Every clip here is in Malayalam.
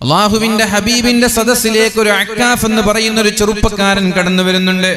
അള്ളാഹുവിന്റെ ഹബീബിന്റെ സദസ്സിലേക്ക് ഒരു അക്കാഫ് എന്ന് പറയുന്ന ഒരു ചെറുപ്പക്കാരൻ കടന്നു വരുന്നുണ്ട്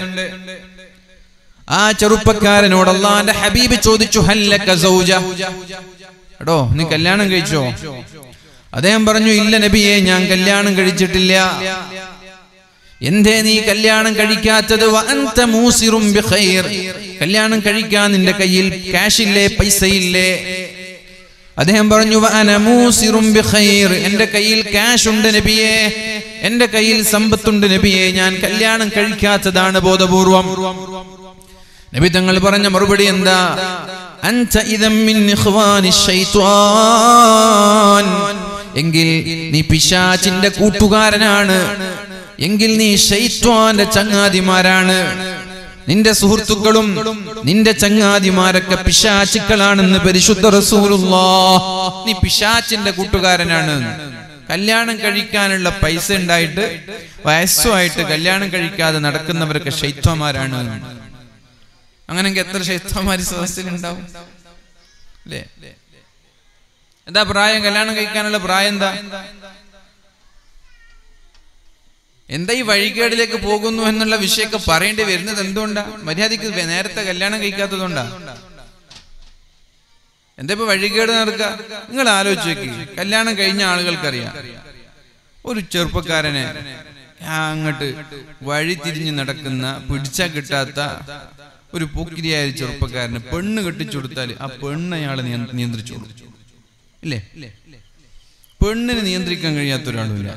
ആ ചെറുപ്പക്കാരനോട് അള്ളാന്റെ ഹബീബ് ചോദിച്ചു ഹല്ലക സൗജ എടോ നീ കല്യാണം കഴിച്ചോ അദ്ദേഹം പറഞ്ഞു ഇല്ല നബിയെ ഞാൻ കല്യാണം കഴിച്ചിട്ടില്ല എന്തേ നീ കല്യാണം കഴിക്കാത്തത് വഅൻത മൂസിറും ബിഖൈർ കല്യാണം കഴിക്കാൻ നിന്റെ കയ്യിൽ ക്യാഷ് ഇല്ലേ പൈസ ഇല്ലേ അദ്ദേഹം പറഞ്ഞു വഅന മൂസിറും ബിഖൈർ എന്റെ കയ്യിൽ ക്യാഷ് ഉണ്ട് നബിയെ എന്റെ കയ്യിൽ സമ്പത്തുണ്ട് നബിയെ ഞാൻ കല്യാണം കഴിക്കാത്തതാണ് ബോധപൂർവം നബി തങ്ങൾ പറഞ്ഞ മറുപടി എന്താ അൻത ഇദം മിൻ ഇഖ്വാനി ശൈത്വാൻ എങ്കിൽ നീ പിശാചിന്റെ കൂട്ടുകാരനാണ് എങ്കിൽ നീ ഷൈത്വാന്റെ ചങ്ങാതിമാരാണ് നിന്റെ സുഹൃത്തുക്കളും നിന്റെ ചങ്ങാതിമാരൊക്കെ പിശാചുക്കളാണെന്ന് പരിശുദ്ധ റസൂലുള്ളാ നീ പിശാചിന്റെ കൂട്ടുകാരനാണ് കല്യാണം കഴിക്കാനുള്ള പൈസ ഉണ്ടായിട്ട് വയസ്സുമായിട്ട് കല്യാണം കഴിക്കാതെ നടക്കുന്നവരൊക്കെ ഷൈത്വമാരാണ് അങ്ങനെങ്കിൽ എത്ര ഷൈത്വമാര് സദസ്സിലുണ്ടാവും അല്ലേ എന്താ പ്രായം കല്യാണം കഴിക്കാനുള്ള പ്രായം എന്താ എന്താ ഈ വഴികേടിലേക്ക് പോകുന്നു എന്നുള്ള വിഷയമൊക്കെ പറയേണ്ടി വരുന്നത് എന്തുകൊണ്ടാ മര്യാദക്ക് നേരത്തെ കല്യാണം കഴിക്കാത്തതുകൊണ്ടാ എന്താ ഇപ്പൊ വഴികേട് നടക്കുക നിങ്ങൾ ആലോചിച്ച് നോക്കി കല്യാണം കഴിഞ്ഞ ആളുകൾക്കറിയാം ഒരു ചെറുപ്പക്കാരനെ അങ്ങോട്ട് വഴി തിരിഞ്ഞ് നടക്കുന്ന പിടിച്ചാ കിട്ടാത്ത ഒരു പൊക്കിരിയായ ഒരു ചെറുപ്പക്കാരന് പെണ്ണ് കെട്ടിച്ചു കൊടുത്താൽ ആ പെണ്ണ് അയാളെ നിയ- നിയന്ത്രിച്ചു കൊടുക്കും ഇല്ലേ പെണ്ണിനെ നിയന്ത്രിക്കാൻ കഴിയാത്ത ഒരാളുമില്ല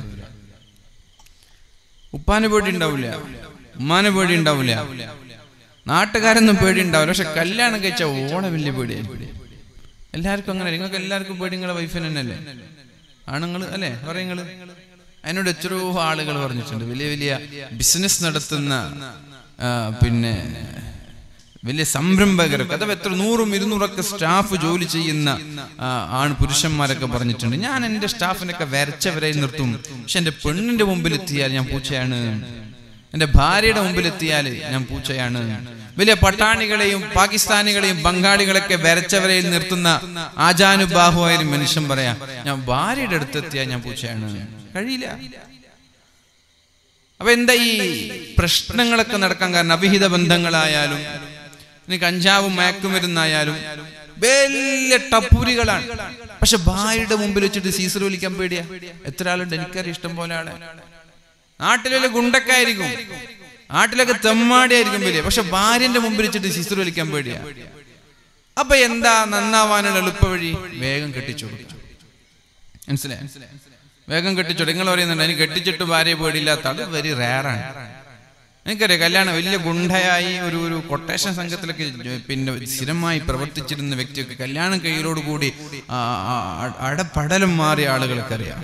ഉപ്പാനെ പേടി ഉണ്ടാവില്ല ഉമ്മാനെ പേടി ഉണ്ടാവില്ല നാട്ടുകാരൊന്നും പേടി ഉണ്ടാവില്ല പക്ഷെ കല്യാണം കഴിച്ച ഓളെ വലിയ പേടിയായിരിക്കും എല്ലാവർക്കും അങ്ങനെ നിങ്ങൾക്ക് എല്ലാവർക്കും പേടി നിങ്ങളെ വൈഫിന് തന്നെയല്ലേ ആണുങ്ങൾ അല്ലേ പറയുങ്ങള് അതിനോട് എത്രയോ ആളുകൾ പറഞ്ഞിട്ടുണ്ട് വലിയ വലിയ ബിസിനസ് നടത്തുന്ന ആ, പിന്നെ വലിയ സംരംഭകരൊക്കെ അഥവാ എത്ര നൂറും ഇരുന്നൂറൊക്കെ സ്റ്റാഫ് ജോലി ചെയ്യുന്ന ആ, ആണ് പുരുഷന്മാരൊക്കെ പറഞ്ഞിട്ടുണ്ട് ഞാൻ എൻ്റെ സ്റ്റാഫിനൊക്കെ വരച്ചവരെ നിർത്തും പക്ഷെ എൻ്റെ പെണ്ണിന്റെ മുമ്പിൽ എത്തിയാൽ ഞാൻ പൂച്ചയാണ് എൻ്റെ ഭാര്യയുടെ മുമ്പിൽ എത്തിയാൽ ഞാൻ പൂച്ചയാണ് വലിയ പട്ടാണികളെയും പാകിസ്ഥാനികളെയും ബംഗാളികളൊക്കെ വരച്ചവരെ നിർത്തുന്ന ആജാനുബാഹുവായാലും മനുഷ്യൻ പറയാം ഞാൻ ഭാര്യയുടെ അടുത്തെത്തിയാൽ ഞാൻ പൂച്ചയാണ് കഴിയില്ല അപ്പൊ എന്താ ഈ പ്രശ്നങ്ങളൊക്കെ നടക്കാൻ കാരണം അവിഹിത ബന്ധങ്ങളായാലും ഇനി കഞ്ചാവും മയക്കുമരുന്നായാലും വലിയ ടപ്പുരികളാണ് പക്ഷെ ഭാര്യയുടെ മുമ്പിൽ വെച്ചിട്ട് സീസർ വലിക്കാൻ പേടിയാ എത്ര ആളുണ്ട് എനിക്കറിയാം ഇഷ്ടം പോലെ ആളെ നാട്ടിലെ ഗുണ്ടക്കായിരിക്കും നാട്ടിലൊക്കെ തെമ്മാടിയായിരിക്കും വലിയ പക്ഷെ ഭാര്യന്റെ മുമ്പിൽ വെച്ചിട്ട് സീസർ വലിക്കാൻ പേടിയാ അപ്പൊ എന്താ നന്നാവാനുള്ള എളുപ്പ വഴി വേഗം കെട്ടിച്ചു കൊടുക്കും മനസ്സിലായി വേഗം കെട്ടിച്ചു നിങ്ങൾ പറയുന്നുണ്ട് എനിക്ക് കെട്ടിച്ചിട്ട് ഭാര്യ പേടിയില്ലാത്ത ആള് വെരി റയറാണ് എനിക്കറിയാം കല്യാണം വലിയ ഗുണ്ടയായി ഒരു ഒരു കൊട്ടേഷൻ സംഘത്തിലൊക്കെ ജോ- പിന്നെ സ്ഥിരമായി പ്രവർത്തിച്ചിരുന്ന വ്യക്തിയൊക്കെ കല്യാണം കയ്യിലോടുകൂടി ആ, ആ, അ- അടപടലം മാറിയ ആളുകൾക്ക് അറിയാം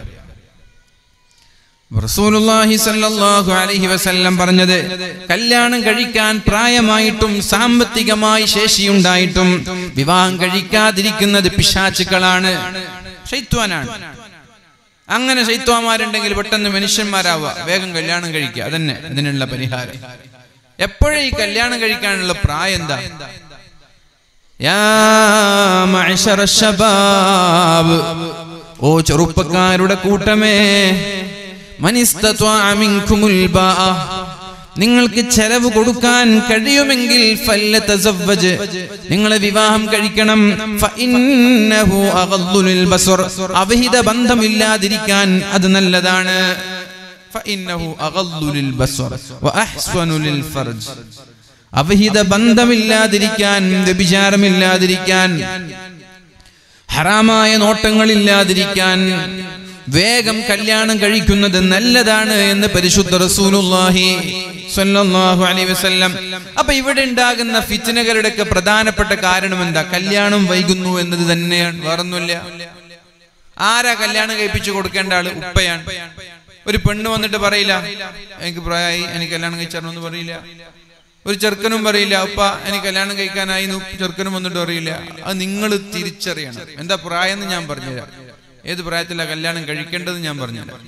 റസൂലുള്ളാഹി സ്വല്ലല്ലാഹു അലൈഹി വസല്ലം പറഞ്ഞത് കല്യാണം കഴിക്കാൻ പ്രായമായിട്ടും സാമ്പത്തികമായി ശേഷിയുണ്ടായിട്ടും വിവാഹം കഴിക്കാതിരിക്കുന്നത് പിശാചുക്കളാണ് ഷൈത്വാനാണ് അങ്ങനെ ശൈത്വാമാരുണ്ടെങ്കിൽ പെട്ടെന്ന് മനുഷ്യന്മാരാവുക വേഗം കല്യാണം കഴിക്കുക അതന്നെ ഇതിനുള്ള പരിഹാരം എപ്പോഴും ഈ കല്യാണം കഴിക്കാനുള്ള പ്രായം എന്താ യാ മഅ്ശറ ശബാബ് ഓ ചെറുപ്പക്കാരുടെ കൂട്ടമേ മനിസ്തത്വഅ മിൻകുമുൽ ബാഅ നിങ്ങൾക്ക് ചെലവ് കൊടുക്കാൻ കഴിയുമെങ്കിൽ ഫല്ലതസവ്വജ് നിങ്ങളെ വിവാഹം കഴിക്കണം ഫഇന്നഹു അഗദ്ദു ലിൽ ബസർ അവിഹിത ബന്ധമില്ലാതിരിക്കാൻ അത് നല്ലതാണ് ഫഇന്നഹു അഗദ്ദു ലിൽ ബസർ വഅഹ്സനു ലിൽ ഫർജ് അവിഹിത ബന്ധമില്ലാതിരിക്കാൻ വ്യഭിചാരമില്ലാതിരിക്കാൻ ഹറാമായ നോട്ടങ്ങളില്ലാതിരിക്കാൻ വേഗം കല്യാണം കഴിക്കുന്നത് നല്ലതാണ് എന്ന് പരിശുദ്ധ റസൂലുള്ളാഹി സ്വല്ലല്ലാഹു അലൈഹി വസല്ലം അപ്പൊ ഇവിടെ ഉണ്ടാകുന്ന ഫിത്നകളുടെ ഒക്കെ പ്രധാനപ്പെട്ട കാരണം എന്താ കല്യാണം വൈകുന്നു എന്നത് തന്നെയാണ് വേറൊന്നുമില്ല ആരാ കല്യാണം കഴിപ്പിച്ചു കൊടുക്കേണ്ട ആള് ഉപ്പയാണ് ഒരു പെണ്ണ് വന്നിട്ട് പറയില്ല എനിക്ക് പ്രായമായി എനിക്ക് കല്യാണം കഴിച്ചാണെന്ന് പറയില്ല ഒരു ചെറുക്കനും പറയില്ല ഉപ്പ എനിക്ക് കല്യാണം കഴിക്കാനായി എന്ന് ചെറുക്കനും വന്നിട്ട് പറയില്ല അത് നിങ്ങൾ തിരിച്ചറിയണം എന്താ പ്രായം എന്ന് ഞാൻ പറഞ്ഞുതരാം ഏത് പ്രായത്തിലാ കല്യാണം കഴിക്കേണ്ടത് ഞാൻ പറഞ്ഞുതരാം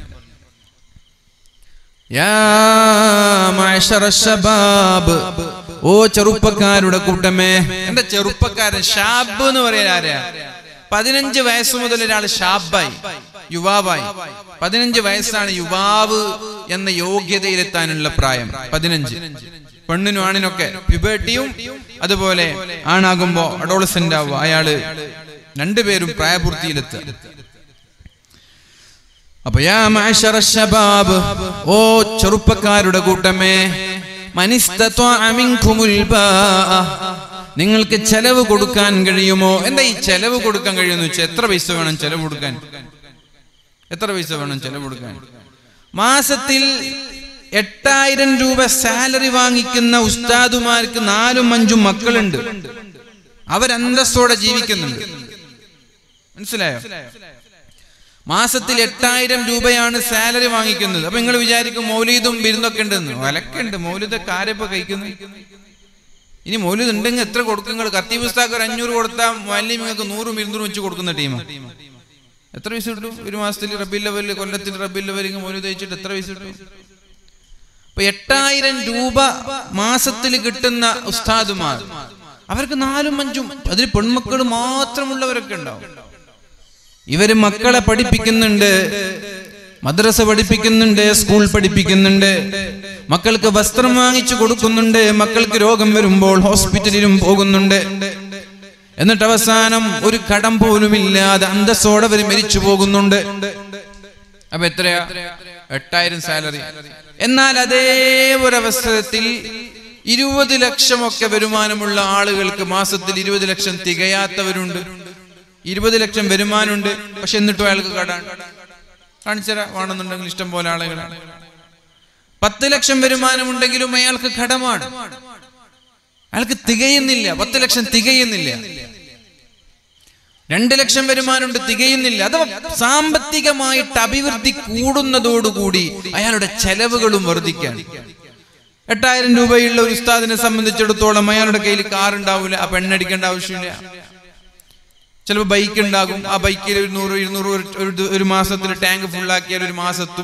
യാ മഅ്ശറ ശബാബ് ഓ ചെറുപ്പക്കാരുടെ കൂട്ടമേ എന്താ ചെറുപ്പക്കാരൻ ഷാബ് എന്ന് പറയാൻ ആരാ പതിനഞ്ച് വയസ്സ് മുതൽ ഒരാൾ ഷാബായി യുവാവായി പതിനഞ്ച് വയസ്സാണ് യുവാവ് എന്ന യോഗ്യതയിലെത്താനുള്ള പ്രായം പതിനഞ്ച് പെണ്ണിനും ആണിനൊക്കെ പ്യുബേർട്ടിയും അതുപോലെ ആണാകുമ്പോ അഡോളസെന്റ് ആവുക അയാള് രണ്ടുപേരും പ്രായപൂർത്തിയിലെത്തുക അപ്പൊ യാ മഅശറ ശബാബ് ഓ ചെറുപ്പക്കാരുടെ കൂട്ടമേ മനിസ്തത്വഅ മിൻകുമുൽ ബാഅ നിങ്ങൾക്ക് ചെലവ് കൊടുക്കാൻ കഴിയുമോ എന്താ ഈ ചെലവ് കൊടുക്കാൻ കഴിയുമെന്ന് വെച്ചാൽ എത്ര പൈസ വേണം ചെലവ് കൊടുക്കാൻ എത്ര പൈസ വേണം ചെലവ് കൊടുക്കാൻ മാസത്തിൽ എട്ടായിരം രൂപ സാലറി വാങ്ങിക്കുന്ന ഉസ്താദുമാർക്ക് നാലും അഞ്ചും മക്കളുണ്ട് അവരന്തസ്സോടെ ജീവിക്കുന്നുണ്ട് മനസ്സിലായോ മാസത്തിൽ എട്ടായിരം രൂപയാണ് സാലറി വാങ്ങിക്കുന്നത് അപ്പൊ നിങ്ങൾ വിചാരിക്കും മൗലീദും ബിരുന്നൊക്കെ ഉണ്ടെന്ന് വിലക്കുണ്ട് മൗലിദൊക്കെ ആരെപ്പോ കഴിക്കുന്നു ഇനി മൗലിദ് ഉണ്ടെങ്കിൽ എത്ര കൊടുക്കും നിങ്ങൾ കത്തി പുസ്തകം ഒരു അഞ്ഞൂറ് കൊടുത്താൽ വലിയ നിങ്ങൾക്ക് നൂറും ഇരുന്നൂറും വെച്ച് കൊടുക്കുന്ന ടീം എത്ര പൈസ കിട്ടും ഒരു മാസത്തിൽ റബ്ബിൽ ലെവലിൽ കൊല്ലത്തിൽ റബ്ബിൽ ലെവലിൽ മൗലിദ് കഴിച്ചിട്ട് എത്ര പൈസ കിട്ടും അപ്പൊ എട്ടായിരം രൂപ മാസത്തിൽ കിട്ടുന്ന ഉസ്താദുമാർ അവർക്ക് നാലും അഞ്ചും അതിൽ പെൺമക്കൾ മാത്രമുള്ളവരൊക്കെ ഉണ്ടാവും ഇവര് മക്കളെ പഠിപ്പിക്കുന്നുണ്ട് മദ്രസ പഠിപ്പിക്കുന്നുണ്ട് സ്കൂൾ പഠിപ്പിക്കുന്നുണ്ട് മക്കൾക്ക് വസ്ത്രം വാങ്ങിച്ചു കൊടുക്കുന്നുണ്ട് മക്കൾക്ക് രോഗം വരുമ്പോൾ ഹോസ്പിറ്റലിലും പോകുന്നുണ്ട് എന്നിട്ട് അവസാനം ഒരു കടം പോലും ഇല്ലാതെ അന്തസ്സോടെ അവർ മരിച്ചു പോകുന്നുണ്ട് അപ്പൊ എത്രയാ എട്ടായിരം സാലറി എന്നാൽ അതേ ഒരു അവസരത്തിൽ ഇരുപത് ലക്ഷമൊക്കെ വരുമാനമുള്ള ആളുകൾക്ക് മാസത്തിൽ ഇരുപത് ലക്ഷം തികയാത്തവരുണ്ട് ഇരുപത് ലക്ഷം വരുമാനമുണ്ട് പക്ഷെ എന്നിട്ടും അയാൾക്ക് കടാണ് കാണിച്ചരാ വേണമെന്നുണ്ടെങ്കിൽ ഇഷ്ടം പോലെ ആളുകളാണ് പത്ത് ലക്ഷം വരുമാനമുണ്ടെങ്കിലും അയാൾക്ക് കടമാണ് അയാൾക്ക് തികയുന്നില്ല പത്ത് ലക്ഷം തികയുന്നില്ല രണ്ട് ലക്ഷം വരുമാനമുണ്ട് തികയുന്നില്ല അത് സാമ്പത്തികമായിട്ട് അഭിവൃദ്ധി കൂടുന്നതോടുകൂടി അയാളുടെ ചെലവുകളും വർദ്ധിക്കാൻ എട്ടായിരം രൂപയുള്ള ഒരു ഉസ്താദിനെ സംബന്ധിച്ചിടത്തോളം അയാളുടെ കയ്യിൽ കാർ ഉണ്ടാവില്ല ആ പെണ്ണടിക്കേണ്ട ആവശ്യമില്ല ചിലപ്പോൾ ബൈക്ക് ഉണ്ടാകും ആ ബൈക്കിൽ ഒരു നൂറ് ഇരുന്നൂറ് ഒരു- ഒരു ഒരു മാസത്തിൽ ടാങ്ക് ഫുള്ളാക്കിയാൽ ഒരു മാസത്തും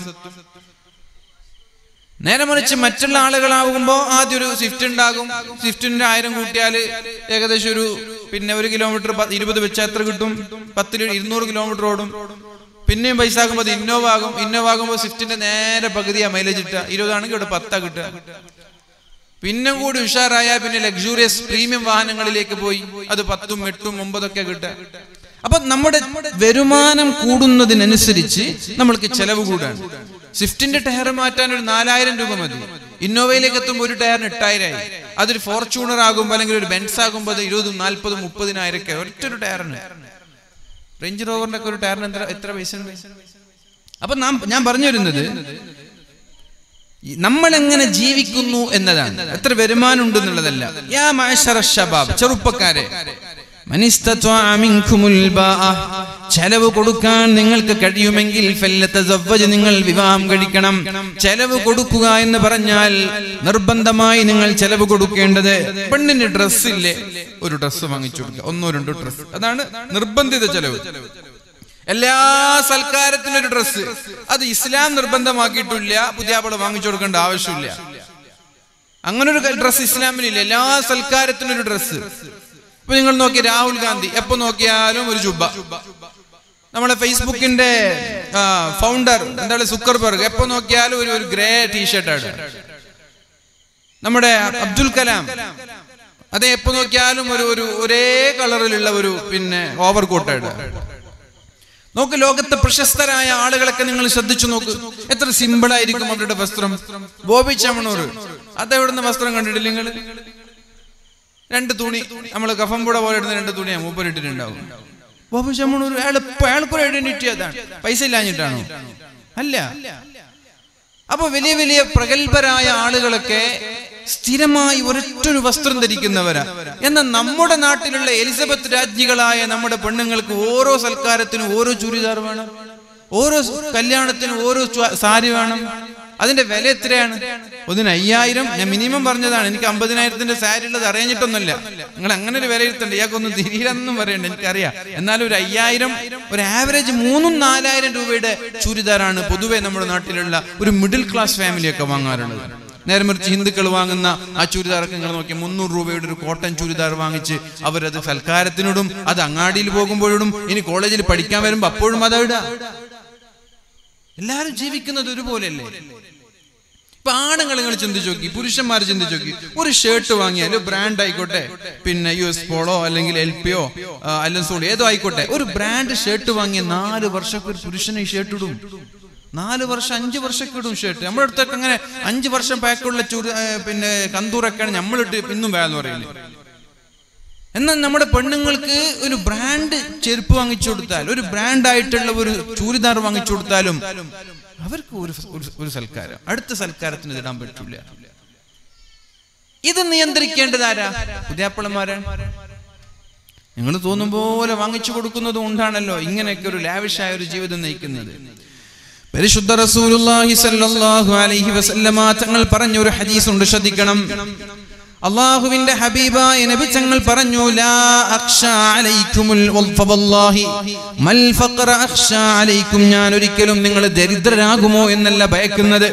നേരെ മറിച്ച് മറ്റുള്ള ആളുകളാകുമ്പോൾ ആദ്യം ഒരു സ്വിഫ്റ്റ് ഉണ്ടാകും സ്വിഫ്റ്റിന്റെ ആയിരം കൂട്ടിയാൽ ഏകദേശം ഒരു പിന്നെ ഒരു കിലോമീറ്റർ പ- ഇരുപത് വെച്ചാൽ എത്ര കിട്ടും പത്തിൽ ഇരുന്നൂറ് കിലോമീറ്റർ ഓടും പിന്നെയും പൈസ ആകുമ്പോൾ അത് ഇന്നോവ ആകും ഇന്നോവ ആകുമ്പോൾ സ്വിഫ്റ്റിന്റെ നേരെ പകുതിയാ മൈലേജ് കിട്ടുക ഇരുപതാണെങ്കിൽ ഇവിടെ പത്താ കിട്ടുക പിന്നെ കൂടി ഉഷാറായ പിന്നെ ലക്ഷൂറിയസ് പ്രീമിയം വാഹനങ്ങളിലേക്ക് പോയി അത് പത്തും എട്ടും ഒമ്പതൊക്കെ കിട്ടുക അപ്പൊ നമ്മുടെ വരുമാനം കൂടുന്നതിനനുസരിച്ച് നമ്മൾക്ക് ചെലവ് കൂടാണ് സ്വിഫ്റ്റിന്റെ ടയർ മാറ്റാൻ ഒരു നാലായിരം രൂപ മതി ഇന്നോവയിലേക്ക് എത്തുമ്പോൾ ഒരു ടയറിന് എട്ടായിരമായി അതൊരു ഫോർച്യൂണർ ആകുമ്പോൾ അല്ലെങ്കിൽ ഒരു ബെൻസ് ആകുമ്പോൾ അത് ഇരുപതും നാൽപ്പതും മുപ്പതിനായിരം ഒക്കെ ഒറ്റൊരു ടയറിന് റേഞ്ച് റോവറിന്റെ ഒക്കെ ഒരു ടയറിന് എത്ര എത്ര പൈസ ഉണ്ട് അപ്പൊ നാം ഞാൻ പറഞ്ഞു വരുന്നത് നമ്മൾ എങ്ങനെ ജീവിക്കുന്നു എന്നതാണ് എത്ര വരുമാനം ഉണ്ട് എന്നുള്ളതല്ല യാ മഅശറ ശബാബ് ചെറുപ്പക്കാരെ മനിസ്തത്വഅ മിൻകുമുൽ ബാഅ ചെലവ് കൊടുക്കാൻ നിങ്ങൾക്ക് കഴിയുമെങ്കിൽ ഫല്ലതസവ്വജ് നിങ്ങൾ വിവാഹം കഴിക്കണം ചെലവ് കൊടുക്കുക എന്ന് പറഞ്ഞാൽ നിർബന്ധമായി നിങ്ങൾ ചെലവ് കൊടുക്കേണ്ടത് പെണ്ണിന് ഡ്രസ് ഇല്ലേ ഒരു ഡ്രസ്സ് വാങ്ങിച്ചു കൊടുക്കുക ഒന്നോ രണ്ടോ ഡ്രസ്സ് അതാണ് നിർബന്ധിത ചെലവ് എല്ലാ സൽക്കാരത്തിനും ഒരു ഡ്രസ്സ് അത് ഇസ്ലാം നിർബന്ധമാക്കിയിട്ടില്ല പുതിയാപ്പിള വാങ്ങിച്ചു കൊടുക്കേണ്ട ആവശ്യമില്ല അങ്ങനെ ഒരു ഡ്രസ്സ് ഇസ്ലാമിലില്ല എല്ലാ സൽക്കാരത്തിനും ഒരു ഡ്രസ്സ് ഇപ്പൊ നിങ്ങൾ നോക്കി രാഹുൽ ഗാന്ധി എപ്പോ നോക്കിയാലും ഒരു ജുബ നമ്മളെ ഫേസ്ബുക്കിന്റെ ഫൗണ്ടർ എന്താണ് സുക്കർബർഗ് എപ്പോ നോക്കിയാലും ഒരു ഒരു ഗ്രേ ടീഷർട്ടാണ് നമ്മുടെ അബ്ദുൽ കലാം അതെ എപ്പോ നോക്കിയാലും ഒരു ഒരു ഒരേ കളറിലുള്ള ഒരു പിന്നെ ഓവർ കോട്ടാണ് നോക്ക് ലോകത്തെ പ്രശസ്തരായ ആളുകളൊക്കെ നിങ്ങൾ ശ്രദ്ധിച്ചു നോക്ക് എത്ര സിമ്പിൾ ആയിരിക്കും അവരുടെ വസ്ത്രം ബോബി ചമണൂർ അതെവിടുന്ന് വസ്ത്രം കണ്ടിട്ടില്ല നിങ്ങൾ രണ്ട് തുണി നമ്മൾ കഫംപുട പോലെ ഇടുന്ന രണ്ട് തുണിയാ മൂപ്പർ ഇട്ടിട്ടുണ്ടാവും ബോബി ചമണൂർ അയാൾ അയാൾക്കൊരു ഐഡന്റിറ്റി അതാണ് പൈസ ഇല്ലാഞ്ഞിട്ടാണോ അല്ല അപ്പൊ വലിയ വലിയ പ്രഗത്ഭരായ ആളുകളൊക്കെ സ്ഥിരമായി ഒരൊറ്റൊരു വസ്ത്രം ധരിക്കുന്നവരാ എന്നാൽ നമ്മുടെ നാട്ടിലുള്ള എലിസബത്ത് രാജ്ഞികളായ നമ്മുടെ പെണ്ണുങ്ങൾക്ക് ഓരോ സൽക്കാരത്തിനും ഓരോ ചുരിദാർ വേണം ഓരോ കല്യാണത്തിനും ഓരോ ചു- സാരി വേണം അതിന്റെ വില എത്രയാണ് ഒന്നിന് അയ്യായിരം ഞാൻ മിനിമം പറഞ്ഞതാണ് എനിക്ക് അമ്പതിനായിരത്തിന്റെ സാരി ഉള്ളത് അറിഞ്ഞിട്ടൊന്നുമില്ല നിങ്ങൾ അങ്ങനെ ഒരു വിലയിരുത്തണ്ട ഇയാൾക്കൊന്നും തിരിയില്ലെന്നും പറയണ്ട എനിക്കറിയാം എന്നാലും ഒരു അയ്യായിരം ഒരു ആവറേജ് മൂന്നും നാലായിരം രൂപയുടെ ചുരിദാറാണ് പൊതുവെ നമ്മുടെ നാട്ടിലുള്ള ഒരു മിഡിൽ ക്ലാസ് ഫാമിലിയൊക്കെ വാങ്ങാറുള്ളത് നേരെ മറിച്ച് ഹിന്ദുക്കൾ വാങ്ങുന്ന ആ ചുരിദാറൊക്കെ നിങ്ങൾ നോക്കി മുന്നൂറ് രൂപയുടെ ഒരു കോട്ടൺ ചുരിദാർ വാങ്ങിച്ച് അവരത് സൽക്കാരത്തിനോടും അത് അങ്ങാടിയിൽ പോകുമ്പോഴും ഇനി കോളേജിൽ പഠിക്കാൻ വരുമ്പോൾ അപ്പോഴും അതാ ഇടുക എല്ലാവരും ജീവിക്കുന്നത് ഒരുപോലെയല്ലേ ഇപ്പൊ ആണുങ്ങൾ നിങ്ങൾ ചിന്തിച്ചു നോക്കി പുരുഷന്മാർ ചിന്തിച്ചു നോക്കി ഒരു ഷർട്ട് വാങ്ങിയാൽ ബ്രാൻഡ് ആയിക്കോട്ടെ പിന്നെ യു എസ് പോളോ അല്ലെങ്കിൽ എൽ പിയോ അല്ലെങ്കിൽ സോളി ഏതോ ആയിക്കോട്ടെ ഒരു ബ്രാൻഡ് ഷർട്ട് വാങ്ങിയ നാല് വർഷമൊക്കെ ഒരു പുരുഷനെ ഈ ഷർട്ട് ഇടും നാല് വർഷം അഞ്ച് വർഷമൊക്കെ ഇടും ഷർട്ട് നമ്മുടെ അടുത്തൊക്കെ അങ്ങനെ അഞ്ച് വർഷം പാക്കുള്ള ചുരു ഏ, പിന്നെ കന്തൂറൊക്കെയാണ് നമ്മളിട്ട് ഇന്നും വേണമെന്ന് പറയില്ലേ എന്നാൽ നമ്മുടെ പെണ്ണുങ്ങൾക്ക് ഒരു ബ്രാൻഡ് ചെരുപ്പ് വാങ്ങിച്ചു കൊടുത്താൽ ഒരു ബ്രാൻഡ് ആയിട്ടുള്ള ഒരു ചൂരിദാർ വാങ്ങിച്ചു കൊടുത്താലും അവർക്ക് ഒരു ഒരു- ഒരു സൽക്കാരം അടുത്ത സൽക്കാരത്തിന് ഇതിടാൻ പറ്റില്ല ഇത് നിയന്ത്രിക്കേണ്ടത് ആരാ പുതിയാപ്പിളമാരാണ് നിങ്ങൾ തോന്നും പോലെ വാങ്ങിച്ചു കൊടുക്കുന്നത് കൊണ്ടാണല്ലോ ഇങ്ങനെയൊക്കെ ഒരു ലാവിഷായ ഒരു ജീവിതം നയിക്കുന്നത് പരിശുദ്ധ റസൂലുള്ളാഹി സ്വല്ലല്ലാഹു അലൈഹി വസല്ലമ തങ്ങൾ പറഞ്ഞ ഒരു ഹദീസ് ഉണ്ട് ശ്രദ്ധിക്കണം അള്ളാഹുവിന്റെ ഹബീബായ നബി തങ്ങൾ പറഞ്ഞു ലാ അഖ്ഷ അലൈക്കുമുൽ വൽഫ വല്ലാഹി മൽ ഫഖറ അഖ്ഷ അലൈക്കും ഞാൻ ഒരിക്കലും നിങ്ങൾ ദരിദ്രരാകുമോ എന്നല്ല ഭയക്കുന്നത്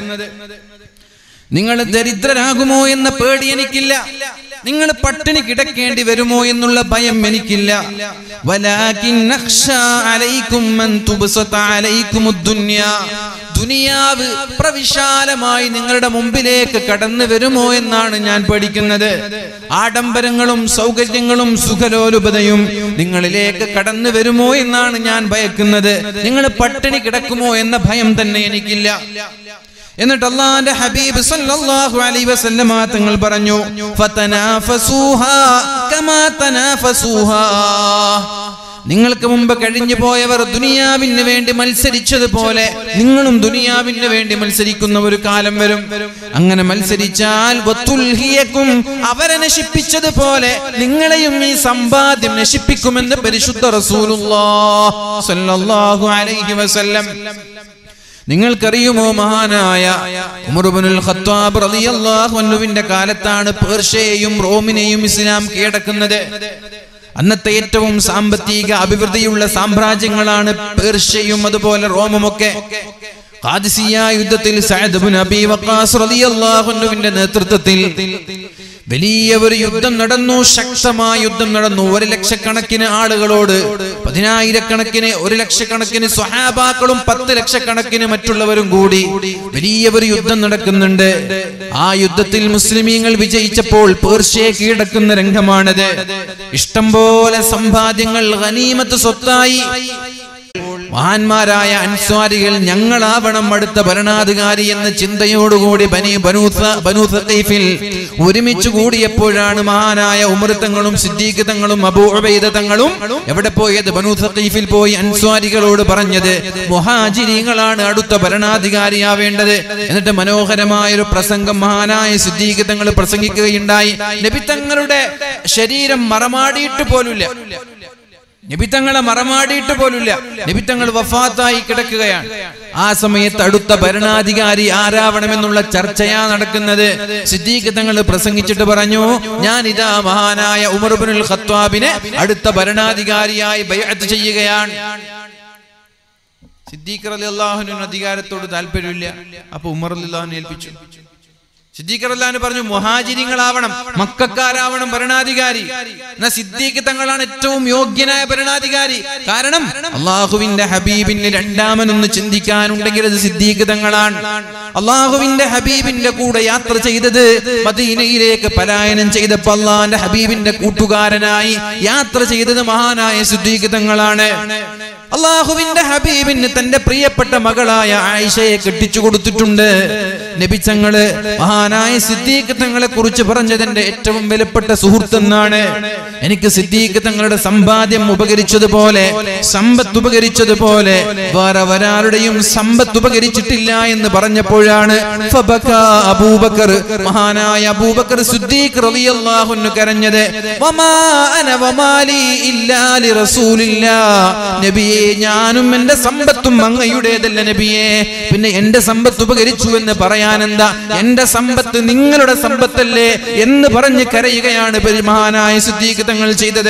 നിങ്ങൾ ദരിദ്രരാകുമോ എന്ന പേടി എനിക്കില്ല നിങ്ങൾ പട്ടിണി കിടക്കേണ്ടി വരുമോ എന്നുള്ള ഭയം എനിക്കില്ല വലാകിൻ അഖ്ഷാ അലൈക്കും മൻ തുബ്സത അലൈക്കുമുദ് ദുനിയ ദുനിയാവ് പ്രവിശാലമായി നിങ്ങളുടെ മുമ്പിലേക്ക് കടന്നു വരുമോ എന്നാണ് ഞാൻ പഠിക്കുന്നത് ആഡംബരങ്ങളും സൗകര്യങ്ങളും സുഖലോലുപതയും നിങ്ങളിലേക്ക് കടന്നു വരുമോ എന്നാണ് ഞാൻ ഭയക്കുന്നത് നിങ്ങൾ പട്ടിണി കിടക്കുമോ എന്ന ഭയം തന്നെ എനിക്കില്ല എന്നിട്ട് അള്ളാന്റെ ഹബീബ് സല്ലല്ലാഹു അലൈഹി വസല്ലമ തങ്ങൾ പറഞ്ഞു ഫതനാഫസൂഹാ കമാ തനാഫസൂഹാ നിങ്ങൾക്ക് മുമ്പ് കഴിഞ്ഞു പോയവർ ദുനിയാവിന് വേണ്ടി മത്സരിച്ചതുപോലെ നിങ്ങളും ദുനിയാവിന് വേണ്ടി മത്സരിക്കുന്ന ഒരു കാലം വരും അങ്ങനെ മത്സരിച്ചാൽ വത്തുൽഹിയക്കും അവരെ നശിപ്പിച്ചതുപോലെ നിങ്ങളെയും ഈ സമ്പാദ്യം നശിപ്പിക്കുമെന്ന് പരിശുദ്ധ റസൂലുള്ളാഹ് സ്വല്ലല്ലാഹു അലൈഹി വസല്ലം നിങ്ങൾക്കറിയുമോ മഹാനായ ഉമറുബനുൽ ഖത്താബ് റളിയല്ലാഹു അൻഹുവിന്റെ കാലത്താണ് പേർഷ്യയെയും റോമിനെയും ഇസ്ലാം കീഴടക്കുന്നത് അന്നത്തെ ഏറ്റവും സാമ്പത്തിക അഭിവൃദ്ധിയുള്ള സാമ്രാജ്യങ്ങളാണ് പേർഷ്യയും അതുപോലെ റോമുമൊക്കെ ഖാദിസിയ യുദ്ധത്തിൽ സഅദ് ഇബ്നു അബീ വഖാസ് റളിയല്ലാഹു അൻഹുവിന്റെ നേതൃത്വത്തിൽ വലിയ ഒരു യുദ്ധം നടന്നു ശക്തമായ യുദ്ധം നടന്നു ഒരു ലക്ഷക്കണക്കിന് ആളുകളോട് പതിനായിരക്കണക്കിന് ഒരു ലക്ഷക്കണക്കിന് സ്വഹാബാക്കളും പത്ത് ലക്ഷക്കണക്കിന് മറ്റുള്ളവരും കൂടി വലിയ ഒരു യുദ്ധം നടക്കുന്നുണ്ട് ആ യുദ്ധത്തിൽ മുസ്ലിമീങ്ങൾ വിജയിച്ചപ്പോൾ പേർഷ്യയെ കീഴടക്കുന്ന രംഗമാണിത് ഇഷ്ടംപോലെ സമ്പാദ്യങ്ങൾ ഗനീമത്ത് സ്വത്തായി മഹാന്മാരായ അൻസ്വാരികൾ ഞങ്ങളാവണം അടുത്ത ഭരണാധികാരി എന്ന ചിന്തയോടുകൂടി ബനി ബനൂസ ബനൂ സഖീഫിൽ ഒരുമിച്ച് കൂടിയപ്പോഴാണ് മഹാനായ ഉമൃത്തങ്ങളും സിദ്ദീഖിതങ്ങളും അബൂ ഉബൈദ തങ്ങളും എവിടെ പോയത് ബനൂ സഖീഫിൽ പോയി അൻസ്വാരികളോട് പറഞ്ഞത് മുഹാജിരികളാണ് അടുത്ത ഭരണാധികാരിയാവേണ്ടത് എന്നിട്ട് മനോഹരമായ ഒരു പ്രസംഗം മഹാനായ സിദ്ദീഖിതങ്ങൾ പ്രസംഗിക്കുകയുണ്ടായി നബി തങ്ങളുടെ ശരീരം മറമാടിയിട്ട് പോലുമില്ല നിബിത്തങ്ങളെ മറമാടിയിട്ട് പോലുമില്ല നിബിത്തങ്ങൾ വഫാത്തായി കിടക്കുകയാണ് ആ സമയത്ത് അടുത്ത ഭരണാധികാരി ആരാവണമെന്നുള്ള ചർച്ചയാ നടക്കുന്നത് സിദ്ദീഖ് തങ്ങൾ പ്രസംഗിച്ചിട്ട് പറഞ്ഞു ഞാൻ ഇതാ മഹാനായ ഉമർബിനുൽ ഖത്വാബിനെ അടുത്ത ഭരണാധികാരിയായി ബൈഅത്ത് ചെയ്യുകയാണ് സിദ്ദീഖ് അലി അള്ളാഹുവിന് അധികാരത്തോട് താല്പര്യമില്ല അപ്പൊ ഉമർ അള്ളാഹുനെ ഏൽപ്പിച്ചു സിദ്ദീഖ് റഹ്ലാൻ പറഞ്ഞു മുഹാജിരിങ്ങളാവണം മക്കാരാവണം ഭരണാധികാരി എന്നാ സിദ്ദീഖ് തങ്ങളാണ് ഏറ്റവും യോഗ്യനായ ഭരണാധികാരി കാരണം അള്ളാഹുവിന്റെ ഹബീബിന് രണ്ടാമനൊന്ന് ചിന്തിക്കാനുണ്ടെങ്കിൽ അത് സിദ്ദീഖ് തങ്ങളാണ് അള്ളാഹുവിന്റെ ഹബീബിന്റെ കൂടെ യാത്ര ചെയ്തത് മദീനയിലേക്ക് പലായനം ചെയ്തപ്പോ അള്ളാഹിന്റെ ഹബീബിന്റെ കൂട്ടുകാരനായി യാത്ര ചെയ്തത് മഹാനായ സിദ്ദീഖ് തങ്ങളാണ് അള്ളാഹുവിന്റെ ഹബീബിന് തന്റെ പ്രിയപ്പെട്ട മകളായ ആയിഷയെ കെട്ടിച്ചു കൊടുത്തിട്ടുണ്ട് നബിച്ചങ്ങള് മഹാനായ സിദ്ദീഖ് തങ്ങളെ കുറിച്ച് പറഞ്ഞതിന്റെ ഏറ്റവും വിലപ്പെട്ട സുഹൃത്തെന്നാണ് എനിക്ക് സിദ്ദീഖ് തങ്ങളുടെ സമ്പാദ്യം ഉപകരിച്ചതുപോലെ സമ്പത്ത് ഉപകരിച്ചതുപോലെ വേറെ ഒരാളുടെയും സമ്പത്ത് ഉപകരിച്ചിട്ടില്ല എന്ന് പറഞ്ഞപ്പോഴാണ് ഫബക അബൂബക്കർ മഹാനായ അബൂബക്കർ സിദ്ദീഖ് റളിയല്ലാഹു അൻഹു കരഞ്ഞത് വമാ അന വമാലി ഇല്ലാ ലിറസൂലില്ലാ നബിയേ ഞാനും എന്റെ സമ്പത്തും അങ്ങയുടേതല്ല നബിയേ പിന്നെ എന്റെ സമ്പത്ത് ഉപകരിച്ചു എന്ന് പറയാൻ എന്താ എന്റെ സമ്പത്ത് നിങ്ങളുടെ സമ്പത്തല്ലേ എന്ന് പറഞ്ഞ് കരയുകയാണ് മഹാനായ സിദ്ദീഖ് തങ്ങൾ ചെയ്തത്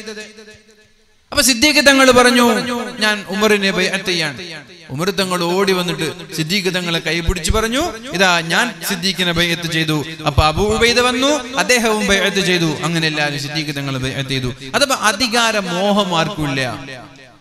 അപ്പൊ സിദ്ദീഖ് തങ്ങൾ പറഞ്ഞു ഞാൻ ഉമറിനെ ബൈഅത്ത് ചെയ്യാൻ ഉമർ തങ്ങൾ ഓടി വന്നിട്ട് സിദ്ദീഖ് തങ്ങളെ കൈപിടിച്ച് പറഞ്ഞു ഇതാ ഞാൻ സിദ്ദീഖിനെ ബൈഅത്ത് ചെയ്തു അപ്പൊ അബൂ ഉബൈദ വന്നു അദ്ദേഹവും ബൈഅത്ത് ചെയ്തു അങ്ങനെ എല്ലാവരും സിദ്ദീഖ് തങ്ങൾ ബൈഅത്ത് ചെയ്തു അഥവാ അധികാര മോഹം ആർക്കുമില്ല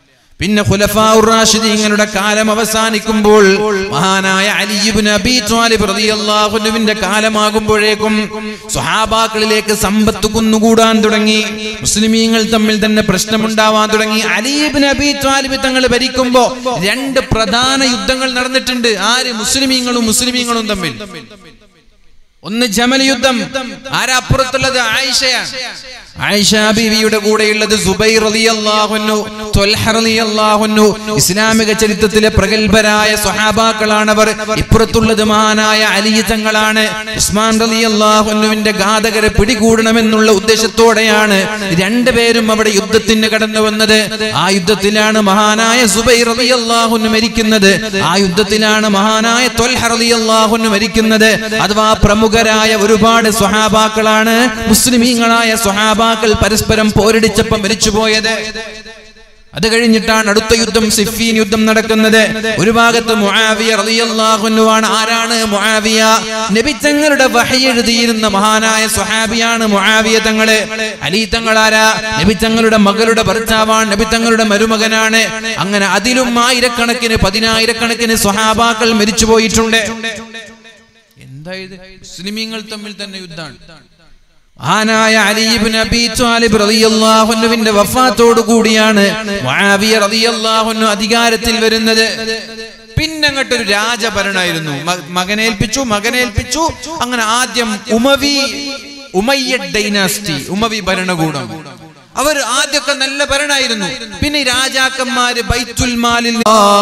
പിന്നെ ഖുലഫാഉർ റാഷിദീങ്ങളുടെ കാലം അവസാനിക്കുമ്പോൾ മഹാനായ അലി ഇബ്നു അബീ ത്വാലിബ് റളിയല്ലാഹു അൻഹുവിന്റെ കാലമാകുമ്പോഴേക്കും സ്വഹാബാക്കളിലേക്ക് സമ്പത്ത് കുന്നുകൂടാൻ തുടങ്ങി മുസ്ലിമീങ്ങൾ തമ്മിൽ തന്നെ പ്രശ്നമുണ്ടാവാൻ തുടങ്ങി അലി ഇബ്നു അബീ ത്വാലിബ് തങ്ങൾ ഭരിക്കുമ്പോൾ രണ്ട് പ്രധാന യുദ്ധങ്ങൾ നടന്നിട്ടുണ്ട് ആര് മുസ്ലിമീങ്ങളും മുസ്ലിമീങ്ങളും തമ്മിൽ ഒന്ന് ജമൽ യുദ്ധം ആരാ അപ്പുറത്തുള്ളത് ആയിഷയാണ് ആയിഷ ബീവിയുടെ കൂടെയുള്ളത് സുബൈർ റളിയല്ലാഹു അൻഹു ത്വൽഹ റളിയല്ലാഹു അൻഹു ഇസ്ലാമിക ചരിത്രത്തിലെ പ്രഗത്ഭരായ സ്വഹാബാക്കളാണവർ ഇപ്പുറത്തുള്ളത് മഹാനായ അലി തങ്ങളാണ് ഉസ്മാൻ റളിയല്ലാഹു അൻഹുവിന്റെ ഘാതകരെ പിടികൂടണമെന്നുള്ള ഉദ്ദേശത്തോടെയാണ് രണ്ടുപേരും അവിടെ യുദ്ധത്തിന് കടന്നു വന്നത് ആ യുദ്ധത്തിലാണ് മഹാനായ സുബൈർ റളിയല്ലാഹു അൻഹു മരിക്കുന്നത് ആ യുദ്ധത്തിലാണ് മഹാനായ ത്വൽഹ റളിയല്ലാഹു അൻഹു മരിക്കുന്നത് അഥവാ പ്രമുഖരായ ഒരുപാട് സ്വഹാബാക്കളാണ് മുസ്ലിമീങ്ങളായ സ്വഹാബാക്കൾ പരസ്പരം പോരടിച്ചപ്പം മരിച്ചുപോയത് അത് കഴിഞ്ഞിട്ടാണ് അടുത്ത യുദ്ധം സിഫീൻ യുദ്ധം നടക്കുന്നത് ഒരു ഭാഗത്ത് മുആവിയ റളിയല്ലാഹു അൻഹു ആണ് ആരാണ് മുആവിയ നബി തങ്ങളുടെ വഹി എഴുതിയിരുന്ന മഹാനായ സ്വഹാബിയാണ് മുആവിയ തങ്ങള് അലി തങ്ങൾ ആരാ നബി തങ്ങളുടെ മകളുടെ ഭർത്താവാണ് നബി തങ്ങളുടെ മരുമകനാണ് അങ്ങനെ അതിലും ആയിരക്കണക്കിന് പതിനായിരക്കണക്കിന് സ്വഹാബാക്കൾ മരിച്ചു പോയിട്ടുണ്ട് എന്താ ഇത് മുസ്ലിമീങ്ങൾ തമ്മിൽ തന്നെ യുദ്ധമാണ് ആനായ അലീബിൻ അബി ത്വാലിബ് റളിയല്ലാഹു അൻഹുവിന്റെ വഫാത്തോടു കൂടിയാണ് മുആവിയ റളിയല്ലാഹു അൻഹു അധികാരത്തിൽ വരുന്നത് പിന്നെ അങ്ങോട്ടൊരു രാജഭരണമായിരുന്നു മ- മകനേൽപ്പിച്ചു മകനേൽപ്പിച്ചു അങ്ങനെ ആദ്യം ഉമവി ഉമയ്യ ഡൈനാസ്റ്റി ഉമവി ഭരണകൂടം അവർ ആദ്യമൊക്കെ നല്ല ഭരണമായിരുന്നു പിന്നെ ഈ രാജാക്കന്മാര് ബൈത്തുൽ മാലിൽ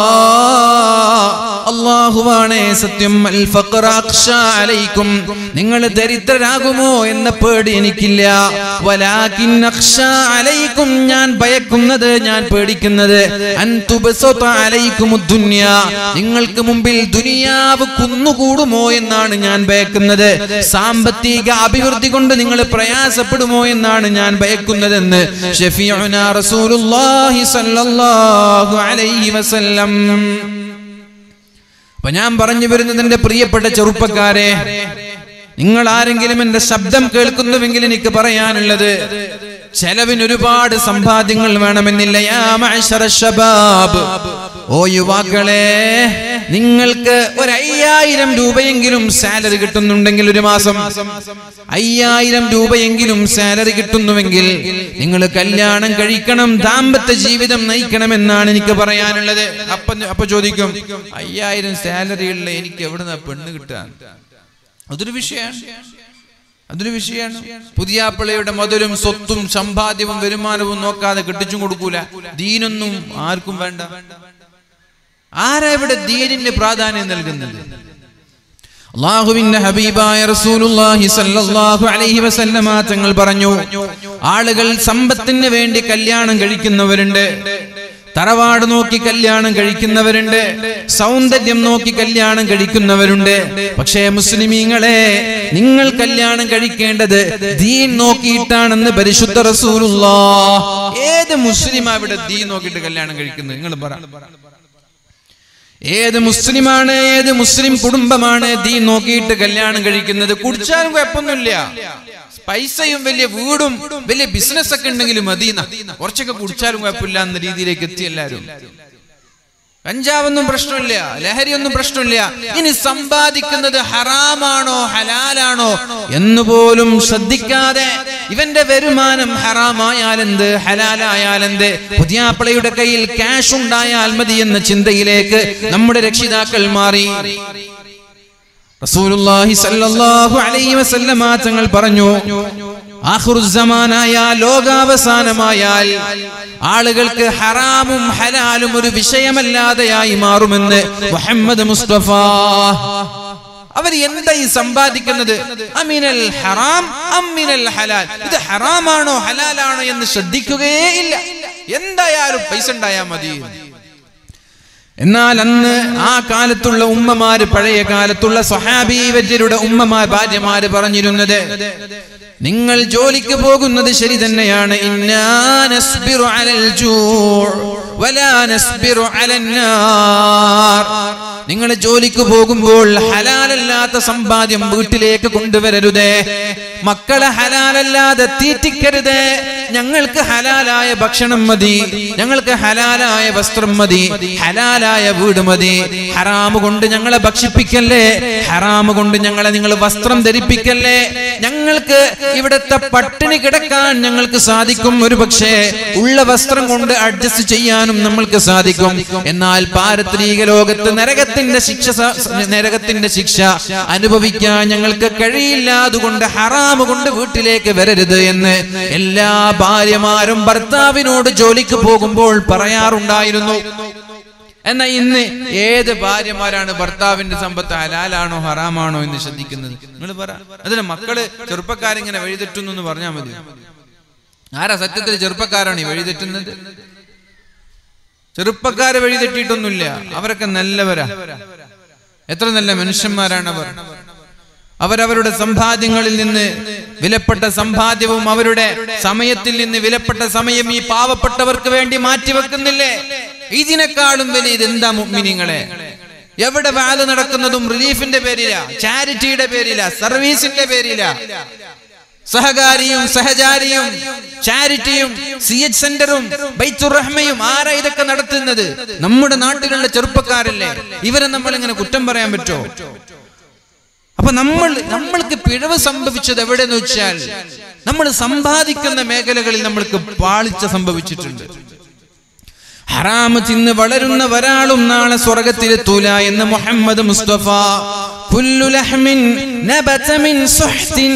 അള്ളാഹുവാണേ സത്യം അൽ ഫഖറ അഖ്ശാ അലൈക്കും നിങ്ങൾ ദരിദ്രരാകുമോ എന്ന പേടി എനിക്കില്ല വലാകിൻ അഖ്ശാ അലൈക്കും ഞാൻ ഭയക്കുന്നത് ഞാൻ പേടിക്കുന്നത് അൻ തുബ്സത അലൈക്കും ദുനിയ നിങ്ങൾക്ക് മുമ്പിൽ ദുനിയാവ് കുന്നുകൂടുമോ എന്നാണ് ഞാൻ ഭയക്കുന്നത് സാമ്പത്തിക അഭിവൃദ്ധി കൊണ്ട് നിങ്ങൾ പ്രയാസപ്പെടുമോ എന്നാണ് ഞാൻ ഭയക്കുന്നതെന്ന് ഷഫീഉന റസൂലുള്ളാഹി സ്വല്ലല്ലാഹു അലൈഹി വസല്ലം അപ്പൊ ഞാൻ പറഞ്ഞു വരുന്നത് എന്റെ പ്രിയപ്പെട്ട ചെറുപ്പക്കാരെ നിങ്ങൾ ആരെങ്കിലും എന്റെ ശബ്ദം കേൾക്കുന്നുവെങ്കിൽ എനിക്ക് പറയാനുള്ളത് ചെലവിന് ഒരുപാട് സമ്പാദ്യങ്ങൾ വേണമെന്നില്ല യാ മഅ്ശറ ശബാബ് ഓ യുവാക്കളെ നിങ്ങൾക്ക് ഒരു അയ്യായിരം രൂപയെങ്കിലും സാലറി കിട്ടുന്നുണ്ടെങ്കിൽ ഒരു മാസം അയ്യായിരം രൂപയെങ്കിലും സാലറി കിട്ടുന്നുവെങ്കിൽ നിങ്ങൾ കല്യാണം കഴിക്കണം ദാമ്പത്യ ജീവിതം നയിക്കണമെന്നാണ് എനിക്ക് പറയാനുള്ളത് അപ്പൊ അപ്പൊ ചോദിക്കും അയ്യായിരം സാലറി ഉള്ള എനിക്ക് എവിടുന്ന പെണ്ണ് കിട്ടാൻ അതൊരു വിഷയമാണ് അതൊരു വിഷയമാണ് പുതിയാപ്പിളയുടെ മുതലും സ്വത്തും സമ്പാദ്യവും വരുമാനവും നോക്കാതെ കെട്ടിച്ചും കൊടുക്കൂല ദീനൊന്നും ആർക്കും വേണ്ട ആരാ ഇവിടെ ദീനിന് പ്രാധാന്യം നൽകുന്നത് അള്ളാഹുവിന്റെ ഹബീബായ റസൂലുള്ളാഹി സല്ലല്ലാഹു അലൈഹി വസല്ലമ തങ്ങൾ പറഞ്ഞു ആളുകൾ സമ്പത്തിന് വേണ്ടി കല്യാണം കഴിക്കുന്നവരുണ്ട് തറവാട് നോക്കി കല്യാണം കഴിക്കുന്നവരുണ്ട് സൗന്ദര്യം നോക്കി കല്യാണം കഴിക്കുന്നവരുണ്ട് പക്ഷേ മുസ്ലിമീങ്ങളെ നിങ്ങൾ കല്യാണം കഴിക്കേണ്ടത് ദീൻ നോക്കിയിട്ടാണെന്ന് പരിശുദ്ധ റസൂലുള്ള ഏത് മുസ്ലിമാ ഇവിടെ ദീൻ നോക്കിയിട്ട് കല്യാണം കഴിക്കുന്നത് നിങ്ങൾ പറ ഏത് മുസ്ലിമാണ് ഏത് മുസ്ലിം കുടുംബമാണ് ദീൻ നോക്കിയിട്ട് കല്യാണം കഴിക്കുന്നത് കുടിച്ചാലും കുഴപ്പമൊന്നുമില്ല പൈസയും വലിയ വീടും വലിയ ബിസിനസ് ഒക്കെ ഉണ്ടെങ്കിലും മദീന കുറച്ചൊക്കെ കുടിച്ചാലും കുഴപ്പമില്ല എന്ന രീതിയിലേക്ക് എത്തി എല്ലാവരും കഞ്ചാവൊന്നും പ്രശ്നമില്ല ലഹരിയൊന്നും പ്രശ്നമില്ല ഇനി സമ്പാദിക്കുന്നത് ഹറാമാണോ ഹലാലാണോ എന്നുപോലും ശ്രദ്ധിക്കാതെ ഇവന്റെ വരുമാനം ഹറാമായാലെന്ത് ഹലാലായാലെന്ത് പുതിയാപ്പിളയുടെ കയ്യിൽ ക്യാഷ് ഉണ്ടായാൽ മതി എന്ന ചിന്തയിലേക്ക് നമ്മുടെ രക്ഷിതാക്കൾ മാറി റസൂലുള്ളാഹി സല്ലല്ലാഹു അലൈഹി വസല്ലമ തങ്ങൾ പറഞ്ഞു ആഖിറുസ്സമാനായ ലോകാവസാനമായാൽ ആളുകൾക്ക് ഹറാമും ഹലാലും ഒരു വിഷയമല്ലാതെയായി മാറുമെന്ന് മുഹമ്മദ് മുസ്തഫ അവർ എന്താ ഈ സമ്പാദിക്കുന്നത് അമിനൽ ഹറാം അമിനൽ ഹലാൽ ഇത് ഹറാമാണോ ഹലാലാണോ എന്ന് ശ്രദ്ധിക്കുകയേ ഇല്ല എന്തായാലും പൈസ ഉണ്ടായാൽ മതി എന്നാൽ അന്ന് ആ കാലത്തുള്ള ഉമ്മമാര് പഴയ കാലത്തുള്ള സ്വഹാബീവര്യരുടെ ഉമ്മമാർ ഭാര്യമാര് പറഞ്ഞിരുന്നത് നിങ്ങൾ ജോലിക്ക് പോകുന്നത് ശരി തന്നെയാണ് ഇന്നാ നസ്ബിറു അലൽ ജൂ' വലാ നസ്ബിറു അലൻ നാർ. നിങ്ങൾ ജോലിക്ക് പോകുമ്പോൾ ഹലാലല്ലാത്ത സമ്പാദ്യം വീട്ടിലേക്ക് കൊണ്ടുവരരുതേ മക്കളെ ഹലാലല്ലാതെ തീറ്റിക്കരുത് ഞങ്ങൾക്ക് ഹലാലായ ഭക്ഷണം മതി ഞങ്ങൾക്ക് ഹലാലായ വസ്ത്രം മതി ഹലാലായ വീട് മതി ഹറാമ് കൊണ്ട് ഞങ്ങളെ ഭക്ഷിപ്പിക്കല്ലേ ഹറാമ് കൊണ്ട് ഞങ്ങളെ നിങ്ങൾ വസ്ത്രം ധരിപ്പിക്കല്ലേ ഞങ്ങൾക്ക് ഇവിടുത്തെ പട്ടിണി കിടക്കാൻ ഞങ്ങൾക്ക് സാധിക്കും ഒരു പക്ഷേ ഉള്ള വസ്ത്രം കൊണ്ട് അഡ്ജസ്റ്റ് ചെയ്യാനും നമ്മൾക്ക് സാധിക്കും എന്നാൽ പാരത്രീക ലോകത്ത് നരകത്തിന്റെ ശിക്ഷ സ- നരകത്തിന്റെ ശിക്ഷ അനുഭവിക്കാൻ ഞങ്ങൾക്ക് കഴിയില്ല അതുകൊണ്ട് ഹറാമ് കൊണ്ട് വീട്ടിലേക്ക് വരരുത് എന്ന് എല്ലാ ഭാര്യമാരും ഭർത്താവിനോട് ജോലിക്ക് പോകുമ്പോൾ പറയാറുണ്ടായിരുന്നു എന്നാ ഇന്ന് ഏത് ഭാര്യമാരാണ് ഭർത്താവിന്റെ സമ്പത്ത് ഹലാലാണോ ഹറാമാണോ എന്ന് ശ്രദ്ധിക്കുന്നത് നിങ്ങൾ പറ അതിന് മക്കള് ചെറുപ്പക്കാരിങ്ങനെ വഴിതെറ്റുന്നു എന്ന് പറഞ്ഞാൽ മതി ആരാ സത്യത്തിൽ ചെറുപ്പക്കാരാണ് ഈ വഴിതെറ്റുന്നത് ചെറുപ്പക്കാരെ വഴിതെറ്റിയിട്ടൊന്നുമില്ല അവരൊക്കെ നല്ലവരാ എത്ര നല്ല മനുഷ്യന്മാരാണ് അവർ അവരവരുടെ സമ്പാദ്യങ്ങളിൽ നിന്ന് വിലപ്പെട്ട സമ്പാദ്യവും അവരുടെ സമയത്തിൽ നിന്ന് വിലപ്പെട്ട സമയം ഈ പാവപ്പെട്ടവർക്ക് വേണ്ടി മാറ്റിവെക്കുന്നില്ലേ ഇതിനേക്കാളും വലിയ ഇതെന്താ മുഗ്മിനിങ്ങളെ എവിടെ വാല് നടക്കുന്നതും റിലീഫിന്റെ പേരില ചാരിറ്റിയുടെ പേരില സർവീസിന്റെ പേരില സഹകാരിയും സഹചാരിയും ചാരിറ്റിയും സി എച്ച് സെന്ററും ബൈത്തുറഹ്മയും ആരാ ഇതൊക്കെ നടത്തുന്നത് നമ്മുടെ നാട്ടിലുള്ള ചെറുപ്പക്കാരല്ലേ ഇവരെ നമ്മൾ ഇങ്ങനെ കുറ്റം പറയാൻ പറ്റുമോ അപ്പൊ നമ്മൾ നമ്മൾക്ക് പിഴവ് സംഭവിച്ചത് എവിടെന്ന് വെച്ചാൽ നമ്മൾ സമ്പാദിക്കുന്ന മേഖലകളിൽ നമ്മൾക്ക് പാളിച്ച സംഭവിച്ചിട്ടുണ്ട് ഹറാമ് തിന്ന് വളരുന്ന ഒരാളും നാളെ സ്വർഗത്തിലെത്തൂല എന്ന് മുഹമ്മദ് മുസ്തഫ കുല്ലു ലഹ്മിൻ നബത മിൻ സുഹ്തിൻ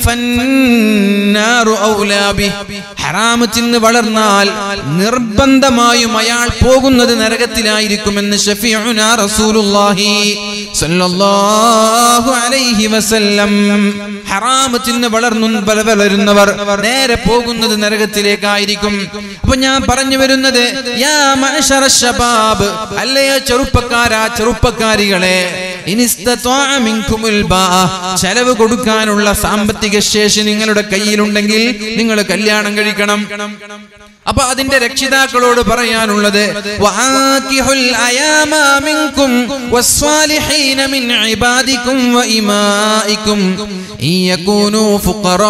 ഫന്നാറു ഔലാ ബിഹ്. ഹറാമ് തിന്ന് വളർന്നാൽ നിർബന്ധമായും അയാൾ പോകുന്നത് നരകത്തിലായിരിക്കുമെന്ന് ഷഫീഉനാ റസൂലുള്ളാഹി സ്വല്ലല്ലാഹു അലൈഹി വസല്ലം ഹറാമ് തിന്ന് വളർന്നു വള- വളരുന്നവർ നേരെ പോകുന്നത് നരകത്തിലേക്കായിരിക്കും അപ്പൊ ഞാൻ പറഞ്ഞു വരുന്നത് യാ മഅശറ ശബാബ് അല്ലയോ ചെറുപ്പക്കാരാ ചെറുപ്പക്കാരികളെ ഇനിസ്തത്വാ മിൻകുമുൽ ബാ ചെലവ് കൊടുക്കാനുള്ള സാമ്പത്തിക ശേഷി നിങ്ങളുടെ കയ്യിലുണ്ടെങ്കിൽ നിങ്ങൾ കല്യാണം കഴിക്കണം അപ്പൊ അതിന്റെ രക്ഷിതാക്കളോട് പറയാനുള്ളത് വആകിഹുൽ അയാമ മിൻകും വസ്സാലിഹീന മിൻ ഇബാദിക്കും വഇമാഇക്കും ഇയകൂനു ഫുഖറാ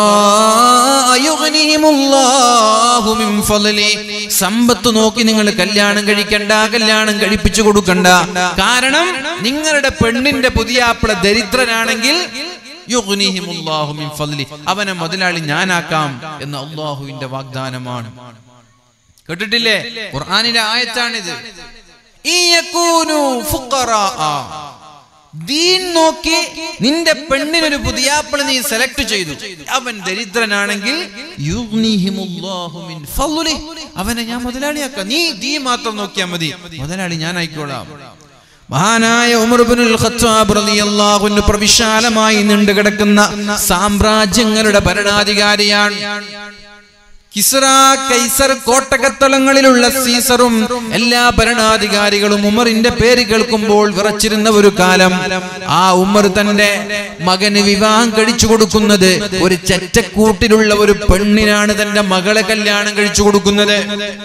യുഗ്നിഹിമുല്ലാഹു മിൻ ഫളലി സമ്പത്ത് നോക്കി നിങ്ങൾ കല്യാണം കഴിക്കണ്ട കല്യാണം കഴിപ്പിച്ചു കൊടുക്കണ്ട കാരണം നിങ്ങളുടെ പെണ്ണിന്റെ പുതിയാപ്പിള ദരിദ്രനാണെങ്കിൽ യുഗ്നിഹിമുല്ലാഹു മിൻ ഫളലി അവനെ മുതലാളി ഞാനാക്കാം എന്ന് അള്ളാഹുവിന്റെ വാഗ്ദാനമാണ് കേട്ടിട്ടില്ലേ ഖുർആനിലെ ആയത്താണിത് ഈ യകൂനു ഫുഖറാഅ. ദീൻ നോക്കി നിന്റെ പെണ്ണിനൊരു പുതിയാപ്പിള നീ സെലക്ട് ചെയ്തു അവൻ ദരിദ്രനാണെങ്കിൽ യുഗ്നിഹിമുല്ലാഹു മിൻ ഫളലി. അവനെ ഞാൻ മുതലാളിയാക്കാം നീ ദീ മാത്രം നോക്കിയാൽ മതി മുതലാളി ഞാൻ ആയിക്കോളാം മഹാനായ ഉമർ ഇബ്നുൽ ഖത്താബ് റളിയല്ലാഹു അൻഹു പ്രവിശാലമായി നീണ്ടു കിടക്കുന്ന സാമ്രാജ്യങ്ങളുടെ ഭരണാധികാരിയാണ് കിസ്റ കൈസർ കോട്ടകത്തളങ്ങളിലുള്ള സീസറും എല്ലാ ഭരണാധികാരികളും ഉമറിന്റെ പേര് കേൾക്കുമ്പോൾ വിറച്ചിരുന്ന ഒരു കാലം ആ ഉമർ തന്റെ മകന് വിവാഹം കഴിച്ചു കൊടുക്കുന്നത് ഒരു ചെറ്റക്കൂട്ടിലുള്ള ഒരു പെണ്ണിനാണ് തന്റെ മകളെ കല്യാണം കഴിച്ചു കൊടുക്കുന്നത്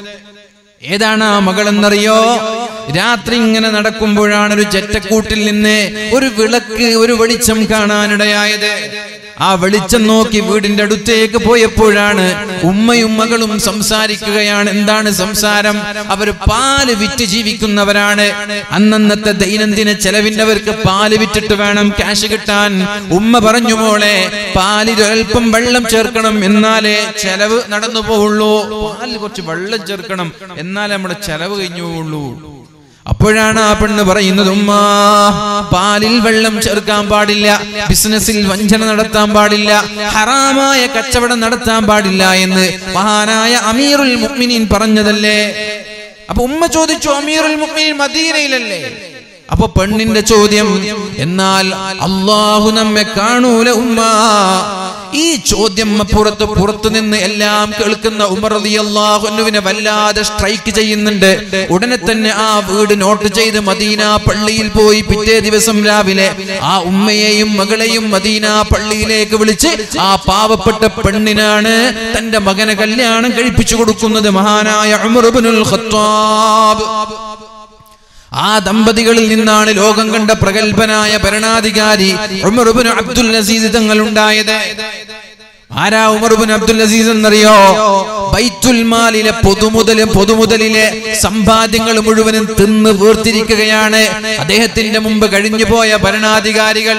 ഏതാണ് ആ മകളെന്നറിയോ രാത്രി ഇങ്ങനെ നടക്കുമ്പോഴാണ് ഒരു ചെറ്റക്കൂട്ടിൽ നിന്ന് ഒരു വിളക്ക് ഒരു വെളിച്ചം കാണാനിടയായത് ആ വെളിച്ചം നോക്കി വീടിന്റെ അടുത്തേക്ക് പോയപ്പോഴാണ് ഉമ്മയും മകളും സംസാരിക്കുകയാണ് എന്താണ് സംസാരം അവർ പാല് വിറ്റ് ജീവിക്കുന്നവരാണ് അന്നന്നത്തെ ദൈനംദിന ചെലവിന്റെ അവർക്ക് പാല് വിറ്റിട്ട് വേണം ക്യാഷ് കിട്ടാൻ ഉമ്മ പറഞ്ഞു മോളെ പാലിൽ അല്പം വെള്ളം ചേർക്കണം എന്നാലേ ചെലവ് നടന്നു പോവുള്ളൂ പാലിൽ കുറച്ച് വെള്ളം ചേർക്കണം എന്നാലേ നമ്മുടെ ചെലവ് കഴിഞ്ഞു പോവുള്ളൂ അപ്പോഴാണ് ആ പെണ്ണ് പറയുന്നത് ഉമ്മ പാലിൽ വെള്ളം ചേർക്കാൻ പാടില്ല ബിസിനസ്സിൽ വഞ്ചന നടത്താൻ പാടില്ല ഹറാമായ കച്ചവടം നടത്താൻ പാടില്ല എന്ന് മഹാനായ അമീറുൽ മുഅ്മിനീൻ പറഞ്ഞതല്ലേ അപ്പൊ ഉമ്മ ചോദിച്ചു അമീറുൽ മുഅ്മിനീൻ മദീനയിലല്ലേ അപ്പൊ പെണ്ണിന്റെ ചോദ്യം എന്നാൽ അള്ളാഹു നമ്മെ കാണൂല ഉമ്മ ഈ ചോദ്യം പുറത്ത് പുറത്തു നിന്ന് എല്ലാം കേൾക്കുന്ന ഉമർ അള്ളാഹുനുവിനെ വല്ലാതെ സ്ട്രൈക്ക് ചെയ്യുന്നുണ്ട് ഉടനെ തന്നെ ആ വീട് നോട്ട് ചെയ്ത് മദീന പള്ളിയിൽ പോയി പിറ്റേ ദിവസം രാവിലെ ആ ഉമ്മയെയും മകളെയും മദീന പള്ളിയിലേക്ക് വിളിച്ച് ആ പാവപ്പെട്ട പെണ്ണിനാണ് തന്റെ മകനെ കല്യാണം കഴിപ്പിച്ചു കൊടുക്കുന്നത് മഹാനായ ഉമർ ഇബ്നുൽ ഖത്താബ് ആ ദമ്പതികളിൽ നിന്നാണ് ലോകം കണ്ട പ്രഗത്ഭനായ ഭരണാധികാരി ഉമർ ഇബ്നു അബ്ദുൽ അസീസ് തങ്ങൾ ഉണ്ടായത് ആരാ ഉമർ ഇബ്നു അബ്ദുൽ അസീസ് എന്നറിയോ ബൈത്തുൽ മാലിലെ പൊതുമുതല് പൊതുമുതലിലെ സമ്പാദ്യങ്ങൾ മുഴുവനും തിന്ന് വീർത്തിരിക്കുകയാണ് അദ്ദേഹത്തിന്റെ മുമ്പ് കഴിഞ്ഞുപോയ ഭരണാധികാരികൾ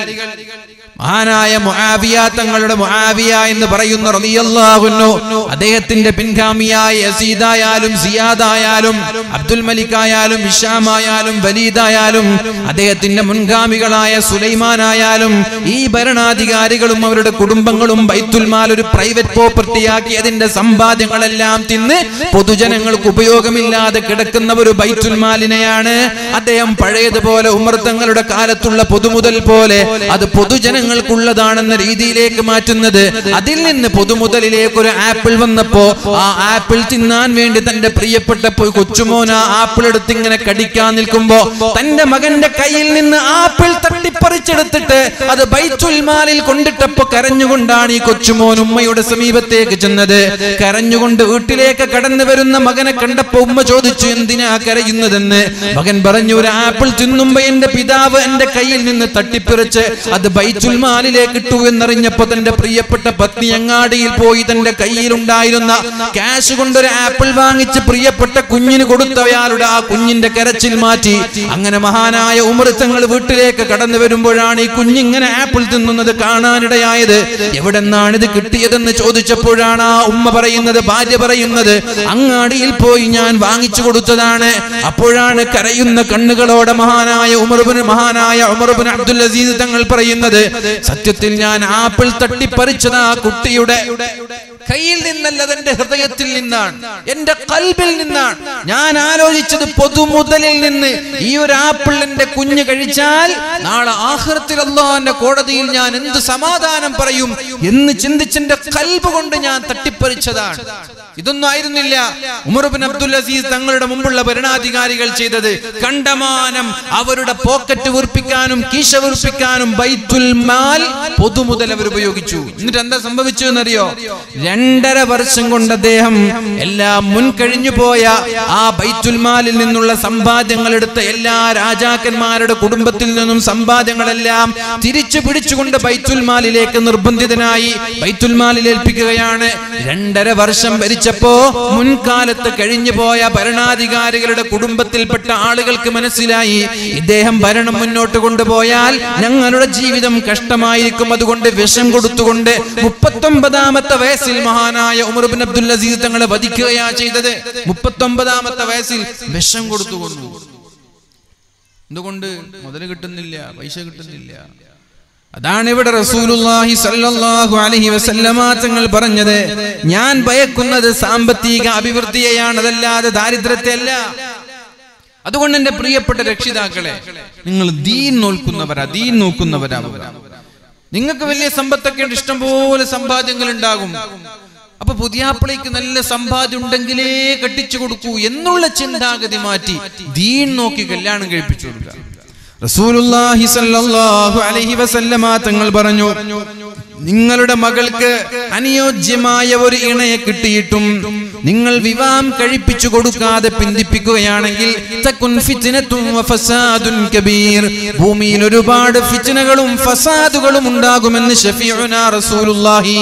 മഹാനായ മുആവിയ തങ്ങളുടെ മുആവിയ എന്ന് പറയുന്ന റളിയല്ലാഹുന്നു അദ്ദേഹത്തിന്റെ പിൻഗാമിയായ യസീദായാലും സിയാദായാലും അബ്ദുൽ മലിക്കായാലും ഇഷാമായാലും വലീദായാലും അദ്ദേഹത്തിന്റെ മുൻഗാമികളായ സുലൈമാനായാലും ഈ ഭരണാധികാരികളും അവരുടെ കുടുംബങ്ങളും ബൈത്തുൽ മാൽ ഒരു പ്രൈവറ്റ് പ്രോപ്പർട്ടി ആക്കി അതിന്റെ സമ്പാദ്യങ്ങളെല്ലാം തിന്ന് പൊതുജനങ്ങൾക്ക് ഉപയോഗമില്ലാതെ കിടക്കുന്ന ഒരു ബൈത്തുൽ മാലിനെയാണ് അദ്ദേഹം പഴയതുപോലെ ഉമർ തങ്ങളുടെ കാലത്തുള്ള പൊതുമുതൽ പോലെ അത് പൊതുജനങ്ങൾക്കുള്ളതാണെന്ന രീതിയിലേക്ക് മാറ്റുന്നത് അതിൽ നിന്ന് പൊതുമുതലിലേക്ക് ഒരു ആപ്പിൾ വന്നപ്പോ ആ ആപ്പിൾ തിന്നാൻ വേണ്ടി തന്റെ പ്രിയപ്പെട്ട പൊ- കൊച്ചുമോൻ ആ ആപ്പിൾ എടുത്ത് ഇങ്ങനെ കടിക്കാൻ നിൽക്കുമ്പോ തന്റെ മകന്റെ കയ്യിൽ നിന്ന് ആപ്പിൾ തട്ടിപ്പറിച്ചെടുത്തിട്ട് അത് ബൈത്തുൽ മാലിൽ കൊണ്ടിട്ടപ്പോ കരഞ്ഞുകൊണ്ടാണ് ഈ കൊച്ചുമോൻ ഉമ്മയുടെ സമീപത്തേക്ക് ചെന്നത് കരഞ്ഞുകൊണ്ട് വീട്ടിലേക്ക് കടന്നു വരുന്ന മകനെ കണ്ടപ്പോ ഉമ്മ ചോദിച്ചു എന്തിനാ കരയുന്നതെന്ന് മകൻ പറഞ്ഞു ഒരു ആപ്പിൾ തിന്നുമ്പോ എന്റെ പിതാവ് എന്റെ കയ്യിൽ നിന്ന് തട്ടിപ്പറിച്ച് അത് ബൈത്തുൽ മാലിലേക്ക് ഇട്ടു എന്നറിഞ്ഞപ്പോ തന്റെ പ്രിയപ്പെട്ട പത്നി അങ്ങാടിയിൽ പോയി തന്റെ കയ്യിലുണ്ടായിരുന്ന ക്യാഷ് കൊണ്ടൊരു ആപ്പിൾ വാങ്ങിച്ച് പ്രിയപ്പെട്ട കുഞ്ഞിന് കൊടുത്തയാളുടെ ആ കുഞ്ഞിന്റെ കരച്ചിൽ മാറ്റി അങ്ങനെ മഹാനായ ഉമൃത്തങ്ങൾ വീട്ടിലേക്ക് കടന്നു വരുമ്പോഴാണ് ഈ കുഞ്ഞിങ്ങനെ ആപ്പിൾ തിന്നുന്നത് കാണാനിടയായത് എവിടെന്നാണ് ഇത് കിട്ടിയതെന്ന് ചോദിച്ചപ്പോഴാണ് ആ ഉമ്മ പറയുന്നത് ഭാര്യ പറയുന്നത് അങ്ങാടിയിൽ പോയി ഞാൻ വാങ്ങിച്ചു കൊടുത്തതാണ് അപ്പോഴാണ് കരയുന്ന കണ്ണുകളോടെ മഹാനായ ഉമർബിന് മഹാനായ ഉമർബിൻ അബ്ദുൽ അസീസ് തങ്ങൾ പറയുന്നത് സത്യത്തിൽ ഞാൻ ആപ്പിൾ തട്ടിപ്പറിച്ചത് ആ കുട്ടിയുടെ കയ്യിൽ നിന്നല്ല എന്റെ ഹൃദയത്തിൽ നിന്നാണ് എന്റെ കൽബിൽ നിന്നാണ് ഞാൻ ആലോചിച്ചത് പൊതുമുതലിൽ നിന്ന് ഈ ഒരു ആപ്പിൾ എന്റെ കുഞ്ഞ് കഴിച്ചാൽ നാളെ ആഹൃത്തിൽ അള്ളാന്റെ കോടതിയിൽ ഞാൻ എന്ത് സമാധാനം പറയും എന്ന് ചിന്തിച്ചെന്റെ കൽബ് കൊണ്ട് ഞാൻ തട്ടിപ്പറിച്ചതാണ് ഇതൊന്നും ആയിരുന്നില്ല ഉമർബിൻ അബ്ദുൽ അസീസ് തങ്ങളുടെ മുമ്പുള്ള ഭരണാധികാരികൾ ചെയ്തത് കണ്ടമാനം അവരുടെ പോക്കറ്റ് വീർപ്പിക്കാനും കീശ വീർപ്പിക്കാനും ബൈത്തുൽ മാൽ പൊതുമുതൽ അവർ ഉപയോഗിച്ചു എന്നിട്ട് എന്താ സംഭവിച്ചു എന്നറിയോ രണ്ടര വർഷം കൊണ്ട് അദ്ദേഹം എല്ലാം മുൻകഴിഞ്ഞു പോയ ആ ബൈത്തുൽ മാലിൽ നിന്നുള്ള സമ്പാദ്യങ്ങൾ എടുത്ത എല്ലാ രാജാക്കന്മാരുടെ കുടുംബത്തിൽ നിന്നും സമ്പാദ്യങ്ങളെല്ലാം തിരിച്ചു പിടിച്ചുകൊണ്ട് ബൈത്തുൽ മാലിലേക്ക് നിർബന്ധിതനായി ബൈത്തുൽ മാലിൽ ഏൽപ്പിക്കുകയാണ് രണ്ടര വർഷം ഭരിച്ചപ്പോ മുൻകാലത്ത് കഴിഞ്ഞു പോയ ഭരണാധികാരികളുടെ കുടുംബത്തിൽപ്പെട്ട ആളുകൾക്ക് മനസ്സിലായി ഇദ്ദേഹം ഭരണം മുന്നോട്ട് കൊണ്ടുപോയാൽ ഞങ്ങളുടെ ജീവിതം കഷ്ടമായിരിക്കും അതുകൊണ്ട് വിഷം കൊടുത്തുകൊണ്ട് മുപ്പത്തൊമ്പതാമത്തെ വയസ്സിൽ മഹാനായ ഉമർ ബിൻ അബ്ദുൽ അസീസ് തങ്ങളെ വധിക്കുകയാ ചെയ്തത് മുപ്പത്തൊമ്പതാമത്തെ വയസ്സിൽ വിഷം കൊടുത്തുകൊണ്ടു എന്തുകൊണ്ട് മുതല് കിട്ടുന്നില്ല പൈസ കിട്ടുന്നില്ല അതാണ് ഇവിടെ റസൂലുള്ളാഹി സല്ലല്ലാഹു അലൈഹി വസല്ലമ തങ്ങൾ പറഞ്ഞത് ഞാൻ ഭയക്കുന്നത് സാമ്പത്തിക അഭിവൃദ്ധിയെയാണ് അതല്ലാതെ ദാരിദ്ര്യത്തെ അല്ല അതുകൊണ്ട് എന്റെ പ്രിയപ്പെട്ട രക്ഷിതാക്കളെ നിങ്ങൾ ദീൻ നോക്കുന്നവരാ ദീൻ നോക്കുന്നവരാവുക നിങ്ങൾക്ക് വലിയ സമ്പത്തൊക്കെ ഉണ്ട് ഇഷ്ടംപോലെ സമ്പാദ്യങ്ങൾ ഉണ്ടാകും അപ്പൊ പുതിയാപ്പിളയ്ക്ക് നല്ല സമ്പാദ്യം ഉണ്ടെങ്കിലേ കെട്ടിച്ചു കൊടുക്കൂ എന്നുള്ള ചിന്താഗതി മാറ്റി ദീൻ നോക്കി കല്യാണം കഴിപ്പിച്ചു കൊടുക്കുക റസൂലുള്ളാഹി സ്വല്ലല്ലാഹു അലൈഹി വസല്ലമ തങ്ങൾ പറഞ്ഞു നിങ്ങളുടെ മകൾക്ക് അനുയോജ്യമായ ഒരു ഇണയെ കിട്ടിയിട്ടും നിങ്ങൾ വിവാഹം കഴിപ്പിച്ചു കൊടുക്കാതെ പിന്തിപ്പിക്കുകയാണെങ്കിൽ തകുൻ ഫിത്നത്തും വഫസാദുൻ കബീർ ഭൂമിയിൽ ഒരുപാട് ഫിത്നകളും ഫസാദുകളും ഉണ്ടാകുമെന്ന് ഷഫീഉനാ റസൂലുള്ളാഹി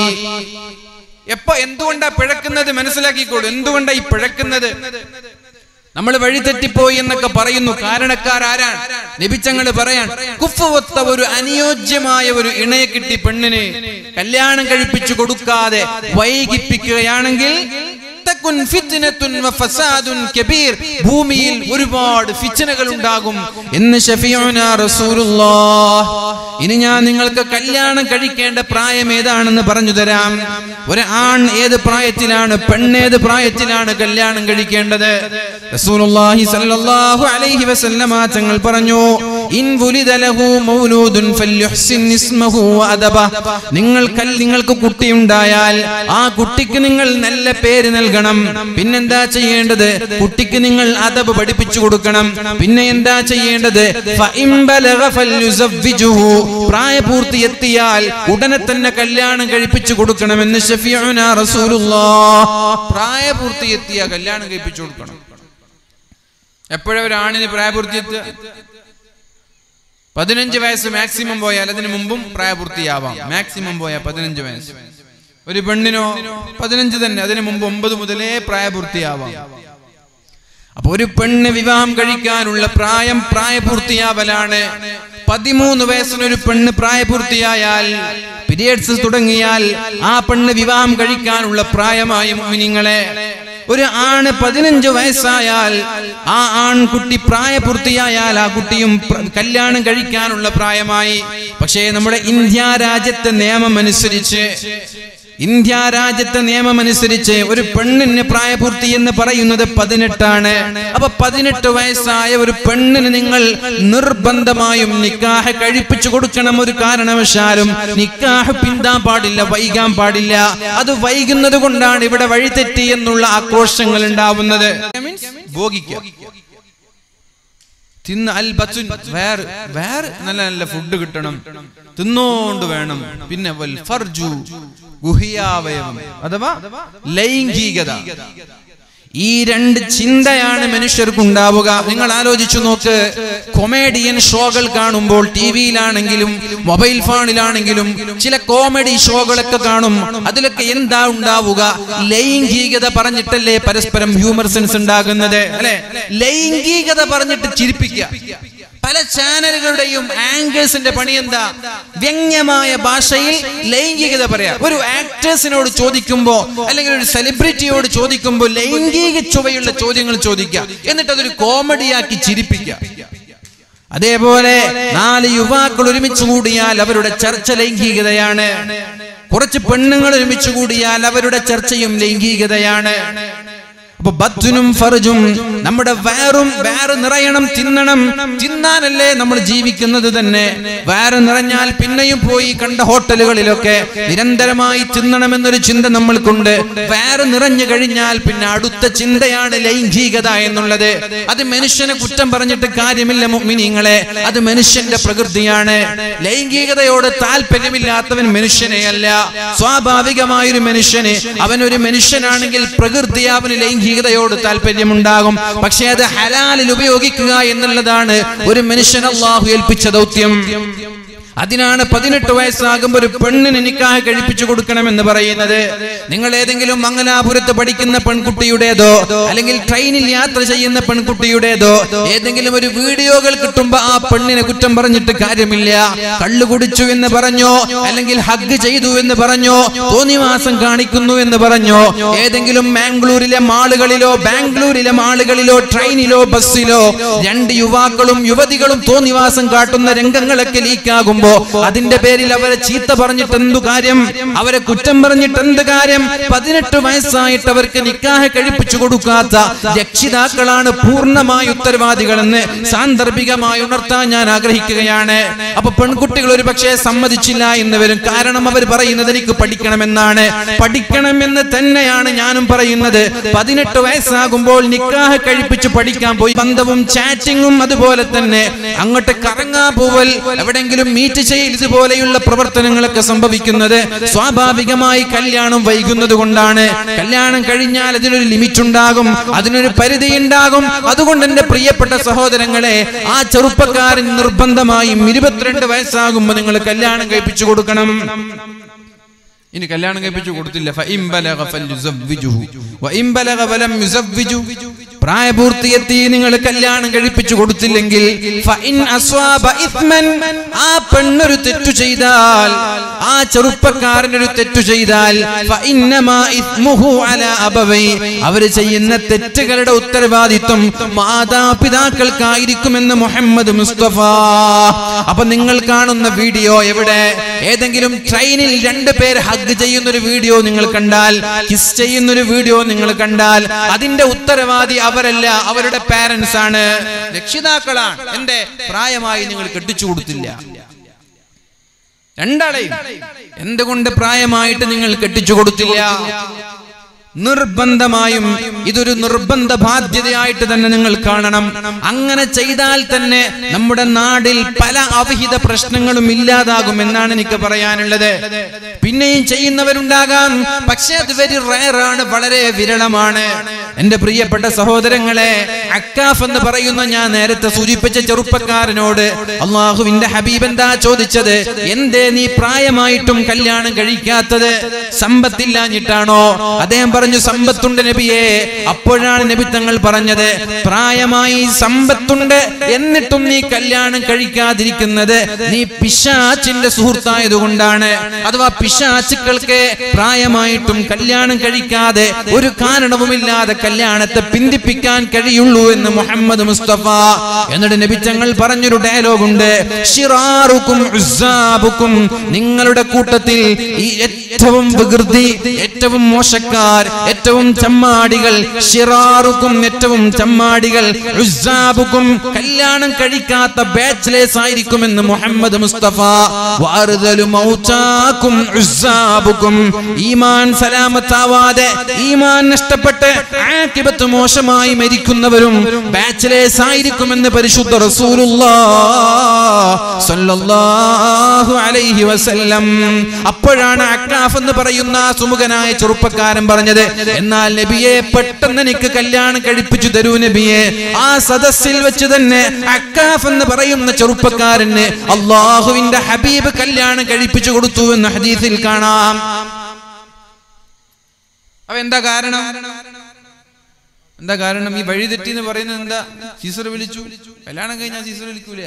എപ്പോ എന്തുകൊണ്ടാ പിഴക്കുന്നത് മനസ്സിലാക്കിക്കോളൂ എന്തുകൊണ്ടാ ഈ പിഴക്കുന്നത് നമ്മൾ വഴിതെറ്റിപ്പോയി എന്നൊക്കെ പറയുന്നു കാരണക്കാരാരാണ് നബിച്ചങ്ങള് പറയാൻ കുഫുവത്ത ഒരു അനുയോജ്യമായ ഒരു ഇണയെ കിട്ടി പെണ്ണിന് കല്യാണം കഴിപ്പിച്ചു കൊടുക്കാതെ വൈകിപ്പിക്കുകയാണെങ്കിൽ തകുൻ ഫിത്നത്തുൻ വഫസാദുൻ കബീർ ഭൂമിയിൽ ഒരുപാട് ഫിച്ചനകൾ ഉണ്ടാകും എന്ന് ഷഫീഉന റസൂലുള്ളാഹ് ഇനി ഞാൻ നിങ്ങൾക്ക് കല്യാണം കഴിക്കേണ്ട പ്രായം ഏതാണെന്ന് പറഞ്ഞു തരാം ഒരു ആൺ ഏത് പ്രായത്തിലാണ് പെണ്ണേത് പ്രായത്തിലാണ് കല്യാണം കഴിക്കേണ്ടത് റസൂലുള്ളാഹി സ്വല്ലല്ലാഹു അലൈഹി വസല്ലമ തങ്ങൾ പറഞ്ഞു ഇൻ വുലിദ ലഹു മൗലൂദുൻ ഫല്യുഹ്സിൻ ഇസ്മഹു വഅദബ നിങ്ങൾ കൽ- നിങ്ങൾക്ക് കുട്ടിയുണ്ടായാൽ ആ കുട്ടിക്ക് നിങ്ങൾ നല്ല പേര് നൽകണം പിന്നെന്താ ചെയ്യേണ്ടത് കുട്ടിക്ക് നിങ്ങൾ അദബ് പഠിപ്പിച്ചു കൊടുക്കണം പിന്നെ എന്താ ചെയ്യേണ്ടത് ഫഇൻ ബലഗ ഫല്യുസവ്വിജുഹു പ്രായപൂർത്തി എത്തിയാൽ ഉടനെ തന്നെ കല്യാണം കഴിപ്പിച്ചു കൊടുക്കണമെന്ന് ഷഫീഉന റസൂലുള്ളാഹ് പ്രായപൂർത്തി എത്തിയ കല്യാണം കഴിപ്പിച്ചു കൊടുക്കണം എപ്പോഴാ ഒരു ആണിന് പ്രായപൂർത്തി എത്തുക പതിനഞ്ച് വയസ്സ് മാക്സിമം പോയാൽ അതിന് മുമ്പും പ്രായപൂർത്തിയാവാം മാക്സിമം പോയാൽ പതിനഞ്ച് വയസ്സ് ഒരു പെണ്ണിനോ പതിനഞ്ച് തന്നെ അതിനു മുമ്പ് ഒമ്പത് മുതലേ പ്രായപൂർത്തിയാവാം അപ്പൊ ഒരു പെണ്ണ് വിവാഹം കഴിക്കാനുള്ള പ്രായം പ്രായപൂർത്തിയാവലാണ് പതിമൂന്ന് വയസ്സിനൊരു പെണ്ണ് പ്രായപൂർത്തിയായാൽ പീരിയഡ്സ് തുടങ്ങിയാൽ ആ പെണ്ണ് വിവാഹം കഴിക്കാനുള്ള പ്രായമായി മുഅ്മിനീങ്ങളെ ഒരു ആണ് പതിനഞ്ച് വയസ്സായാൽ ആ ആൺകുട്ടി പ്രായപൂർത്തിയായാൽ ആ കുട്ടിയും പ്ര- കല്യാണം കഴിക്കാനുള്ള പ്രായമായി പക്ഷേ നമ്മുടെ ഇന്ത്യ രാജ്യത്തെ നിയമം അനുസരിച്ച് ഇന്ത്യ രാജ്യത്തെ നിയമം അനുസരിച്ച് ഒരു പെണ്ണിന് പ്രായപൂർത്തി എന്ന് പറയുന്നത് പതിനെട്ടാണ് അപ്പൊ പതിനെട്ട് വയസ്സായ ഒരു പെണ്ണിന് നിങ്ങൾ നിർബന്ധമായും നിക്കാഹ് കഴിപ്പിച്ചു കൊടുക്കണം ഒരു കാരണവശാലും നിക്കാഹ് പിന്താൻ പാടില്ല വൈകാൻ പാടില്ല അത് വൈകുന്നത് കൊണ്ടാണ് ഇവിടെ വഴിതെറ്റി എന്നുള്ള ആക്രോശങ്ങൾ ഉണ്ടാവുന്നത് ഭോഗിക്കുക തിന്ന് അൽ ബത്തുൻ വേറെ വേറെ നല്ല നല്ല ഫുഡ് കിട്ടണം തിന്നോണ്ട് വേണം പിന്നെ വൽ ഫർജു ഗുഹിയാവയവം അഥവാ ലൈംഗികത ഈ രണ്ട് ചിന്തയാണ് മനുഷ്യർക്കുണ്ടാവുക നിങ്ങൾ ആലോചിച്ചു നോക്ക് കൊമേഡിയൻ ഷോകൾ കാണുമ്പോൾ ടി വിയിലാണെങ്കിലും മൊബൈൽ ഫോണിലാണെങ്കിലും ചില കോമഡി ഷോകളൊക്കെ കാണും അതിലൊക്കെ എന്താ ഉണ്ടാവുക ലൈംഗികത പറഞ്ഞിട്ടല്ലേ പരസ്പരം ഹ്യൂമർ സെൻസ് ഉണ്ടാകുന്നത് അല്ലെ ലൈംഗികത പറഞ്ഞിട്ട് ചിരിപ്പിക്കുക പല ചാനലുകളുടെയും ആങ്കേഴ്സിന്റെ പണി എന്താ വ്യംഗ്യമായ ഭാഷയിൽ ലൈംഗികത പറയാ ഒരു ആക്ടേഴ്സിനോട് ചോദിക്കുമ്പോ അല്ലെങ്കിൽ ഒരു സെലിബ്രിറ്റിയോട് ചോദിക്കുമ്പോ ലൈംഗിക ചുവയുള്ള ചോദ്യങ്ങൾ ചോദിക്കുക എന്നിട്ട് അതൊരു കോമഡിയാക്കി ചിരിപ്പിക്കുക അതേപോലെ നാല് യുവാക്കൾ ഒരുമിച്ച് കൂടിയാൽ അവരുടെ ചർച്ച ലൈംഗികതയാണ് കുറച്ച് പെണ്ണുങ്ങൾ ഒരുമിച്ച് കൂടിയാൽ അവരുടെ ചർച്ചയും ലൈംഗികതയാണ് അപ്പൊ ബത്തുനും ഫർജും നമ്മുടെ വയറും വയറ് നിറയണം തിന്നണം തിന്നാനല്ലേ നമ്മൾ ജീവിക്കുന്നത് തന്നെ വയറ് നിറഞ്ഞാൽ പിന്നെയും പോയി കണ്ട ഹോട്ടലുകളിലൊക്കെ നിരന്തരമായി തിന്നണമെന്നൊരു ചിന്ത നമ്മൾക്കുണ്ട് വയറ് നിറഞ്ഞു കഴിഞ്ഞാൽ പിന്നെ അടുത്ത ചിന്തയാണ് ലൈംഗികത എന്നുള്ളത് അത് മനുഷ്യനെ കുറ്റം പറഞ്ഞിട്ട് കാര്യമില്ല മുഅ്മിനീങ്ങളെ അത് മനുഷ്യന്റെ പ്രകൃതിയാണ് ലൈംഗികതയോട് താല്പര്യമില്ലാത്തവൻ മനുഷ്യനെയല്ല സ്വാഭാവികമായൊരു മനുഷ്യന് അവൻ ഒരു മനുഷ്യനാണെങ്കിൽ പ്രകൃതി അവന് ലൈംഗികതയോട് താല്പര്യമുണ്ടാകും പക്ഷെ അത് ഹലാലിൽ ഉപയോഗിക്കുക എന്നുള്ളതാണ് ഒരു മനുഷ്യൻ അള്ളാഹു ഏൽപ്പിച്ച ദൗത്യം അതിനാണ് പതിനെട്ട് വയസ്സാകുമ്പോൾ ഒരു പെണ്ണിന് നിക്കാഹ് കഴിപ്പിച്ചു കൊടുക്കണമെന്ന് പറയുന്നത് നിങ്ങൾ ഏതെങ്കിലും മംഗലാപുരത്ത് പഠിക്കുന്ന പെൺകുട്ടിയുടേതോ അല്ലെങ്കിൽ ട്രെയിനിൽ യാത്ര ചെയ്യുന്ന പെൺകുട്ടിയുടേതോ ഏതെങ്കിലും ഒരു വീഡിയോകൾ കിട്ടുമ്പോ ആ പെണ്ണിനെ കുറ്റം പറഞ്ഞിട്ട് കാര്യമില്ല കള്ളു കുടിച്ചു എന്ന് പറഞ്ഞോ അല്ലെങ്കിൽ ഹഗ് ചെയ്തു എന്ന് പറഞ്ഞോ തോന്നിവാസം കാണിക്കുന്നു എന്ന് പറഞ്ഞോ ഏതെങ്കിലും മാംഗ്ലൂരിലെ മാളുകളിലോ ബാംഗ്ലൂരിലെ മാളുകളിലോ ട്രെയിനിലോ ബസ്സിലോ രണ്ട് യുവാക്കളും യുവതികളും തോന്നിവാസം കാട്ടുന്ന രംഗങ്ങളൊക്കെ ലീക്കാകുമ്പോ അതിന്റെ പേരിൽ അവരെ ചീത്ത പറഞ്ഞിട്ട് എന്തു കാര്യം അവരെ കുറ്റം പറഞ്ഞിട്ട് എന്ത് കാര്യം പതിനെട്ട് വയസ്സായിട്ട് അവർക്ക് നിക്കാഹ് കഴിപ്പിച്ചു കൊടുക്കാത്ത രക്ഷിതാക്കളാണ് പൂർണ്ണമായ ഉത്തരവാദികളെന്ന് സാന്ദർഭികമായി ഉണർത്താൻ ഞാൻ ആഗ്രഹിക്കുകയാണ് അപ്പൊ പെൺകുട്ടികൾ ഒരു പക്ഷേ സമ്മതിച്ചില്ല എന്ന് വരും കാരണം അവർ പറയുന്നത് എനിക്ക് പഠിക്കണമെന്നാണ് പഠിക്കണമെന്ന് തന്നെയാണ് ഞാനും പറയുന്നത് പതിനെട്ട് വയസ്സാകുമ്പോൾ നിക്കാഹ് കഴിപ്പിച്ച് പഠിക്കാൻ പോയി ബന്ധവും ചാറ്റിങ്ങും അതുപോലെ തന്നെ അങ്ങോട്ട് കറങ്ങാ പോവൽ എവിടെങ്കിലും മീറ്റ് ചെയ്യൽ ഇതുപോലെയുള്ള പ്രവർത്തനങ്ങളൊക്കെ സംഭവിക്കുന്നത് സ്വാഭാവികമായി കല്യാണം വൈകുന്നത് കൊണ്ടാണ് കല്യാണം കഴിഞ്ഞാൽ അതിനൊരു ലിമിറ്റ് ഉണ്ടാകും അതിനൊരു പരിധി ഉണ്ടാകും അതുകൊണ്ട് എന്റെ പ്രിയപ്പെട്ട സഹോദരങ്ങളെ ആ ചെറുപ്പക്കാരൻ നിർബന്ധമായും ഇരുപത്തിരണ്ട് വയസ്സാകുമ്പോൾ നിങ്ങൾ കല്യാണം കഴിപ്പിച്ചു കൊടുക്കണം ഇനി കല്യാണം കഴിപ്പിച്ചു കൊടുത്തില്ല ഫഇൻ ബലഗ ഫൽയുസവ്വിജുഹു വഇൻ ബലഗ ഫലം യുസവ്വിജു പ്രായപൂർത്തിയെത്തി നിങ്ങൾ കല്യാണം കഴിപ്പിച്ചു കൊടുത്തില്ലെങ്കിൽ ഫഇൻ അസ്വാബ ഇത്മൻ ആ പെണ്ണൊരു തെറ്റു ചെയ്താൽ ആ ചെറുപ്പക്കാരൻ ഒരു തെറ്റു ചെയ്താൽ ഫഇന്നമാ ഇത്മുഹു അലാ അബവൈ അവർ ചെയ്യുന്ന തെറ്റുകളുടെ ഉത്തരവാദിത്വം മാതാപിതാക്കൾക്കായിരിക്കുമെന്ന് മുഹമ്മദ് മുസ്തഫ അപ്പൊ നിങ്ങൾ കാണുന്ന വീഡിയോ എവിടെ ഏതെങ്കിലും ട്രെയിനിൽ രണ്ട് പേര് ഹഗ് ചെയ്യുന്ന ഒരു വീഡിയോ നിങ്ങൾ കണ്ടാൽ കിസ് ചെയ്യുന്ന ഒരു വീഡിയോ നിങ്ങൾ കണ്ടാൽ അതിന്റെ ഉത്തരവാദി അവരല്ല അവരുടെ പാരന്റ്സ് ആണ് രക്ഷിതാക്കളാണ് എന്റെ പ്രായമായി നിങ്ങൾ കെട്ടിച്ചു കൊടുത്തില്ല രണ്ടാളെയും എന്തുകൊണ്ട് പ്രായമായിട്ട് നിങ്ങൾ കെട്ടിച്ചു കൊടുത്തില്ല നിർബന്ധമായും ഇതൊരു നിർബന്ധ ബാധ്യതയായിട്ട് തന്നെ നിങ്ങൾ കാണണം അങ്ങനെ ചെയ്താൽ തന്നെ നമ്മുടെ നാടിൽ പല അവിഹിത പ്രശ്നങ്ങളും ഇല്ലാതാകും എന്നാണ് എനിക്ക് പറയാനുള്ളത് പിന്നെയും ചെയ്യുന്നവരുണ്ടാകാം പക്ഷെ അത് വെരി റയറാണ് വളരെ വിരളമാണ് എന്റെ പ്രിയപ്പെട്ട സഹോദരങ്ങളെ അക്കാഫ് എന്ന് പറയുന്ന ഞാൻ നേരത്തെ സൂചിപ്പിച്ച ചെറുപ്പക്കാരനോട് അള്ളാഹുവിന്റെ ഹബീബ് എന്താ ചോദിച്ചത് എന്തേ നീ പ്രായമായിട്ടും കല്യാണം കഴിക്കാത്തത് സമ്പത്തില്ലാഞ്ഞിട്ടാണോ അദ്ദേഹം പറഞ്ഞു സമ്പത്തുണ്ട് നബിയെ അപ്പോഴാണ് നബി തങ്ങൾ പറഞ്ഞത് പ്രായമായി സമ്പത്തുണ്ട് എന്നിട്ടും നീ കല്യാണം കഴിക്കാതിരിക്കുന്നത് നീ പിശാച്ചിന്റെ സുഹൃത്തായതുകൊണ്ടാണ് അഥവാ പിശാച്ചുക്കൾക്ക് പ്രായമായിട്ടും കല്യാണം കഴിക്കാതെ ഒരു കാരണവുമില്ലാതെ കല്യാണത്തെ പിന്തിപ്പിക്കാൻ കഴിയുള്ളൂ എന്ന് മുഹമ്മദ് മുസ്തഫ എന്നിട്ട് നബി തങ്ങൾ പറഞ്ഞൊരു ഡയലോഗ് ഉണ്ട് ഷിറാറുക്കും ഉസ്സാബുക്കും നിങ്ങളുടെ കൂട്ടത്തിൽ ഈ ഏറ്റവും വികൃതി ഏറ്റവും മോശക്കാർ ഏറ്റവും ചമ്മാടികൾ ഷിറാറുക്കും ഏറ്റവും ചമ്മാടികൾ ഉസ്സാബുക്കും കല്യാണം കഴിക്കാത്ത ബാച്ചിലേഴ്സ് ആയിരിക്കുമെന്ന് മുഹമ്മദ് മുസ്തഫ വാറുതലു മൗചാക്കും ഉസ്സാബുക്കും ഈമാൻ സലാമത്താവാതെ ഈമാൻ നഷ്ടപ്പെട്ട് ആക്കിബത്ത് മോശമായി മരിക്കുന്നവരും ബാച്ചിലേഴ്സ് ആയിരിക്കുമെന്ന് പരിശുദ്ധ റസൂലുള്ളാഹു അലൈഹി വസല്ലം അപ്പോഴാണ് അക്നാഫ് എന്ന് പറയുന്ന ആ സുമുഖനായ ചെറുപ്പക്കാരൻ പറഞ്ഞത് എന്നാൽ നബിയെ പെട്ടെന്ന് എനിക്ക് കല്യാണം കഴിപ്പിച്ചു തരൂ നബിയെ ആ സദസ്സിൽ വെച്ച് തന്നെ അക്കാഫ് എന്ന് പറയുന്ന ചെറുപ്പക്കാരന് അള്ളാഹുവിന്റെ ഹബീബ് കല്യാണം കഴിപ്പിച്ചു കൊടുത്തു എന്ന് ഹദീസിൽ കാണാം അവ എന്താ കാരണം എന്താ കാരണം ഈ വഴി തെറ്റി എന്ന് പറയുന്നത് എന്താ സീസർ വിളിച്ചു കല്യാണം കഴിഞ്ഞാൽ സീസർ വിളിക്കൂല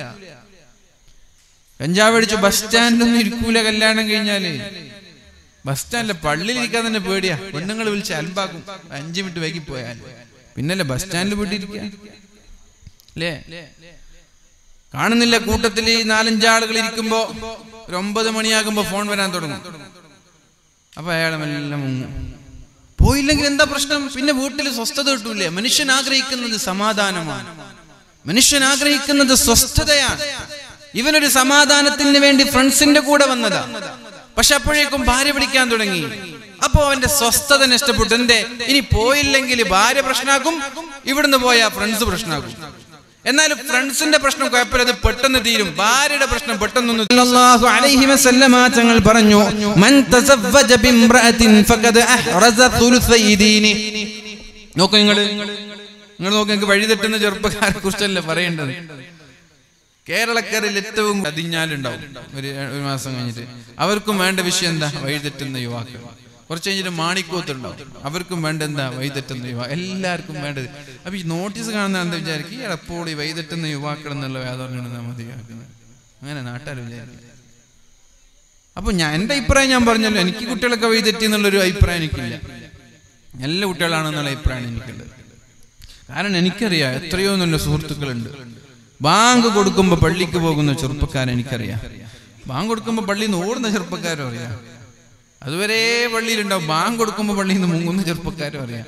കഞ്ചാവ് അടിച്ചു ബസ് സ്റ്റാൻഡിലൊന്നും ഇരിക്കൂല കല്യാണം കഴിഞ്ഞാല് ബസ് സ്റ്റാൻഡിലെ പള്ളിയിൽ ഇരിക്കാൻ തന്നെ പേടിയാ പെണ്ണുങ്ങൾ വിളിച്ച് അൽബാക്കും അഞ്ചു മിനിറ്റ് വൈകി പോയാൽ പിന്നല്ലേ ബസ് സ്റ്റാൻഡിൽ പോയിട്ടിരിക്കുക അല്ലേ കാണുന്നില്ല കൂട്ടത്തിൽ ഈ നാലഞ്ചാളുകൾ ഇരിക്കുമ്പോ ഒരു ഒമ്പത് മണിയാകുമ്പോ ഫോൺ വരാൻ തുടങ്ങും അപ്പൊ അയാളെ മെല്ലെ മുങ്ങും പോയില്ലെങ്കിൽ എന്താ പ്രശ്നം പിന്നെ വീട്ടിൽ സ്വസ്ഥത കിട്ടൂലേ മനുഷ്യൻ ആഗ്രഹിക്കുന്നത് സമാധാനമാണ് മനുഷ്യൻ ആഗ്രഹിക്കുന്നത് സ്വസ്ഥതയാണ് ഇവനൊരു സമാധാനത്തിന് വേണ്ടി ഫ്രണ്ട്സിന്റെ കൂടെ വന്നതാ പക്ഷെ അപ്പോഴേക്കും ഭാര്യ പിടിക്കാൻ തുടങ്ങി അപ്പോ അവന്റെ സ്വസ്ഥത നഷ്ടപ്പെട്ടു എന്തേ ഇനി പോയില്ലെങ്കിൽ ഭാര്യ പ്രശ്നാക്കും ഇവിടുന്ന് പോയാ ഫ്രണ്ട്സ് പ്രശ്നാക്കും എന്നാലും ഫ്രണ്ട്സിന്റെ പ്രശ്നം കുഴപ്പമില്ല അത് പെട്ടെന്ന് തീരും ഭാര്യയുടെ പ്രശ്നം പെട്ടെന്നൊന്നും സല്ലല്ലാഹു അലൈഹി വസല്ലമ തങ്ങൾ പറഞ്ഞു മൻ തസവ്വജ ബിംറഅത്തിൻ ഫഖദ് അഹ്റസ ثلثي ദീനി നോക്കൂ നിങ്ങൾ നിങ്ങൾ നോക്കൂ നിങ്ങൾക്ക് വഴി തെറ്റുന്ന ചെറുപ്പക്കാരെ കുറിച്ചല്ലേ പറയേണ്ടത് കേരളക്കാരിൽ ഏറ്റവും അതിഞ്ഞാലുണ്ടാവും ഒരു ഒരു മാസം കഴിഞ്ഞിട്ട് അവർക്കും വേണ്ട വിഷയം എന്താ വഴി തെറ്റുന്ന യുവാക്കൾ കുറച്ച് കഴിഞ്ഞിട്ട് മാണിക്കൂത്തുണ്ടാവും അവർക്കും വേണ്ട എന്താ വൈതെറ്റുന്ന യുവാ എല്ലാവർക്കും വേണ്ടത് അപ്പൊ ഈ നോട്ടീസ് കാണുന്ന എന്താ വിചാരിക്കും ഈ എപ്പോൾ ഈ വൈതെറ്റുന്ന യുവാക്കൾ എന്നുള്ള വേദോർണ്ണ മതിയാക്കുന്നത് അങ്ങനെ നാട്ടുകാർ വിചാരിക്കും അപ്പൊ ഞാൻ എന്റെ അഭിപ്രായം ഞാൻ പറഞ്ഞല്ലോ എനിക്ക് കുട്ടികളൊക്കെ വൈതെറ്റി എന്നുള്ളൊരു അഭിപ്രായം എനിക്കില്ല നല്ല കുട്ടികളാണെന്നുള്ള അഭിപ്രായം എനിക്കുള്ളത് കാരണം എനിക്കറിയാം എത്രയോ നല്ല സുഹൃത്തുക്കളുണ്ട് ബാങ്ക് കൊടുക്കുമ്പോ പള്ളിക്ക് പോകുന്ന ചെറുപ്പക്കാരൻ എനിക്കറിയാം ബാങ്ക് കൊടുക്കുമ്പോ പള്ളിയിൽ നിന്ന് ഓടുന്ന ചെറുപ്പക്കാരും അറിയാം അതുവരെ പള്ളിയിലുണ്ടാവും ബാങ്ക് കൊടുക്കുമ്പോ പള്ളിയിൽ നിന്ന് മുങ്ങുന്ന ചെറുപ്പക്കാരും അറിയാം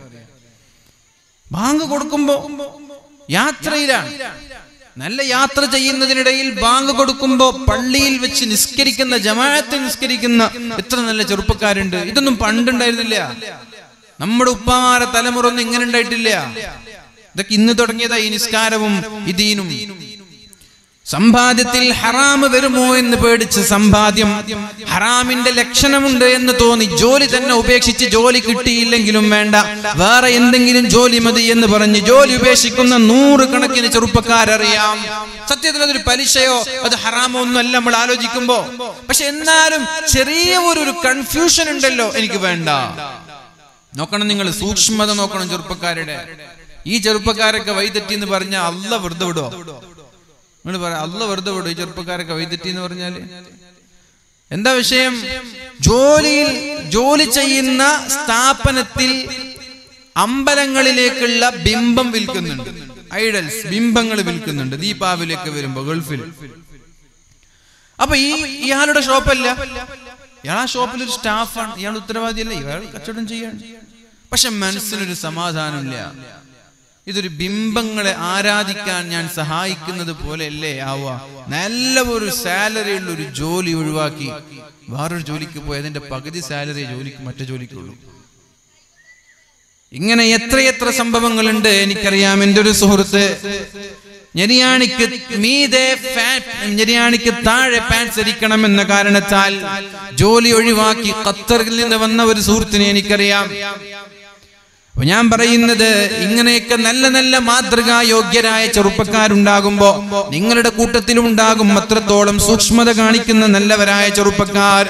ബാങ്ക് കൊടുക്കുമ്പോ യാത്രയിലാണ് നല്ല യാത്ര ചെയ്യുന്നതിനിടയിൽ ബാങ്ക് കൊടുക്കുമ്പോ പള്ളിയിൽ വെച്ച് നിസ്കരിക്കുന്ന ജമാഅത്ത് നിസ്കരിക്കുന്ന എത്ര നല്ല ചെറുപ്പക്കാരുണ്ട് ഇതൊന്നും പണ്ടുണ്ടായിരുന്നില്ല നമ്മുടെ ഉപ്പമാരെ തലമുറ ഒന്നും ഇങ്ങനെ ഉണ്ടായിട്ടില്ല ഇതൊക്കെ ഇന്ന് തുടങ്ങിയതാ ഈ നിസ്കാരവും ഈ ദീനും സമ്പാദ്യത്തിൽ ഹറാമ് വരുമോ എന്ന് പേടിച്ച് സമ്പാദ്യം ഹറാമിന്റെ ലക്ഷണമുണ്ട് എന്ന് തോന്നി ജോലി തന്നെ ഉപേക്ഷിച്ച് ജോലി കിട്ടിയില്ലെങ്കിലും വേണ്ട വേറെ എന്തെങ്കിലും ജോലി മതി എന്ന് പറഞ്ഞ് ജോലി ഉപേക്ഷിക്കുന്ന നൂറുകണക്കിന് ചെറുപ്പക്കാരറിയാം സത്യത്തിൽ അതൊരു പലിശയോ അത് ഹറാമോ ഒന്നും അല്ല നമ്മൾ ആലോചിക്കുമ്പോ പക്ഷെ എന്നാലും ചെറിയ ഒരു ഒരു കൺഫ്യൂഷൻ ഉണ്ടല്ലോ എനിക്ക് വേണ്ട നോക്കണം നിങ്ങൾ സൂക്ഷ്മത നോക്കണം ചെറുപ്പക്കാരുടെ ഈ ചെറുപ്പക്കാരൊക്കെ വൈതെറ്റി എന്ന് പറഞ്ഞാൽ അല്ല വെറുതെ വിടോ നിങ്ങൾ പറ അല്ല വെറുതെ വിടും ഈ ചെറുപ്പക്കാരൊക്കെ വൈതെറ്റി എന്ന് പറഞ്ഞാല് എന്താ വിഷയം ജോലിയിൽ ജോലി ചെയ്യുന്ന സ്ഥാപനത്തിൽ അമ്പലങ്ങളിലേക്കുള്ള ബിംബം വിൽക്കുന്നുണ്ട് ഐഡൽസ് ബിംബങ്ങൾ വിൽക്കുന്നുണ്ട് ദീപാവലിയൊക്കെ വരുമ്പോ ഗൾഫിൽ അപ്പൊ ഈ ഇയാളുടെ ഷോപ്പല്ല ഇയാൾ ആ ഷോപ്പിൽ ഒരു സ്റ്റാഫാണ് ഇയാൾ ഉത്തരവാദിയല്ല ഇയാൾ കച്ചവടം ചെയ്യാണ് പക്ഷെ മനസ്സിനൊരു സമാധാനമില്ല ഇതൊരു ബിംബങ്ങളെ ആരാധിക്കാൻ ഞാൻ സഹായിക്കുന്നത് പോലെയല്ലേ ആവുക നല്ല ഒരു സാലറി ഉള്ള ഒരു ജോലി ഒഴിവാക്കി വേറൊരു ജോലിക്ക് പോയി അതിന്റെ പകുതി സാലറി ജോലിക്ക് മറ്റു ജോലിക്കുള്ളൂ ഇങ്ങനെ എത്രയെത്ര സംഭവങ്ങളുണ്ട് എനിക്കറിയാം എൻ്റെ ഒരു സുഹൃത്ത് ഞെരിയാണിക്ക് മീതെ ഫാറ്റ് ഞെരിയാണിക്ക് താഴെ പാൻസ് ധരിക്കണം എന്ന കാരണത്താൽ ജോലി ഒഴിവാക്കി ഖത്തറിൽ നിന്ന് വന്ന ഒരു സുഹൃത്തിനെ എനിക്കറിയാം അപ്പൊ ഞാൻ പറയുന്നത് ഇങ്ങനെയൊക്കെ നല്ല നല്ല മാതൃകാ യോഗ്യരായ ചെറുപ്പക്കാരുണ്ടാകുമ്പോ നിങ്ങളുടെ കൂട്ടത്തിലും ഉണ്ടാകും അത്രത്തോളം സൂക്ഷ്മത കാണിക്കുന്ന നല്ലവരായ ചെറുപ്പക്കാർ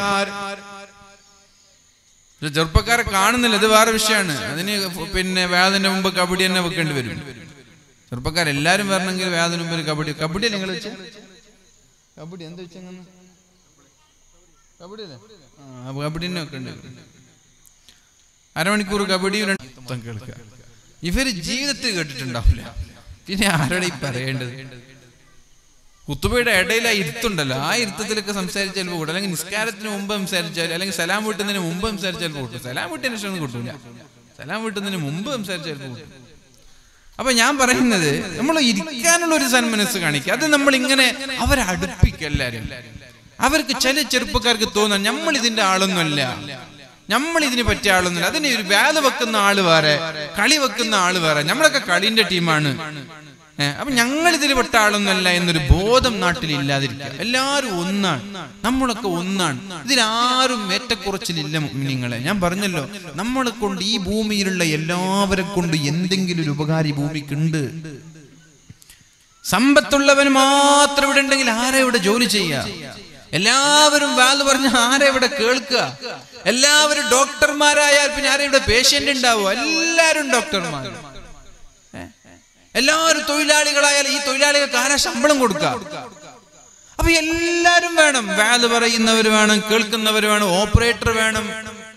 ഇത് ചെറുപ്പക്കാരെ കാണുന്നില്ല ഇത് വേറെ വിഷയമാണ് അതിന് പിന്നെ വേദന മുമ്പ് കബഡി തന്നെ വെക്കേണ്ടി വരും ചെറുപ്പക്കാരെല്ലാരും വരണമെങ്കിൽ വേദന മുമ്പ് ഒരു കബഡി കബഡി നിങ്ങൾ വെച്ച കബഡി എന്താ വെച്ചങ്ങനെ കബഡി അല്ലേ ആ അപ്പൊ കബഡി തന്നെ വെക്കേണ്ടി വരും അരമണിക്കൂർ കബഡിയും രണ്ട് മൊത്തം കേൾക്കുക ഇവര് ജീവിതത്തിൽ കേട്ടിട്ടുണ്ടാവില്ല പിന്നെ ആരോടെ ഈ പറയേണ്ടത് കുത്തുബയുടെ ഇടയിൽ ആ ഇരുത്തുണ്ടല്ലോ ആ ഇരുത്തത്തിലൊക്കെ സംസാരിച്ചാൽ ചിലപ്പോൾ കൂട്ടും അല്ലെങ്കിൽ നിസ്കാരത്തിന് മുമ്പ് സംസാരിച്ചാൽ അല്ലെങ്കിൽ സലാം വീട്ടുന്നതിന് മുമ്പ് സംസാരിച്ചാൽ കൂട്ടും സലാം വീട്ടിന് ശേഷം കിട്ടൂല സലാം വീട്ടുന്നതിന് മുമ്പ് സംസാരിച്ചാൽ കൂട്ടും അപ്പൊ ഞാൻ പറയുന്നത് നമ്മൾ ഇരിക്കാനുള്ള ഒരു സന്മനസ് കാണിക്കുക അത് നമ്മൾ ഇങ്ങനെ അവരെ അടുപ്പിക്കുക എല്ലാരും അവർക്ക് ചില ചെറുപ്പക്കാർക്ക് തോന്നാൻ നമ്മൾ ഇതിന്റെ ആളൊന്നുമല്ല നമ്മൾ ഇതിന് പറ്റിയ ആളൊന്നുമില്ല അതിന് ഒരു വേല വെക്കുന്ന ആള് വേറെ കളി വെക്കുന്ന ആള് വേറെ നമ്മളൊക്കെ കളിന്റെ ടീമാണ് ഏഹ് അപ്പൊ ഞങ്ങൾ ഇതിൽ പെട്ട ആളൊന്നുമല്ല എന്നൊരു ബോധം നാട്ടിൽ ഇല്ലാതിരിക്കുക എല്ലാവരും ഒന്നാണ് നമ്മളൊക്കെ ഒന്നാണ് ഇതിലാരും ഏറ്റക്കുറച്ചിലില്ല നിങ്ങളെ ഞാൻ പറഞ്ഞല്ലോ നമ്മളെ കൊണ്ട് ഈ ഭൂമിയിലുള്ള എല്ലാവരെ കൊണ്ട് എന്തെങ്കിലും ഒരു ഉപകാരി ഭൂമിക്കുണ്ട് സമ്പത്തുള്ളവൻ മാത്രം ഇവിടെ ഉണ്ടെങ്കിൽ ആരാ ഇവിടെ ജോലി ചെയ്യുക എല്ലാവരും വാല് പറഞ്ഞ ആരാ ഇവിടെ കേൾക്കുക എല്ലാവരും ഡോക്ടർമാരായാൽ പിന്നെ ആരാ ഇവിടെ പേഷ്യന്റ് ഉണ്ടാവുക എല്ലാവരും ഡോക്ടർമാർ എല്ലാവരും തൊഴിലാളികളായാൽ ഈ തൊഴിലാളികൾക്ക് ആരാ ശമ്പളം കൊടുക്കുക അപ്പൊ എല്ലാരും വേണം വാല് പറയുന്നവർ വേണം കേൾക്കുന്നവർ വേണം ഓപ്പറേറ്റർ വേണം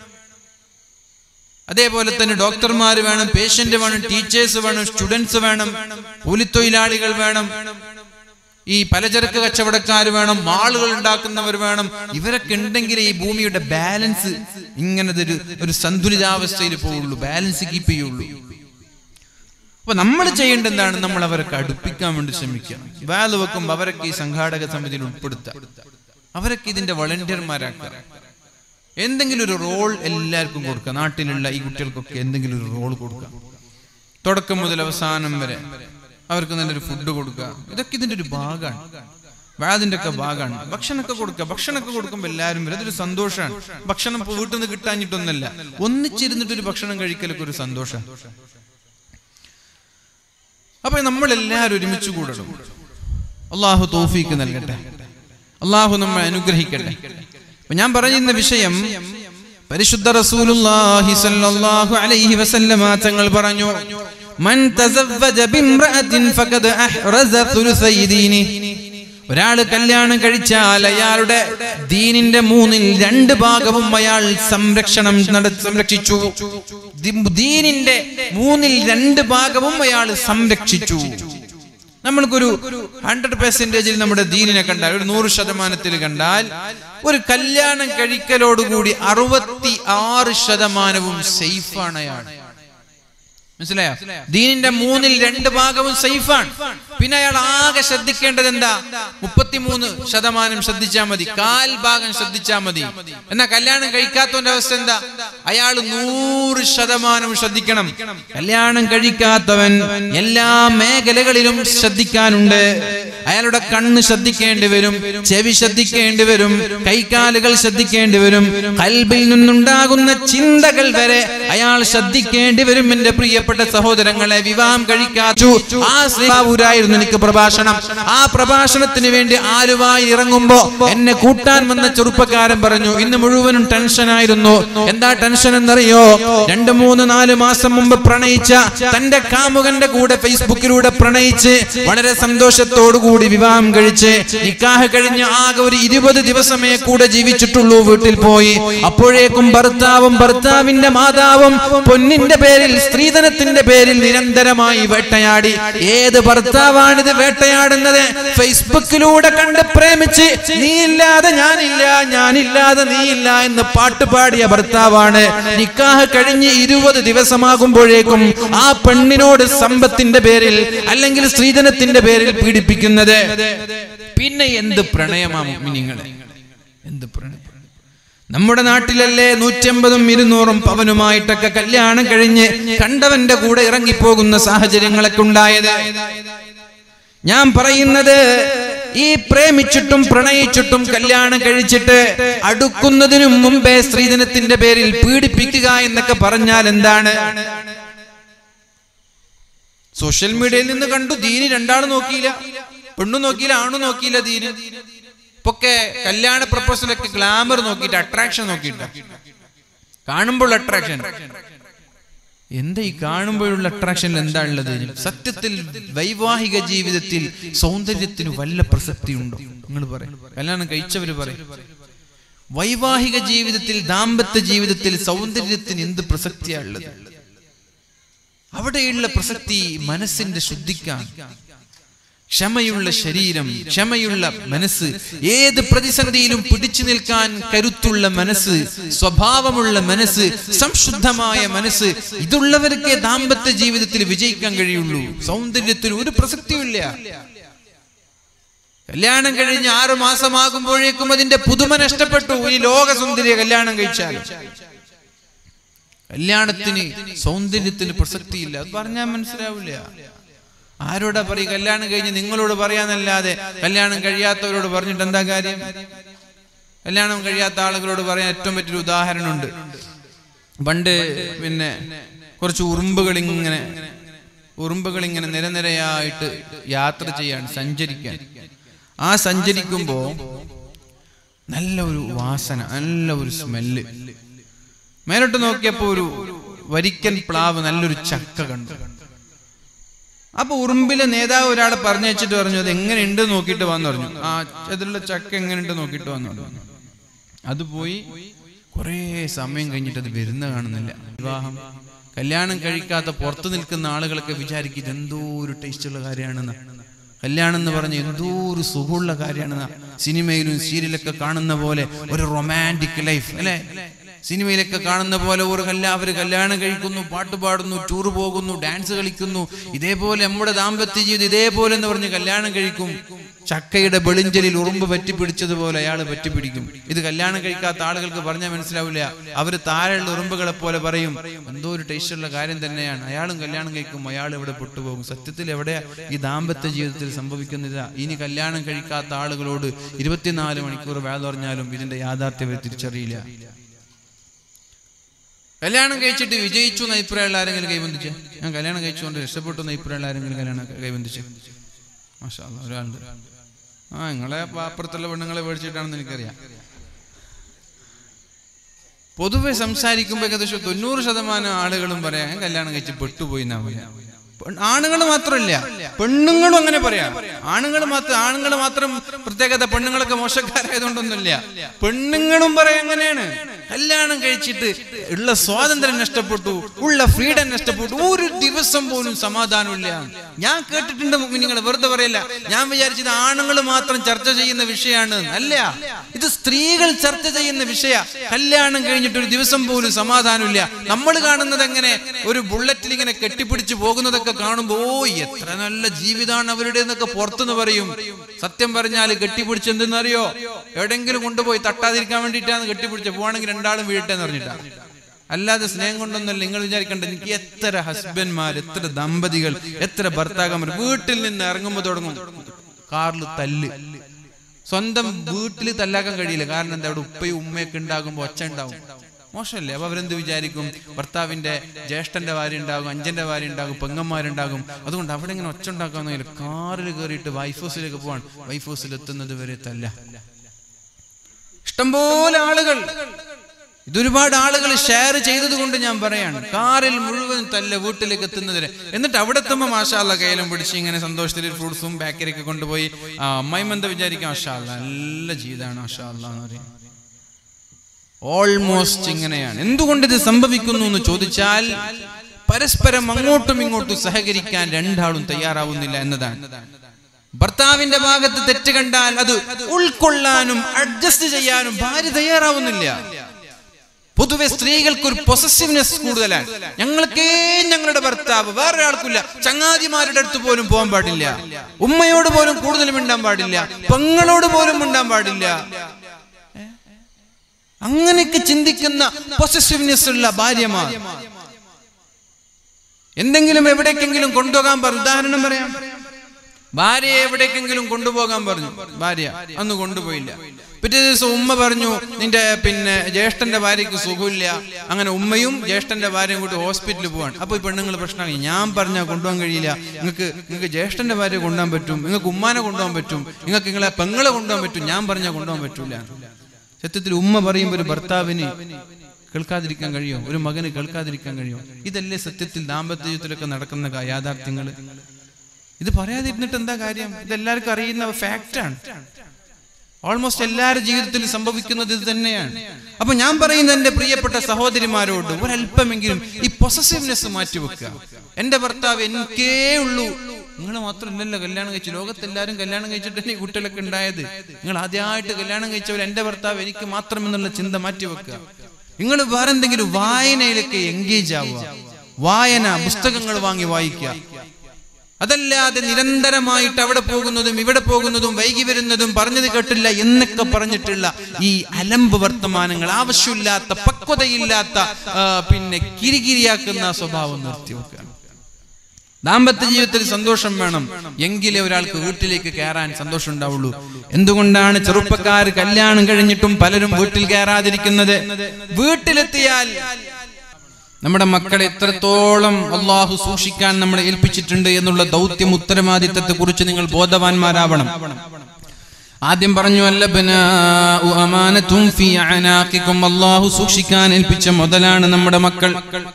അതേപോലെ തന്നെ ഡോക്ടർമാർ വേണം പേഷ്യന്റ് വേണം ടീച്ചേഴ്സ് വേണം സ്റ്റുഡൻസ് വേണം കൂലിത്തൊഴിലാളികൾ വേണം ഈ പലചരക്ക് കച്ചവടക്കാർ വേണം മാളുകൾ ഉണ്ടാക്കുന്നവർ വേണം ഇവരൊക്കെ ഉണ്ടെങ്കിലേ ഈ ഭൂമിയുടെ ബാലൻസ് ഇങ്ങനത്തെ ഒരു ഒരു സന്തുലിതാവസ്ഥയിൽ പോവുള്ളൂ ബാലൻസ് കീപ്പ് ചെയ്യുള്ളൂ അപ്പൊ നമ്മൾ ചെയ്യേണ്ട എന്താണ് നമ്മൾ അവരൊക്കെ അടുപ്പിക്കാൻ വേണ്ടി ശ്രമിക്കുക വാല് വെക്കുമ്പോൾ അവരൊക്കെ ഈ സംഘാടക സമിതിയിൽ ഉൾപ്പെടുത്തുക അവരൊക്കെ ഇതിന്റെ വളണ്ടിയർമാരാക്കുക എന്തെങ്കിലും ഒരു റോൾ എല്ലാവർക്കും കൊടുക്കുക നാട്ടിലുള്ള ഈ കുട്ടികൾക്കൊക്കെ എന്തെങ്കിലും ഒരു റോൾ കൊടുക്കുക തുടക്കം മുതൽ അവസാനം വരെ അവർക്ക് നല്ലൊരു ഫുഡ് കൊടുക്കുക ഇതൊക്കെ ഇതിന്റെ ഒരു ഭാഗമാണ് വാതിന്റെ ഒക്കെ ഭാഗമാണ് ഭക്ഷണമൊക്കെ കൊടുക്കുക ഭക്ഷണമൊക്കെ കൊടുക്കുമ്പോൾ എല്ലാവരും വരും അതൊരു സന്തോഷമാണ് ഭക്ഷണം ഇപ്പൊ വീട്ടിൽ നിന്ന് കിട്ടാഞ്ഞിട്ടൊന്നല്ല ഒന്നിച്ചിരുന്നിട്ട് ഒരു ഭക്ഷണം കഴിക്കലൊക്കെ ഒരു സന്തോഷം അപ്പൊ നമ്മൾ എല്ലാവരും ഒരുമിച്ച് കൂടണം അള്ളാഹു തോഫീക്ക് നൽകട്ടെ അള്ളാഹു നമ്മെ അനുഗ്രഹിക്കട്ടെ അപ്പൊ ഞാൻ പറയുന്ന വിഷയം പരിശുദ്ധ റസൂലുള്ളാഹി സ്വല്ലല്ലാഹു അലൈഹി വസല്ലമ തങ്ങൾ പറഞ്ഞു മൻ തസവ്വജ ബിംറഅത്തിൻ ഫഖദ് അഹ്റസ സുലുസൈ ദീനിഹി ഒരാൾ കല്യാണം കഴിച്ചാൽ അയാളുടെ ദീനിന്റെ മൂന്നിൽ രണ്ട് ഭാഗവും അയാൾ സംരക്ഷണം നട സംരക്ഷിച്ചു ദി- ദീനിന്റെ മൂന്നിൽ രണ്ട് ഭാഗവും അയാൾ സംരക്ഷിച്ചു നമ്മൾക്കൊരു ഹൺഡ്രഡ് പെർസെന്റേജിൽ നമ്മുടെ ദീനിനെ കണ്ടാൽ ഒരു നൂറ് ശതമാനത്തിൽ കണ്ടാൽ ഒരു കല്യാണം കഴിക്കലോടുകൂടി അറുപത്തി ആറ് ശതമാനവും സേഫാണ് അയാൾ മനസ്സിലായോ ദീനിന്റെ മൂന്നിൽ രണ്ട് ഭാഗവും സേഫാണ് പിന്നെ അയാൾ ആകെ ശ്രദ്ധിക്കേണ്ടത് എന്താ മുപ്പത്തിമൂന്ന് ശതമാനം ശ്രദ്ധിച്ചാൽ മതി കാൽ ഭാഗം ശ്രദ്ധിച്ചാൽ മതി എന്നാ കല്യാണം കഴിക്കാത്തവന്റെ അവസ്ഥ എന്താ അയാൾ നൂറ് ശതമാനം ശ്രദ്ധിക്കണം കല്യാണം കഴിക്കാത്തവൻ എല്ലാ മേഖലകളിലും ശ്രദ്ധിക്കാനുണ്ട് അയാളുടെ കണ്ണ് ശ്രദ്ധിക്കേണ്ടി വരും ചെവി ശ്രദ്ധിക്കേണ്ടി വരും കൈകാലുകൾ ശ്രദ്ധിക്കേണ്ടി വരും കൽബിൽ നിന്നുണ്ടാകുന്ന ചിന്തകൾ വരെ അയാൾ ശ്രദ്ധിക്കേണ്ടി വരും എന്റെ പ്രിയപ്പെട്ട സഹോദരങ്ങളെ വിവാഹം കഴിക്കാച്ചു ആ ശ്രീബാബുരായിരുന്നു എനിക്ക് പ്രഭാഷണം ആ പ്രഭാഷണത്തിന് വേണ്ടി ആലുവായി ഇറങ്ങുമ്പോ എന്നെ കൂട്ടാൻ വന്ന ചെറുപ്പക്കാരൻ പറഞ്ഞു ഇന്ന് മുഴുവനും ടെൻഷനായിരുന്നു എന്താ ടെൻഷൻ എന്നറിയോ രണ്ട് മൂന്ന് നാല് മാസം മുമ്പ് പ്രണയിച്ച തന്റെ കാമുകന്റെ കൂടെ ഫേസ്ബുക്കിലൂടെ പ്രണയിച്ച് വളരെ സന്തോഷത്തോടു കൂടി വിവാഹം കഴിച്ച് നിക്കാഹ് കഴിഞ്ഞ് ആകെ ഒരു ഇരുപത് ദിവസമേ കൂടെ ജീവിച്ചിട്ടുള്ളൂ വീട്ടിൽ പോയി അപ്പോഴേക്കും ഭർത്താവും ഭർത്താവിന്റെ മാതാവും പൊന്നിന്റെ പേരിൽ സ്ത്രീധനത്തിന്റെ പേരിൽ നിരന്തരമായി വേട്ടയാടി ഏത് ഭർത്താവാണിത് വേട്ടയാടുന്നത് ഫേസ്ബുക്കിലൂടെ കണ്ട് പ്രേമിച്ച് നീയില്ലാതെ ഞാനില്ല ഞാനില്ലാതെ നീയില്ല എന്ന് പാട്ടുപാടിയ ഭർത്താവാണ് നിക്കാഹ് കഴിഞ്ഞ് ഇരുപത് ദിവസമാകുമ്പോഴേക്കും ആ പെണ്ണിനോട് സമ്പത്തിന്റെ പേരിൽ അല്ലെങ്കിൽ സ്ത്രീധനത്തിന്റെ പേരിൽ പീഡിപ്പിക്കുന്നത് പിന്നെ എന്ത് പ്രണയമാ നിങ്ങളെ എന്ത് പ്രണയം നമ്മുടെ നാട്ടിലല്ലേ നൂറ്റമ്പതും ഇരുന്നൂറും പവനുമായിട്ടൊക്കെ കല്യാണം കഴിഞ്ഞ് കണ്ടവന്റെ കൂടെ ഇറങ്ങിപ്പോകുന്ന സാഹചര്യങ്ങളൊക്കെ ഉണ്ടായത് ഞാൻ പറയുന്നത് ഈ പ്രേമിച്ചിട്ടും പ്രണയിച്ചിട്ടും കല്യാണം കഴിച്ചിട്ട് അടുക്കുന്നതിനു മുമ്പേ സ്ത്രീധനത്തിന്റെ പേരിൽ പീഡിപ്പിക്കുക എന്നൊക്കെ പറഞ്ഞാൽ എന്താണ് സോഷ്യൽ മീഡിയയിൽ നിന്ന് കണ്ടു ദീനി രണ്ടാളും നോക്കിയില്ല പെണ്ണു നോക്കിയില്ല ആണു നോക്കിയില്ല ദീന് ഇപ്പൊക്കെ കല്യാണ പ്രപ്പോസലൊക്കെ ഗ്ലാമർ നോക്കിയിട്ട് അട്രാക്ഷൻ നോക്കിയിട്ട് കാണുമ്പോൾ അട്രാക്ഷൻ എന്താ ഈ കാണുമ്പോഴുള്ള അട്രാക്ഷനിൽ എന്താ ഉള്ളത് സത്യത്തിൽ വൈവാഹിക ജീവിതത്തിൽ സൗന്ദര്യത്തിന് വല്ല പ്രസക്തി ഉണ്ടോ നിങ്ങൾ പറയും കല്യാണം കഴിച്ചവര് പറയും വൈവാഹിക ജീവിതത്തിൽ ദാമ്പത്യ ജീവിതത്തിൽ സൗന്ദര്യത്തിന് എന്ത് പ്രസക്തിയാ ഉള്ളത് അവിടെയുള്ള പ്രസക്തി മനസ്സിന്റെ ശുദ്ധിക്കാൻ ക്ഷമയുള്ള ശരീരം ക്ഷമയുള്ള മനസ്സ് ഏത് പ്രതിസന്ധിയിലും പിടിച്ചു നിൽക്കാൻ കരുത്തുള്ള മനസ്സ് സ്വഭാവമുള്ള മനസ്സ് സംശുദ്ധമായ മനസ്സ് ഇതുള്ളവർക്ക് ദാമ്പത്യ ജീവിതത്തിൽ വിജയിക്കാൻ കഴിയുള്ളൂ സൗന്ദര്യത്തിന് ഒരു പ്രസക്തിയുമില്ല കല്യാണം കഴിഞ്ഞ് ആറു മാസമാകുമ്പോഴേക്കും അതിന്റെ പുതുമ നഷ്ടപ്പെട്ടു ഈ ലോകസുന്ദരിയെ കല്യാണം കഴിച്ചാലും കല്യാണത്തിന് സൗന്ദര്യത്തിന് പ്രസക്തിയില്ല അത് പറഞ്ഞാൽ മനസ്സിലാവില്ല ആരോടാ പറയും കല്യാണം കഴിഞ്ഞ് നിങ്ങളോട് പറയാന്നല്ലാതെ കല്യാണം കഴിയാത്തവരോട് പറഞ്ഞിട്ട് എന്താ കാര്യം കല്യാണം കഴിയാത്ത ആളുകളോട് പറയാൻ ഏറ്റവും പറ്റിയൊരു ഉദാഹരണമുണ്ട് പണ്ട് പിന്നെ കുറച്ച് ഉറുമ്പുകൾ ഇങ്ങനെ ഉറുമ്പുകൾ ഇങ്ങനെ നിരനിരയായിട്ട് യാത്ര ചെയ്യാൻ സഞ്ചരിക്കാൻ ആ സഞ്ചരിക്കുമ്പോ നല്ല ഒരു വാസന നല്ല ഒരു സ്മെല്ല് മേലോട്ട് നോക്കിയപ്പോ ഒരു വരിക്കൻ പ്ലാവ് നല്ലൊരു ചക്ക കണ്ടു അപ്പൊ ഉറുമ്പിലെ നേതാവ് ഒരാളെ പറഞ്ഞു വെച്ചിട്ട് പറഞ്ഞു അത് എങ്ങനെയുണ്ട് നോക്കിയിട്ട് വന്നു പറഞ്ഞു ആ അതിലുള്ള ചക്ക എങ്ങനെയുണ്ട് നോക്കിയിട്ട് വന്നു പറഞ്ഞു അത് പോയി കുറേ സമയം കഴിഞ്ഞിട്ട് അത് വരുന്ന കാണുന്നില്ല വിവാഹം കല്യാണം കഴിക്കാത്ത പുറത്തു നിൽക്കുന്ന ആളുകളൊക്കെ വിചാരിക്കും ഇത് എന്തോ ഒരു ടേസ്റ്റുള്ള കാര്യമാണെന്ന് കല്യാണം എന്ന് പറഞ്ഞ എന്തോ ഒരു സുഖമുള്ള കാര്യമാണെന്ന് സിനിമയിലും സീരിയലൊക്കെ കാണുന്ന പോലെ ഒരു റൊമാൻറ്റിക് ലൈഫ് അല്ലെ സിനിമയിലൊക്കെ കാണുന്ന പോലെ ഒരു കല്യാ അവര് കല്യാണം കഴിക്കുന്നു പാട്ട് പാടുന്നു ടൂർ പോകുന്നു ഡാൻസ് കളിക്കുന്നു ഇതേപോലെ നമ്മുടെ ദാമ്പത്യ ജീവിതം ഇതേപോലെ എന്ന് പറഞ്ഞ് കല്യാണം കഴിക്കും ചക്കയുടെ വെളിഞ്ചലിൽ ഉറുമ്പ് പറ്റിപ്പിടിച്ചതുപോലെ അയാൾ പറ്റിപ്പിടിക്കും ഇത് കല്യാണം കഴിക്കാത്ത ആളുകൾക്ക് പറഞ്ഞാൽ മനസ്സിലാവില്ല അവര് താഴെയുള്ള ഉറുമ്പുകളെ പോലെ പറയും എന്തോ ഒരു ടേസ്റ്റുള്ള കാര്യം തന്നെയാണ് അയാളും കല്യാണം കഴിക്കും അയാൾ ഇവിടെ പെട്ടുപോകും സത്യത്തിൽ എവിടെ ഈ ദാമ്പത്യ ജീവിതത്തിൽ സംഭവിക്കുന്നില്ല ഇനി കല്യാണം കഴിക്കാത്ത ആളുകളോട് ഇരുപത്തിനാല് മണിക്കൂർ വേല പറഞ്ഞാലും ഇതിന്റെ യാഥാർത്ഥ്യം അവർ തിരിച്ചറിയില്ല കല്യാണം കഴിച്ചിട്ട് വിജയിച്ചു എന്ന അഭിപ്രായമുള്ള ആരെങ്കിലും കൈബന്ധിച്ച് ഞാൻ കല്യാണം കഴിച്ചുകൊണ്ട് രക്ഷപ്പെട്ടു എന്ന അഭിപ്രായമുള്ള ആരെങ്കിലും കല്യാണം കൈബന്ധിച്ച് മാഷാ അല്ലാ, ഒരാളുണ്ട് ആ നിങ്ങളെ അപ്പുറത്തുള്ള പെണ്ണുങ്ങളെ മേടിച്ചിട്ടാണെന്ന് എനിക്കറിയാം പൊതുവെ സംസാരിക്കുമ്പോൾ ഏകദേശം തൊണ്ണൂറ് ശതമാനം ആളുകളും പറയാം ഞാൻ കല്യാണം കഴിച്ച് പെട്ടുപോയി എന്നാ പറയാ ആണുങ്ങൾ മാത്രമല്ല പെണ്ണുങ്ങളും അങ്ങനെ പറയാം ആണുങ്ങൾ മാത്രം ആണുങ്ങൾ മാത്രം പ്രത്യേകത പെണ്ണുങ്ങളൊക്കെ മോശക്കാരായതുകൊണ്ടൊന്നുമില്ല പെണ്ണുങ്ങളും പറയാം അങ്ങനെയാണ് കല്യാണം കഴിച്ചിട്ട് ഉള്ള സ്വാതന്ത്ര്യം നഷ്ടപ്പെട്ടു ഉള്ള ഫ്രീഡം നഷ്ടപ്പെട്ടു ഒരു ദിവസം പോലും സമാധാനമില്ല ഞാൻ കേട്ടിട്ടുണ്ട് നിങ്ങൾ വെറുതെ പറയല്ല ഞാൻ വിചാരിച്ചത് ആണുങ്ങൾ മാത്രം ചർച്ച ചെയ്യുന്ന വിഷയമാണ് അല്ല ഇത് സ്ത്രീകൾ ചർച്ച ചെയ്യുന്ന വിഷയ കല്യാണം കഴിഞ്ഞിട്ട് ഒരു ദിവസം പോലും സമാധാനമില്ല നമ്മൾ കാണുന്നത് എങ്ങനെ ഒരു ബുള്ളറ്റിൽ ഇങ്ങനെ കെട്ടിപ്പിടിച്ച് പോകുന്നതൊക്കെ കാണുമ്പോ ഓ എത്ര നല്ല ജീവിതമാണ് അവരുടെ എന്നൊക്കെ പുറത്തുനിന്ന് പറയും സത്യം പറഞ്ഞാൽ കെട്ടിപ്പിടിച്ച് എന്തെന്നറിയോ എവിടെങ്കിലും കൊണ്ടുപോയി തട്ടാതിരിക്കാൻ വേണ്ടിയിട്ടാണ് കെട്ടിപ്പിടിച്ച് പോവാണെങ്കിൽ രണ്ടാളും വീഴട്ടെ എന്ന് പറഞ്ഞിട്ടാണ് അല്ലാതെ സ്നേഹം കൊണ്ടൊന്നല്ല നിങ്ങൾ വിചാരിക്കണ്ട എനിക്ക് എത്ര ഹസ്ബൻഡ്മാർ എത്ര ദമ്പതികൾ എത്ര ഭർത്താക്കന്മാർ വീട്ടിൽ നിന്ന് ഇറങ്ങുമ്പോൾ തുടങ്ങും കാറിൽ തല്ല് സ്വന്തം വീട്ടിൽ തല്ലാക്കാൻ കഴിയില്ല കാരണം എന്താ അവിടെ ഉപ്പയും ഉമ്മയൊക്കെ ഉണ്ടാകുമ്പോൾ ഒച്ച ഉണ്ടാവും മോശമല്ലേ അപ്പൊ അവരെന്ത് വിചാരിക്കും ഭർത്താവിന്റെ ജ്യേഷ്ഠന്റെ ഭാര്യ ഉണ്ടാകും അഞ്ചന്റെ ഭാര്യ ഉണ്ടാകും പെങ്ങന്മാരുണ്ടാകും അതുകൊണ്ട് അവിടെ ഇങ്ങനെ ഒച്ച ഉണ്ടാക്കാന്നില്ല കാറിൽ കയറിയിട്ട് വൈഫ് ഹൗസിലേക്ക് പോവാൻ വൈഫ് ഹൗസിൽ എത്തുന്നത് വരെ തല്ല ഇഷ്ടംപോലെ ആളുകൾ ഇതൊരുപാട് ആളുകൾ ഷെയർ ചെയ്തത് കൊണ്ട് ഞാൻ പറയാണ് കാറിൽ മുഴുവൻ തല്ല വീട്ടിലേക്ക് എത്തുന്നതിന് എന്നിട്ട് അവിടെ എത്തുമ്പോൾ മാഷാല്ല കയ്യിലും പിടിച്ച് ഇങ്ങനെ സന്തോഷത്തിൽ ഫ്രൂട്ട്സും ബേക്കറിയൊക്കെ കൊണ്ടുപോയി ആ അമ്മായിമെന്ത വിചാരിക്കാം മാഷാല്ല നല്ല ജീവിതമാണ് മാഷാല്ല എന്ന് പറയും ഓൾമോസ്റ്റ് ഇങ്ങനെയാണ് എന്തുകൊണ്ട് ഇത് സംഭവിക്കുന്നു എന്ന് ചോദിച്ചാൽ പരസ്പരം അങ്ങോട്ടും ഇങ്ങോട്ടും സഹകരിക്കാൻ രണ്ടാളും തയ്യാറാവുന്നില്ല എന്നതാണ് ഭർത്താവിന്റെ ഭാഗത്ത് തെറ്റ് കണ്ടാൽ അത് ഉൾക്കൊള്ളാനും അഡ്ജസ്റ്റ് ചെയ്യാനും ഭാര്യ തയ്യാറാവുന്നില്ല പൊതുവെ സ്ത്രീകൾക്ക് ഒരു പൊസസീവ്നെസ് കൂടുതലാണ് ഞങ്ങൾക്കേ ഞങ്ങളുടെ ഭർത്താവ് വേറെ ആൾക്കില്ല ചങ്ങാതിമാരുടെ അടുത്ത് പോലും പോകാൻ പാടില്ല ഉമ്മയോട് പോലും കൂടുതൽ മിണ്ടാൻ പാടില്ല പെങ്ങളോട് പോലും മിണ്ടാൻ പാടില്ല അങ്ങനെയൊക്കെ ചിന്തിക്കുന്ന പൊസസീവ്നെസ് ഉള്ള ഭാര്യമാർ എന്തെങ്കിലും എവിടേക്കെങ്കിലും കൊണ്ടുപോകാൻ പറഞ്ഞു ഉദാഹരണം പറയാം ഭാര്യയെ എവിടേക്കെങ്കിലും കൊണ്ടുപോകാൻ പറഞ്ഞു ഭാര്യ അന്ന് കൊണ്ടുപോയില്ല പിറ്റേ ദിവസം ഉമ്മ പറഞ്ഞു നിന്റെ പിന്നെ ജ്യേഷ്ഠന്റെ ഭാര്യയ്ക്ക് സുഖമില്ല അങ്ങനെ ഉമ്മയും ജ്യേഷ്ഠന്റെ ഭാര്യയും കൂടി ഹോസ്പിറ്റലിൽ പോവാണ് അപ്പൊ ഈ പെണ്ണുങ്ങൾ പ്രശ്നമായി ഞാൻ പറഞ്ഞാൽ കൊണ്ടുപോകാൻ കഴിയില്ല നിങ്ങൾക്ക് നിങ്ങൾക്ക് ജ്യേഷ്ഠന്റെ ഭാര്യ കൊണ്ടുപോകാൻ പറ്റും നിങ്ങൾക്ക് ഉമ്മാനെ കൊണ്ടുപോകാൻ പറ്റും നിങ്ങൾക്ക് നിങ്ങളെ പെങ്ങളെ കൊണ്ടുപോകാൻ പറ്റും ഞാൻ പറഞ്ഞാൽ കൊണ്ടുപോകാൻ പറ്റൂല സത്യത്തിൽ ഉമ്മ പറയുമ്പോൾ ഒരു ഭർത്താവിന് കേൾക്കാതിരിക്കാൻ കഴിയോ ഒരു മകന് കേൾക്കാതിരിക്കാൻ കഴിയോ ഇതല്ലേ സത്യത്തിൽ ദാമ്പത്യ ജീവിതത്തിലൊക്കെ നടക്കുന്ന കാ- യാഥാർത്ഥ്യങ്ങള് ഇത് പറയാതിരുന്നിട്ട് എന്താ കാര്യം ഇതെല്ലാവർക്കും അറിയുന്ന ഫാക്റ്റാണ് ഓൾമോസ്റ്റ് എല്ലാവരുടെ ജീവിതത്തിൽ സംഭവിക്കുന്നത് ഇത് തന്നെയാണ് അപ്പൊ ഞാൻ പറയുന്ന എന്റെ പ്രിയപ്പെട്ട സഹോദരിമാരോട് ഒരല്പമെങ്കിലും ഈ പൊസസീവ്നെസ് മാറ്റിവെക്കുക എന്റെ ഭർത്താവ് എനിക്കേ ഉള്ളൂ നിങ്ങൾ മാത്രമല്ലല്ലോ കല്യാണം കഴിച്ചു ലോകത്തെല്ലാരും കല്യാണം കഴിച്ചിട്ട് തന്നെ ഈ കുട്ടികളൊക്കെ ഉണ്ടായത് നിങ്ങൾ ആദ്യമായിട്ട് കല്യാണം കഴിച്ചവർ എന്റെ ഭർത്താവ് എനിക്ക് മാത്രം എന്നുള്ള ചിന്ത മാറ്റിവെക്കുക നിങ്ങൾ വേറെന്തെങ്കിലും വായനയിലൊക്കെ എൻഗേജ് ആവുക വായന പുസ്തകങ്ങൾ വാങ്ങി വായിക്കുക അതല്ലാതെ നിരന്തരമായിട്ട് അവിടെ പോകുന്നതും ഇവിടെ പോകുന്നതും വൈകി വരുന്നതും പറഞ്ഞത് കേട്ടില്ല എന്നൊക്കെ പറഞ്ഞിട്ടുള്ള ഈ അലമ്പ് വർത്തമാനങ്ങൾ ആവശ്യമില്ലാത്ത പക്വതയില്ലാത്ത ആ, പിന്നെ കിരികിരിയാക്കുന്ന സ്വഭാവം നിർത്തിവെക്കുക ദാമ്പത്യ ജീവിതത്തിൽ സന്തോഷം വേണം എങ്കിലേ ഒരാൾക്ക് വീട്ടിലേക്ക് കയറാൻ സന്തോഷം ഉണ്ടാവുള്ളൂ എന്തുകൊണ്ടാണ് ചെറുപ്പക്കാർ കല്യാണം കഴിഞ്ഞിട്ടും പലരും വീട്ടിൽ കയറാതിരിക്കുന്നത് വീട്ടിലെത്തിയാൽ നമ്മുടെ മക്കളെ എത്രത്തോളം അള്ളാഹു സൂക്ഷിക്കാൻ നമ്മളെ ഏൽപ്പിച്ചിട്ടുണ്ട് എന്നുള്ള ദൗത്യം ഉത്തരവാദിത്തത്തെ കുറിച്ച് നിങ്ങൾ ബോധവാന്മാരാവണം ആദ്യം പറഞ്ഞു അല്ലബനാഉ അമാനത്തും ഫീ അനാഖിക്കും അള്ളാഹു സൂക്ഷിക്കാൻ ഏൽപ്പിച്ച മുതലാണ് നമ്മുടെ മക്കൾ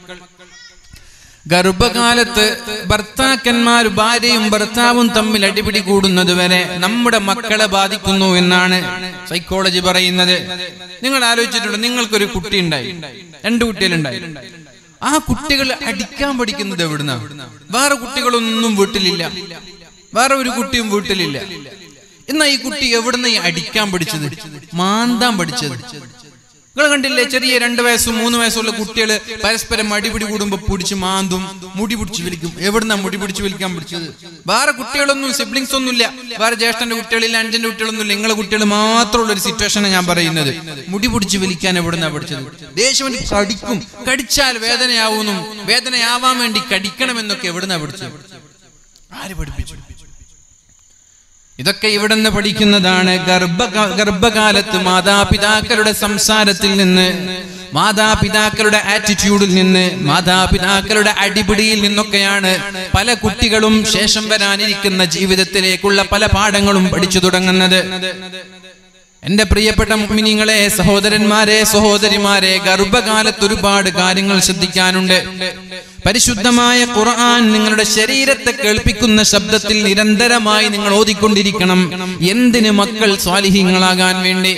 ഗർഭകാലത്ത് ഭർത്താക്കന്മാർ ഭാര്യയും ഭർത്താവും തമ്മിൽ അടിപിടി കൂടുന്നത് വരെ നമ്മുടെ മക്കളെ ബാധിക്കുന്നു എന്നാണ് സൈക്കോളജി പറയുന്നത് നിങ്ങൾ ആലോചിച്ചിട്ടുണ്ട് നിങ്ങൾക്കൊരു കുട്ടി ഉണ്ടായി രണ്ടു കുട്ടികളുണ്ടായി ആ കുട്ടികൾ അടിക്കാൻ പഠിക്കുന്നത് എവിടുന്ന വേറെ കുട്ടികളൊന്നും വീട്ടിലില്ല വേറെ ഒരു കുട്ടിയും വീട്ടിലില്ല എന്നാ ഈ കുട്ടി എവിടുന്ന ഈ അടിക്കാൻ പഠിച്ചത് മാന്താൻ പഠിച്ചത് നിങ്ങൾ കണ്ടില്ലേ ചെറിയ രണ്ട് വയസ്സും മൂന്ന് വയസ്സുള്ള കുട്ടികൾ പരസ്പരം അടിപിടി കൂടുമ്പോ പിടിച്ച് മാന്തും മുടി പിടിച്ച് വലിക്കും എവിടുന്നാ മുടി പിടിച്ച് വലിക്കാൻ പിടിച്ചത് വേറെ കുട്ടികളൊന്നും സിബ്ലിങ്സ് ഒന്നുമില്ല വേറെ ജ്യേഷ്ഠന്റെ കുട്ടികളില്ല അഞ്ചന്റെ കുട്ടികളൊന്നുമില്ല നിങ്ങളെ കുട്ടികൾ മാത്രമുള്ള ഒരു സിറ്റുവേഷനാണ് ഞാൻ പറയുന്നത് മുടി പിടിച്ച് വലിക്കാൻ എവിടുന്നാ പഠിച്ചത് ദേഷ്യം കടിക്കും കടിച്ചാൽ വേദനയാവുന്നു വേദനയാവാൻ വേണ്ടി കടിക്കണമെന്നൊക്കെ എവിടുന്നാ പഠിച്ചത് ആര് പഠിപ്പിച്ചു ഇതൊക്കെ ഇവിടുന്ന് പഠിക്കുന്നതാണ് ഗർഭ ഗർഭകാലത്ത് മാതാപിതാക്കളുടെ സംസാരത്തിൽ നിന്ന് മാതാപിതാക്കളുടെ ആറ്റിറ്റ്യൂഡിൽ നിന്ന് മാതാപിതാക്കളുടെ അടിപിടിയിൽ നിന്നൊക്കെയാണ് പല കുട്ടികളും ശേഷം വരാനിരിക്കുന്ന ജീവിതത്തിലേക്കുള്ള പല പാഠങ്ങളും പഠിച്ചു തുടങ്ങുന്നത് എന്റെ പ്രിയപ്പെട്ട മുഅ്മിനീങ്ങളെ സഹോദരന്മാരെ സഹോദരിമാരെ ഗർഭകാലത്ത് ഒരുപാട് കാര്യങ്ങൾ ശ്രദ്ധിക്കാനുണ്ട് പരിശുദ്ധമായ ഖുർആൻ നിങ്ങളുടെ ശരീരത്തെ കേൾപ്പിക്കുന്ന ശബ്ദത്തിൽ നിരന്തരമായി നിങ്ങൾ ഓതിക്കൊണ്ടിരിക്കണം എന്തിന് മക്കൾ സ്വാലിഹ്യങ്ങളാകാൻ വേണ്ടി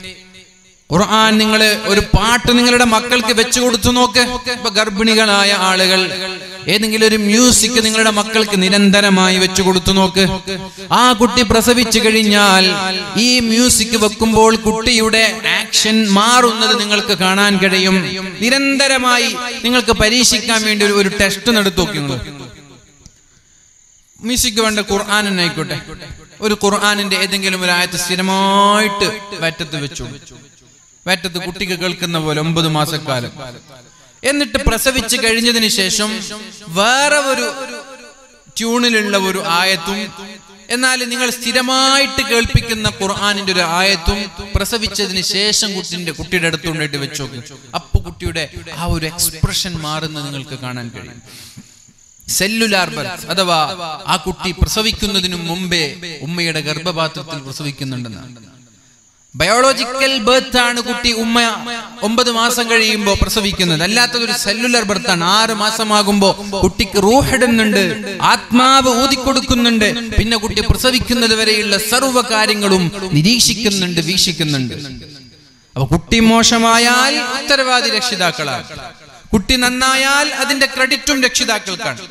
ഖുർആൻ നിങ്ങൾ ഒരു പാട്ട് നിങ്ങളുടെ മക്കൾക്ക് വെച്ചു കൊടുത്തു നോക്ക് ഇപ്പൊ ഗർഭിണികളായ ആളുകൾ ഏതെങ്കിലും ഒരു മ്യൂസിക് നിങ്ങളുടെ മക്കൾക്ക് നിരന്തരമായി വെച്ചു കൊടുത്തു നോക്ക് ആ കുട്ടി പ്രസവിച്ചു കഴിഞ്ഞാൽ ഈ മ്യൂസിക് വെക്കുമ്പോൾ കുട്ടിയുടെ ആക്ഷൻ മാറുന്നത് നിങ്ങൾക്ക് കാണാൻ കഴിയും നിരന്തരമായി നിങ്ങൾക്ക് പരീക്ഷിക്കാൻ വേണ്ടി ഒരു- ഒരു ടെസ്റ്റ് നടത്തി നോക്കി നിങ്ങൾ മ്യൂസിക് വേണ്ട ഖുർആൻ തന്നെ ആയിക്കോട്ടെ ഒരു ഖുർആനിന്റെ ഏതെങ്കിലും ഒരു ആയത്ത് സ്ഥിരമായിട്ട് വറ്റത്ത് വെച്ചു വറ്റത്ത് കുട്ടിക്ക് കേൾക്കുന്ന പോലെ ഒമ്പത് മാസക്കാലം എന്നിട്ട് പ്രസവിച്ച് കഴിഞ്ഞതിന് ശേഷം വേറെ ഒരു ട്യൂണിലുള്ള ഒരു ആയത്തും എന്നാൽ നിങ്ങൾ സ്ഥിരമായിട്ട് കേൾപ്പിക്കുന്ന ഖുർആാനിന്റെ ഒരു ആയത്തും പ്രസവിച്ചതിന് ശേഷം കുട്ടിന്റെ കുട്ടിയുടെ അടുത്തുകൊണ്ടിട്ട് വെച്ചു അപ്പൊ കുട്ടിയുടെ ആ ഒരു എക്സ്പ്രഷൻ മാറുന്നത് നിങ്ങൾക്ക് കാണാൻ കഴിയും സെല്ലുലാർ ബർത്ത് അഥവാ ആ കുട്ടി പ്രസവിക്കുന്നതിനു മുമ്പേ ഉമ്മയുടെ ഗർഭപാത്രത്തിൽ പ്രസവിക്കുന്നുണ്ടെന്നാണ് ബയോളജിക്കൽ ബർത്ത് ആണ് കുട്ടി ഉമ്മ ഒമ്പത് മാസം കഴിയുമ്പോൾ പ്രസവിക്കുന്നത് അല്ലാത്തതൊരു സെല്ലുലർ ബർത്ത് ആണ് ആറ് മാസമാകുമ്പോ കുട്ടിക്ക് റൂഹിടുന്നുണ്ട് ആത്മാവ് ഊതിക്കൊടുക്കുന്നുണ്ട് പിന്നെ കുട്ടി പ്രസവിക്കുന്നത് വരെയുള്ള സർവ്വ കാര്യങ്ങളും നിരീക്ഷിക്കുന്നുണ്ട് വീക്ഷിക്കുന്നുണ്ട് അപ്പൊ കുട്ടി മോശമായാൽ ഉത്തരവാദി രക്ഷിതാക്കളാണ് കുട്ടി നന്നായാൽ അതിന്റെ ക്രെഡിറ്റും രക്ഷിതാക്കൾക്കാണ്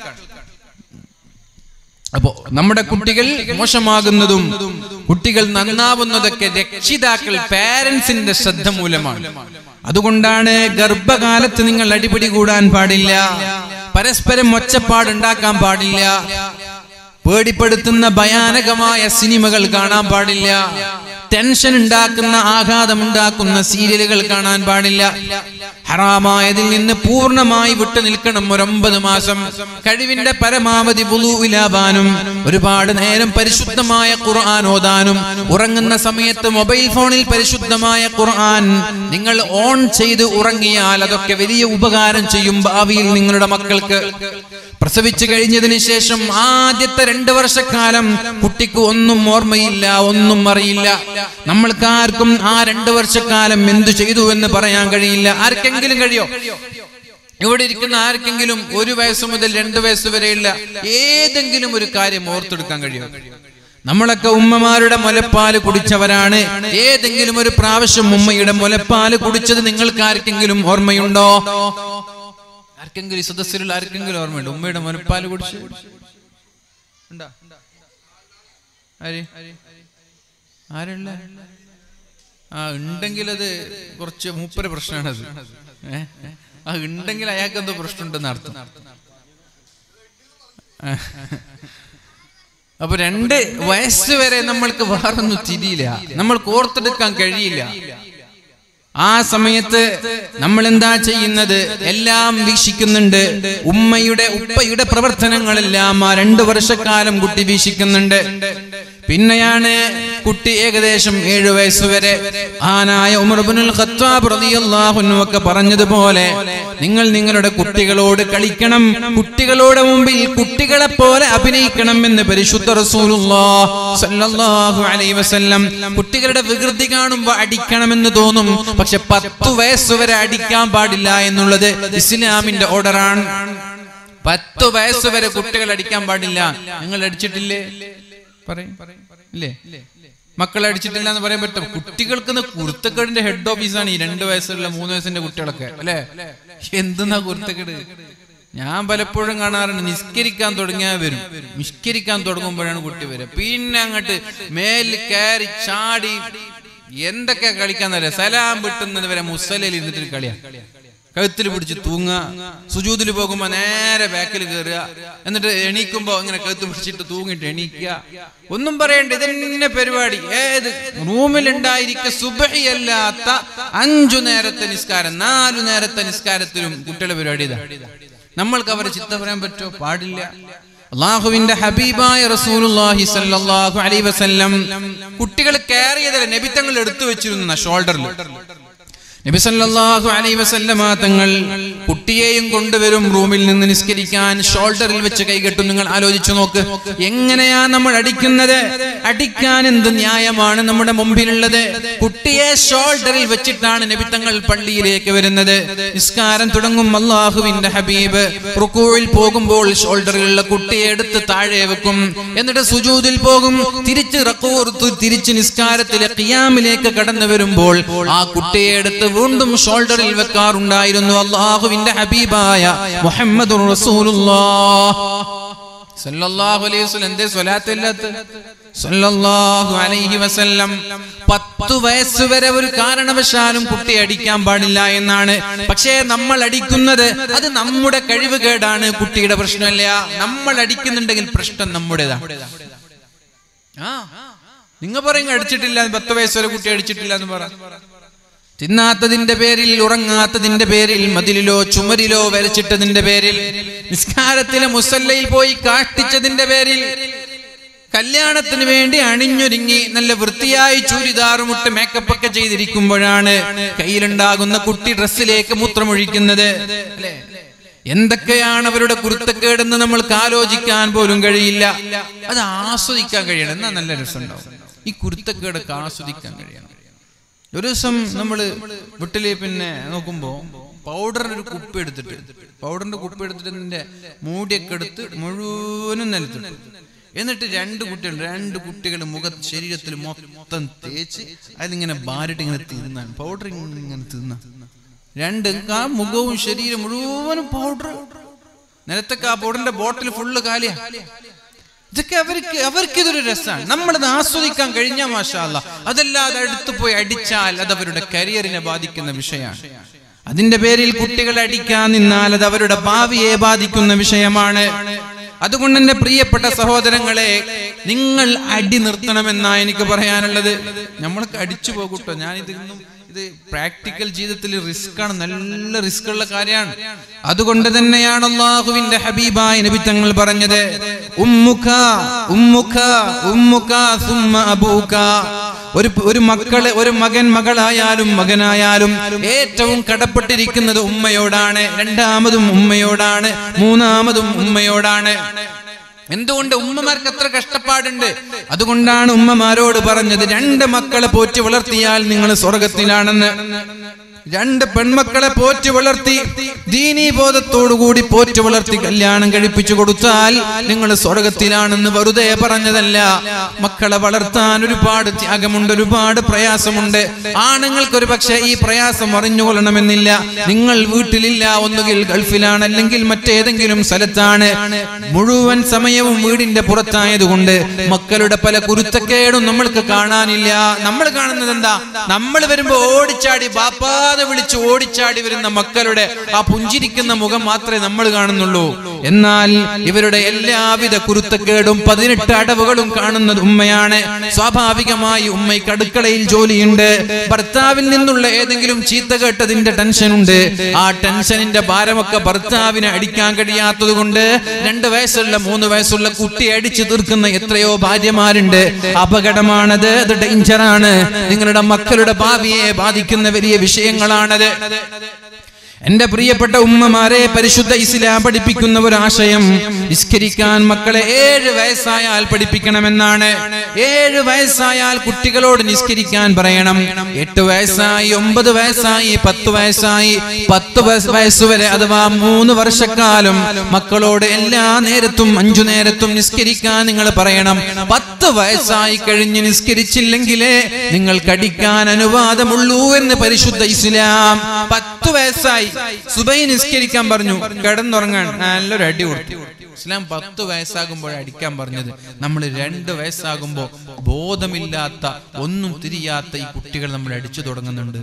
അപ്പോ നമ്മുടെ കുട്ടികൾ മോശമാകുന്നതും കുട്ടികൾ നന്നാവുന്നതൊക്കെ രക്ഷിതാക്കൾ പാരന്റ്സിന്റെ ശ്രദ്ധ മൂലമാണ് അതുകൊണ്ടാണ് ഗർഭകാലത്ത് നിങ്ങൾ അടിപിടി കൂടാൻ പാടില്ല പരസ്പരം ഒച്ചപ്പാടുണ്ടാക്കാൻ പാടില്ല പേടിപ്പെടുത്തുന്ന ഭയാനകമായ സിനിമകൾ കാണാൻ പാടില്ല ടെൻഷൻ ഉണ്ടാക്കുന്ന ആഘാതം ഉണ്ടാക്കുന്ന സീരിയലുകൾ കാണാൻ പാടില്ല ഹറാമായതിൽ നിന്ന് പൂർണ്ണമായി വിട്ടു നിൽക്കണം ഒരു ഒമ്പത് മാസം കഴിവിന്റെ പരമാവധി വുളുവിലാവാനും ഒരുപാട് നേരം പരിശുദ്ധമായ ഖുർആൻ ഓതാനും ഉറങ്ങുന്ന സമയത്ത് മൊബൈൽ ഫോണിൽ പരിശുദ്ധമായ ഖുർആൻ നിങ്ങൾ ഓൺ ചെയ്ത് ഉറങ്ങിയാൽ അതൊക്കെ വലിയ ഉപകാരം ചെയ്യും ഭാവിയിൽ നിങ്ങളുടെ മക്കൾക്ക് പ്രസവിച്ചു കഴിഞ്ഞതിന് ശേഷം ആദ്യത്തെ രണ്ട് വർഷക്കാലം കുട്ടിക്ക് ഒന്നും ഓർമ്മയില്ല ഒന്നും അറിയില്ല നമ്മൾക്ക് ആർക്കും ആ രണ്ട് വർഷക്കാലം എന്തു ചെയ്തു എന്ന് പറയാൻ കഴിയില്ല ആർക്കെങ്കിലും കഴിയോ ഇവിടെ ഇരിക്കുന്ന ആർക്കെങ്കിലും ഒരു വയസ്സ് മുതൽ രണ്ട് വയസ്സ് വരെയുള്ള ഏതെങ്കിലും ഒരു കാര്യം ഓർത്തെടുക്കാൻ കഴിയോ നമ്മളൊക്കെ ഉമ്മമാരുടെ മുലപ്പാല് കുടിച്ചവരാണ് ഏതെങ്കിലും ഒരു പ്രാവശ്യം ഉമ്മയുടെ മുലപ്പാല് കുടിച്ചത് നിങ്ങൾക്ക് ആർക്കെങ്കിലും ഓർമ്മയുണ്ടോ ആർക്കെങ്കിലും ഈ സദസ്സിലുള്ള ആർക്കെങ്കിലും ഓർമ്മയുണ്ട് ഉമ്മയുടെ മുലപ്പാല് കുടിച്ച് ഉണ്ടോ ആര് ആരുള്ള ആ ഉണ്ടെങ്കിൽ അത് കുറച്ച് മൂപ്പര പ്രശ്നമാണ് അത് ഏ? ആ ഉണ്ടെങ്കിൽ അയാൾക്ക് എന്തോ പ്രശ്നമുണ്ടെന്ന് അർത്ഥം അപ്പൊ രണ്ട് വയസ്സ് വരെ നമ്മൾക്ക് വേറൊന്നും തിരിയില്ല നമ്മൾക്ക് ഓർത്തെടുക്കാൻ കഴിയില്ല ആ സമയത്ത് നമ്മൾ എന്താ ചെയ്യുന്നത് എല്ലാം വീക്ഷിക്കുന്നുണ്ട് ഉമ്മയുടെ ഉപ്പയുടെ പ്രവർത്തനങ്ങളെല്ലാം ആ രണ്ടു വർഷക്കാലം കുട്ടി വീക്ഷിക്കുന്നുണ്ട് പിന്നെയാണ് കുട്ടി ഏകദേശം ഏഴു വയസ്സ് വരെ ആനായ ഉമർബുൽ ഖത്താബ് റളിയല്ലാഹു അൻഹു ഒക്കെ പറഞ്ഞതുപോലെ നിങ്ങൾ നിങ്ങളുടെ കുട്ടികളോട് കളിക്കണം കുട്ടികളുടെ മുമ്പിൽ കുട്ടികളെ പോലെ അഭിനയിക്കണം എന്ന് പരിശുദ്ധ റസൂലുള്ളാഹ് സ്വല്ലല്ലാഹു അലൈഹി വസല്ലം കുട്ടികളുടെ വികൃതി കാണുമ്പോൾ അടിക്കണമെന്ന് തോന്നും പക്ഷെ പത്ത് വയസ്സ് വരെ അടിക്കാൻ പാടില്ല എന്നുള്ളത് ഇസ്ലാമിന്റെ ഓർഡറാണ് പത്ത് വയസ്സ് വരെ കുട്ടികൾ അടിക്കാൻ പാടില്ല നിങ്ങൾ അടിച്ചിട്ടില്ലേ പറയും ഇല്ലേ മക്കളെ അടിച്ചിട്ടില്ല എന്ന് പറയാൻ പറ്റും കുട്ടികൾക്ക് കുരുത്തക്കേടിന്റെ ഹെഡ് ഓഫീസാണ് ഈ രണ്ട് വയസ്സുള്ള മൂന്ന് വയസ്സിന്റെ കുട്ടികളൊക്കെ അല്ലെ എന്തെന്നാ കുരുത്തക്കേട് ഞാൻ പലപ്പോഴും കാണാറുണ്ട് നിസ്കരിക്കാൻ തുടങ്ങിയാൽ വരും നിസ്കരിക്കാൻ തുടങ്ങുമ്പോഴാണ് കുട്ടി വരിക പിന്നെ അങ്ങോട്ട് മേലിൽ കയറി ചാടി എന്തൊക്കെ കളിക്കാന്നറിയാം സലാം വിട്ടുന്നത് വരെ മുസലയിൽ ഇരുന്നിട്ട് കളിയാ കഴുത്തിൽ പിടിച്ച് തൂങ്ങുക സുജൂതിൽ പോകുമ്പോ നേരെ ബാക്കിൽ കയറുക എന്നിട്ട് എണീക്കുമ്പോ ഇങ്ങനെ കഴുത്ത് പിടിച്ചിട്ട് തൂങ്ങിട്ട് എണീക്കുക ഒന്നും പറയണ്ട ഇതന്നെ പരിപാടി ഏത് റൂമിലുണ്ടായിരിക്ക സുബഹിയല്ലാത്ത അഞ്ചു നേരത്തെ നിസ്കാരം നാലു നേരത്തെ നിസ്കാരത്തിലും കുട്ടികളുടെ പരിപാടി ഇതാ നമ്മൾക്ക് അവരെ ചിത്ത പറയാൻ പറ്റുമോ പാടില്ല അള്ളാഹുവിന്റെ ഹബീബായ റസൂലുള്ളാഹി സല്ലല്ലാഹു അലൈഹി വസല്ലം കുട്ടികൾ കയറിയതല്ല നബിത്തങ്ങൾ എടുത്തു വെച്ചിരുന്ന ഷോൾഡറിൽ നബി സല്ലല്ലാഹു അലൈഹി വസല്ലമ തങ്ങൾ കുട്ടിയെയും കൊണ്ടുവരും റൂമിൽ നിന്ന് നിസ്കരിക്കാൻ ഷോൾഡറിൽ വെച്ച് കൈകെട്ടും നിങ്ങൾ ആലോചിച്ചു നോക്ക് എങ്ങനെയാ നമ്മൾ അടിക്കുന്നത് അടിക്കാൻ എന്ത് ന്യായമാണ് നമ്മുടെ മുമ്പിലുള്ളത് കുട്ടിയെ ഷോൾഡറിൽ വെച്ചിട്ടാണ് നബി തങ്ങൾ പള്ളിയിലേക്ക് വരുന്നത് നിസ്കാരം തുടങ്ങും അള്ളാഹുവിന്റെ ഹബീബ് റുക്കൂഴിൽ പോകുമ്പോൾ ഷോൾഡറിലുള്ള കുട്ടിയെ എടുത്ത് താഴെ വെക്കും എന്നിട്ട് സുജൂദിൽ പോകും തിരിച്ച് റക്കൂർ തിരിച്ച് നിസ്കാരത്തിലെ ഖിയാമിലേക്ക് കടന്നു വരുമ്പോൾ ആ കുട്ടിയെ എടുത്ത് വീണ്ടും ഷോൾഡറിൽ വെക്കാറുണ്ടായിരുന്നു അള്ളാഹുവിന്റെ ഹബീബായ മുഹമ്മദ് സല്ലല്ലാഹു അലൈഹി വസല്ലം എന്തേ സ്വലാത്തില്ലാത്ത സല്ലല്ലാഹു അലൈഹി വസല്ലം പത്തു വയസ്സ് വരെ ഒരു കാരണവശാലും കുട്ടി അടിക്കാൻ പാടില്ല എന്നാണ് പക്ഷേ നമ്മൾ അടിക്കുന്നത് അത് നമ്മുടെ കഴിവ് കേടാണ് കുട്ടിയുടെ പ്രശ്നമല്ല നമ്മൾ അടിക്കുന്നുണ്ടെങ്കിൽ പ്രശ്നം നമ്മുടേതാണ് ആ നിങ്ങൾ പറയും അടിച്ചിട്ടില്ല പത്ത് വയസ്സ് വരെ കുട്ടി അടിച്ചിട്ടില്ല എന്ന് പറ തിന്നാത്തതിന്റെ പേരിൽ ഉറങ്ങാത്തതിന്റെ പേരിൽ മതിലിലോ ചുമരിലോ വരച്ചിട്ടതിന്റെ പേരിൽ നിസ്കാരത്തിലെ മുസല്ലയിൽ പോയി കാട്ടിച്ചതിന്റെ പേരിൽ കല്യാണത്തിന് വേണ്ടി അണിഞ്ഞൊരുങ്ങി നല്ല വൃത്തിയായി ചൂരിദാറുമുട്ട് മേക്കപ്പ് ഒക്കെ ചെയ്തിരിക്കുമ്പോഴാണ് കയ്യിലുണ്ടാകുന്ന കുട്ടി ഡ്രസ്സിലേക്ക് മൂത്രമൊഴിക്കുന്നത് അല്ലേ എന്തൊക്കെയാണ് അവരുടെ കുരുത്തക്കേടെന്ന് നമ്മൾക്ക് ആലോചിക്കാൻ പോലും കഴിയില്ല അത് ആസ്വദിക്കാൻ കഴിയണം എന്നാ നല്ല രസമുണ്ടാവും ഈ കുരുത്തക്കേടൊക്കെ ആസ്വദിക്കാൻ കഴിയണം ഒരു ദിവസം നമ്മള് വീട്ടില് പിന്നെ നോക്കുമ്പോ പൗഡറിന്റെ ഒരു കുപ്പി എടുത്തിട്ട് പൗഡറിന്റെ കുപ്പി എടുത്തിട്ട് ഇതിന്റെ മൂടിയൊക്കെ എടുത്ത് മുഴുവനും നിലത്തിട്ടു എന്നിട്ട് രണ്ട് കുട്ടികളുണ്ട് രണ്ട് കുട്ടികൾ മുഖ ശരീരത്തിൽ മൊത്തം തേച്ച് അതിങ്ങനെ ബാരിട്ട് ഇങ്ങനെ തിന്നാൻ പൗഡർ ഇങ്ങനെ തിന്ന രണ്ട് ആ മുഖവും ശരീരം മുഴുവനും പൗഡർ നിലത്തൊക്കെ ആ പൗഡറിന്റെ ബോട്ടിൽ ഫുള്ള് കാലിയാ ഇതൊക്കെ അവർക്ക് അവർക്ക് ഇതൊരു രസമാണ് നമ്മളത് ആസ്വദിക്കാൻ കഴിഞ്ഞാൽ മാഷാല്ല അതല്ലാതെ അടുത്ത് പോയി അടിച്ചാൽ അത് അവരുടെ കരിയറിനെ ബാധിക്കുന്ന വിഷയമാണ് അതിന്റെ പേരിൽ കുട്ടികളെ അടിക്കാൻ നിന്നാൽ അത് അവരുടെ ഭാവിയെ ബാധിക്കുന്ന വിഷയമാണ് അതുകൊണ്ട് എന്റെ പ്രിയപ്പെട്ട സഹോദരങ്ങളെ നിങ്ങൾ അടി നിർത്തണമെന്നാ എനിക്ക് പറയാനുള്ളത് നമ്മൾക്ക് അടിച്ചു പോകൂട്ടോ ഞാൻ ഇതൊന്നും ഇത് പ്രാക്ടിക്കൽ ജീവിതത്തിൽ റിസ്ക് ആണ് നല്ല റിസ്ക് ഉള്ള കാര്യമാണ് അതുകൊണ്ട് തന്നെയാണ് അള്ളാഹുവിന്റെ ഹബീബായ നബി തങ്ങൾ പറഞ്ഞത് ഉമ്മുക ഉമ്മുക ഉമ്മുക സുമ്മ അബൂക ഒരു ഒരു മക്കള് ഒരു മകൻ മകളായാലും മകനായാലും ഏറ്റവും കടപ്പെട്ടിരിക്കുന്നത് ഉമ്മയോടാണ് രണ്ടാമതും ഉമ്മയോടാണ് മൂന്നാമതും ഉമ്മയോടാണ് എന്തുകൊണ്ട് ഉമ്മമാർക്ക് അത്ര കഷ്ടപ്പാടുണ്ട് അതുകൊണ്ടാണ് ഉമ്മമാരോട് പറഞ്ഞത് രണ്ട് മക്കളെ പോറ്റി വളർത്തിയാൽ നിങ്ങൾ സ്വർഗത്തിലാണെന്ന് രണ്ട് പെൺമക്കളെ പോറ്റി വളർത്തി ദീനീ ബോധത്തോടുകൂടി പോറ്റി വളർത്തി കല്യാണം കഴിപ്പിച്ചു കൊടുത്താൽ നിങ്ങൾ സ്വർഗത്തിലാണെന്ന് വെറുതെ പറഞ്ഞതല്ല മക്കളെ വളർത്താൻ ഒരുപാട് ത്യാഗമുണ്ട് ഒരുപാട് പ്രയാസമുണ്ട് ആണുങ്ങൾക്ക് ഒരു പക്ഷേ ഈ പ്രയാസം അറിഞ്ഞുകൊള്ളണമെന്നില്ല നിങ്ങൾ വീട്ടിലില്ല ഒന്നുകിൽ ഗൾഫിലാണ് അല്ലെങ്കിൽ മറ്റേതെങ്കിലും സ്ഥലത്താണ് മുഴുവൻ സമയവും വീടിന്റെ പുറത്തായതുകൊണ്ട് മക്കളുടെ പല കുരുത്തക്കേടും നമ്മൾക്ക് കാണാനില്ല നമ്മൾ കാണുന്നത് എന്താ നമ്മൾ വരുമ്പോ ഓടിച്ചാടി ബാപ്പാതെ വിളിച്ച് ഓടിച്ചാടി വരുന്ന മക്കളുടെ ആ പുഞ്ചിരിക്കുന്ന മുഖം മാത്രമേ നമ്മൾ കാണുന്നുള്ളൂ എന്നാൽ ഇവരുടെ എല്ലാവിധ കുരുത്തക്കേടും പതിനെട്ട് അടവുകളും കാണുന്നത് ഉമ്മയാണ് സ്വാഭാവികമായി ഉമ്മയ്ക്ക് അടുക്കളയിൽ ജോലിയുണ്ട് ഭർത്താവിൽ നിന്നുള്ള ഏതെങ്കിലും ചീത്ത കേട്ടതിന്റെ ടെൻഷൻ ഉണ്ട് ആ ടെൻഷനിന്റെ ഭാരമൊക്കെ ഭർത്താവിനെ അടിക്കാൻ കഴിയാത്തത് കൊണ്ട് രണ്ട് വയസ്സുള്ള മൂന്ന് വയസ്സുള്ള കുട്ടിയെ അടിച്ചു തീർക്കുന്ന എത്രയോ ഭാര്യമാരുണ്ട് അപകടമാണത് അത് ഡേഞ്ചറാണ് നിങ്ങളുടെ മക്കളുടെ ഭാവിയെ ബാധിക്കുന്ന വലിയ വിഷയങ്ങളാണത് എന്റെ പ്രിയപ്പെട്ട ഉമ്മമാരെ പരിശുദ്ധ ഇസ്ലാം പഠിപ്പിക്കുന്ന ഒരു ആശയം നിസ്കരിക്കാൻ മക്കളെ ഏഴ് വയസ്സായാൽ പഠിപ്പിക്കണമെന്നാണ് ഏഴ് വയസ്സായാൽ കുട്ടികളോട് നിസ്കരിക്കാൻ പറയണം എട്ട് വയസ്സായി ഒമ്പത് വയസ്സായി പത്ത് വയസ്സായി പത്ത് വയസ്സ് വയസ്സുവരെ അഥവാ മൂന്ന് വർഷക്കാലം മക്കളോട് എല്ലാ നേരത്തും അഞ്ചു നേരത്തും നിസ്കരിക്കാൻ നിങ്ങൾ പറയണം പത്ത് വയസ്സായി കഴിഞ്ഞ് നിസ്കരിച്ചില്ലെങ്കിലേ നിങ്ങൾ കടിക്കാൻ അനുവാദമുള്ളൂ എന്ന് പരിശുദ്ധ ഇസ്ലാം പത്ത് വയസ്സായി സുബൈ നിസ്കരിക്കാൻ പറഞ്ഞു കിടന്നുറങ്ങാൻ നല്ലൊരു അടി കൊടുത്തു ഇസ്ലാം പത്ത് വയസ്സാകുമ്പോൾ അടിക്കാൻ പറഞ്ഞത് നമ്മൾ രണ്ട് വയസ്സാകുമ്പോൾ ബോധമില്ലാത്ത ഒന്നും തിരിയാത്ത ഈ കുട്ടികൾ നമ്മൾ അടിച്ചു തുടങ്ങുന്നുണ്ട്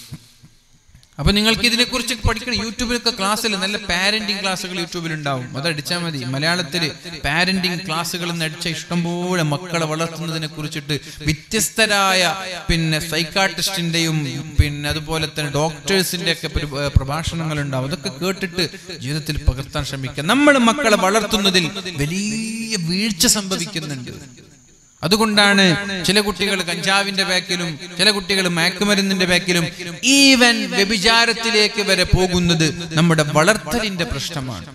അപ്പൊ നിങ്ങൾക്ക് ഇതിനെ കുറിച്ച് പഠിക്കണം യൂട്യൂബിലൊക്കെ ക്ലാസ്സിൽ നല്ല പാരന്റിങ് ക്ലാസ്സുകൾ യൂട്യൂബിൽ ഉണ്ടാവും അത് അടിച്ചാൽ മതി മലയാളത്തിൽ പാരന്റിങ് ക്ലാസ്സുകൾ എന്ന് അടിച്ച ഇഷ്ടംപോലെ മക്കളെ വളർത്തുന്നതിനെ കുറിച്ചിട്ട് വ്യത്യസ്തരായ പിന്നെ സൈക്കാട്രിസ്റ്റിന്റെയും പിന്നെ അതുപോലെ തന്നെ ഡോക്ടേഴ്സിന്റെ ഒക്കെ ഒരു, ഏർ, പ്രഭാഷണങ്ങൾ ഉണ്ടാവും അതൊക്കെ കേട്ടിട്ട് ജീവിതത്തിൽ പകർത്താൻ ശ്രമിക്കുക നമ്മൾ മക്കളെ വളർത്തുന്നതിൽ വലിയ വീഴ്ച സംഭവിക്കുന്നുണ്ട് അതുകൊണ്ടാണ് ചില കുട്ടികൾ കഞ്ചാവിന്റെ ബാക്കിലും ചില കുട്ടികൾ മയക്കുമരുന്നിന്റെ ബാക്കിലും ഈവൻ വ്യഭിചാരത്തിലേക്ക് വരെ പോകുന്നത് നമ്മുടെ വളർത്തലിന്റെ പ്രശ്നമാണ്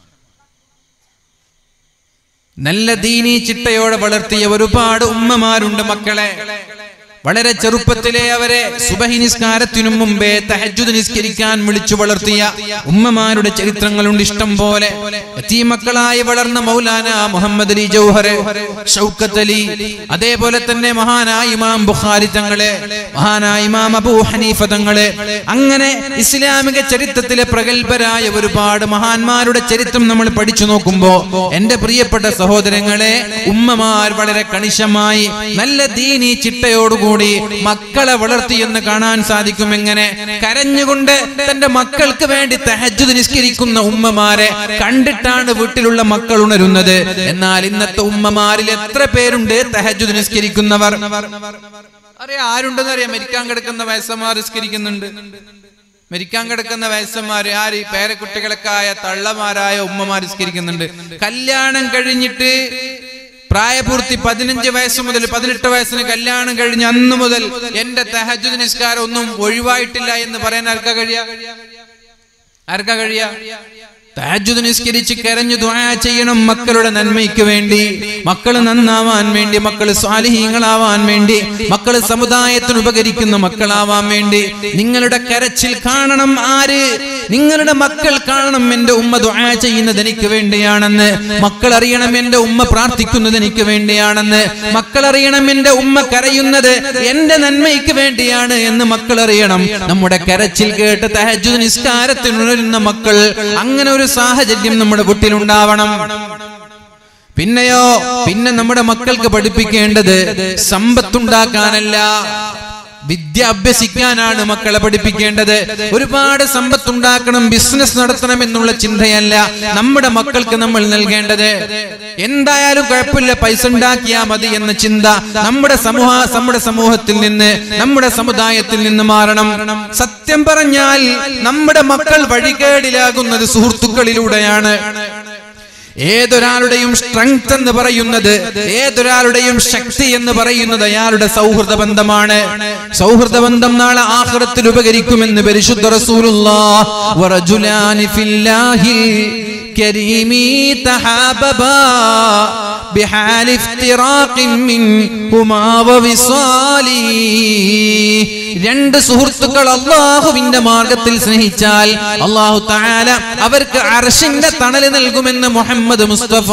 നല്ല ദീനീ ചിട്ടയോടെ വളർത്തിയ ഒരുപാട് ഉമ്മമാരുണ്ട് മക്കളെ വളരെ ചെറുപ്പത്തിലെ അവരെ സുബഹി നിസ്കാരത്തിനു മുമ്പേ തഹജ്ജുദ് നിസ്കരിക്കാൻ വിളിച്ചു വളർത്തിയ ഉമ്മമാരുടെ ചരിത്രങ്ങളുണ്ട് ഇഷ്ടം പോലെ മക്കളായി വളർന്ന മൗലാന മുഹമ്മദ് അലി ജൗഹർ ഷൗക്കത്ത് അലി അതേപോലെ തന്നെ മഹാനായ ഇമാം ബുഖാരി തങ്ങളെ മഹാനായ ഇമാം അബൂ ഹനീഫ തങ്ങളെ അങ്ങനെ ഇസ്ലാമിക ചരിത്രത്തിലെ പ്രഗത്ഭരായ ഒരുപാട് മഹാന്മാരുടെ ചരിത്രം നമ്മൾ പഠിച്ചു നോക്കുമ്പോ എന്റെ പ്രിയപ്പെട്ട സഹോദരങ്ങളെ ഉമ്മമാർ വളരെ കണിശമായി നല്ല ദീനി ചിട്ടയോടുകൂടി മക്കളെ വളർത്തിയെന്ന് കാണാൻ സാധിക്കും എങ്ങനെ കരഞ്ഞുകൊണ്ട് തന്റെ മക്കൾക്ക് വേണ്ടി തഹജ്ജുദ് നിസ്കരിക്കുന്ന ഉമ്മമാരെ കണ്ടിട്ടാണ് വീട്ടിലുള്ള മക്കൾ ഉണരുന്നത് എന്നാൽ ഇന്നത്തെ ഉമ്മമാരിൽ എത്ര പേരുണ്ട് തഹജ്ജുദ് നിസ്കരിക്കുന്നവർ അറിയാം ആരുണ്ടെന്ന് അറിയാം മരിക്കാൻ കിടക്കുന്ന വയസ്സന്മാർ നിസ്കരിക്കുന്നുണ്ട് മരിക്കാൻ കിടക്കുന്ന വയസ്സന്മാര് ആര് ഈ പേരക്കുട്ടികളൊക്കെ ആയ തള്ളമാരായ ഉമ്മമാർ നിസ്കരിക്കുന്നുണ്ട് കല്യാണം കഴിഞ്ഞിട്ട് പ്രായപൂർത്തി പതിനഞ്ച് വയസ്സ് മുതൽ പതിനെട്ട് വയസ്സിന് കല്യാണം കഴിഞ്ഞ് അന്ന് മുതൽ എന്റെ തഹജുദ് നിസ്കാരം ഒന്നും ഒഴിവായിട്ടില്ല എന്ന് പറയാൻ ആർക്കാ കഴിയ ആർക്കാ കഴിയ തഹജ്ജുദ് നിസ്കരിച്ച് കരഞ്ഞു ദുആ ചെയ്യണം മക്കളുടെ നന്മയ്ക്ക് വേണ്ടി മക്കൾ നന്നാവാൻ വേണ്ടി മക്കൾ സ്വാലിഹീങ്ങളാവാൻ വേണ്ടി മക്കൾ സമുദായത്തിന് ഉപകരിക്കുന്ന മക്കളാവാൻ വേണ്ടി നിങ്ങളുടെ കരച്ചിൽ കാണണം ആര് നിങ്ങളുടെ മക്കൾ കാണണം എന്റെ ഉമ്മ ദുആ ചെയ്യുന്നത് എനിക്ക് വേണ്ടിയാണെന്ന് മക്കൾ അറിയണം എന്റെ ഉമ്മ പ്രാർത്ഥിക്കുന്നത് എനിക്ക് വേണ്ടിയാണെന്ന് മക്കൾ അറിയണം എന്റെ ഉമ്മ കരയുന്നത് എന്റെ നന്മയ്ക്ക് വേണ്ടിയാണ് എന്ന് മക്കൾ അറിയണം നമ്മുടെ കരച്ചിൽ കേട്ട് തഹജ്ജുദ് നിസ്കാരത്തിനുണരുന്ന മക്കൾ അങ്ങനെ ഒരു സാഹചര്യം നമ്മുടെ വീട്ടിലുണ്ടാവണം പിന്നെയോ പിന്നെ നമ്മുടെ മക്കൾക്ക് പഠിപ്പിക്കേണ്ടത് സമ്പത്തുണ്ടാക്കാനല്ല വിദ്യ അഭ്യസിക്കാനാണ് മക്കളെ പഠിപ്പിക്കേണ്ടത് ഒരുപാട് സമ്പത്തുണ്ടാക്കണം ബിസിനസ് നടത്തണം എന്നുള്ള ചിന്തയല്ല നമ്മുടെ മക്കൾക്ക് നമ്മൾ നൽകേണ്ടത് എന്തായാലും കുഴപ്പമില്ല പൈസ ഉണ്ടാക്കിയാ മതി എന്ന ചിന്ത നമ്മുടെ സമൂഹ നമ്മുടെ സമൂഹത്തിൽ നിന്ന് നമ്മുടെ സമുദായത്തിൽ നിന്ന് മാറണം സത്യം പറഞ്ഞാൽ നമ്മുടെ മക്കൾ വഴികേടിലാകുന്നത് സുഹൃത്തുക്കളിലൂടെയാണ് ഏതൊരാളുടെയും സ്ട്രെങ്ത് എന്ന് പറയുന്നത് ഏതൊരാളുടെയും ശക്തി എന്ന് പറയുന്നത് അയാളുടെ സൗഹൃദ ബന്ധമാണ് സൗഹൃദ ബന്ധം നാളെ ആഹ്റത്തിൽ ഉപകരിക്കുമെന്ന് പരിശുദ്ധ റസൂലുള്ളാഹ് വറജുലാനി ഫില്ലാഹിൽ കരീമി തഹാബബാ بحال افتراق منهما ووصالي രണ്ട് സുഹൃത്തുക്കൾ അള്ളാഹുവിന്റെ മാർഗത്തിൽ സ്നേഹിച്ചാൽ അള്ളാഹു താല അവർക്ക് അർഷിന്റെ തണല് നൽകുമെന്ന് മുഹമ്മദ് മുസ്തഫ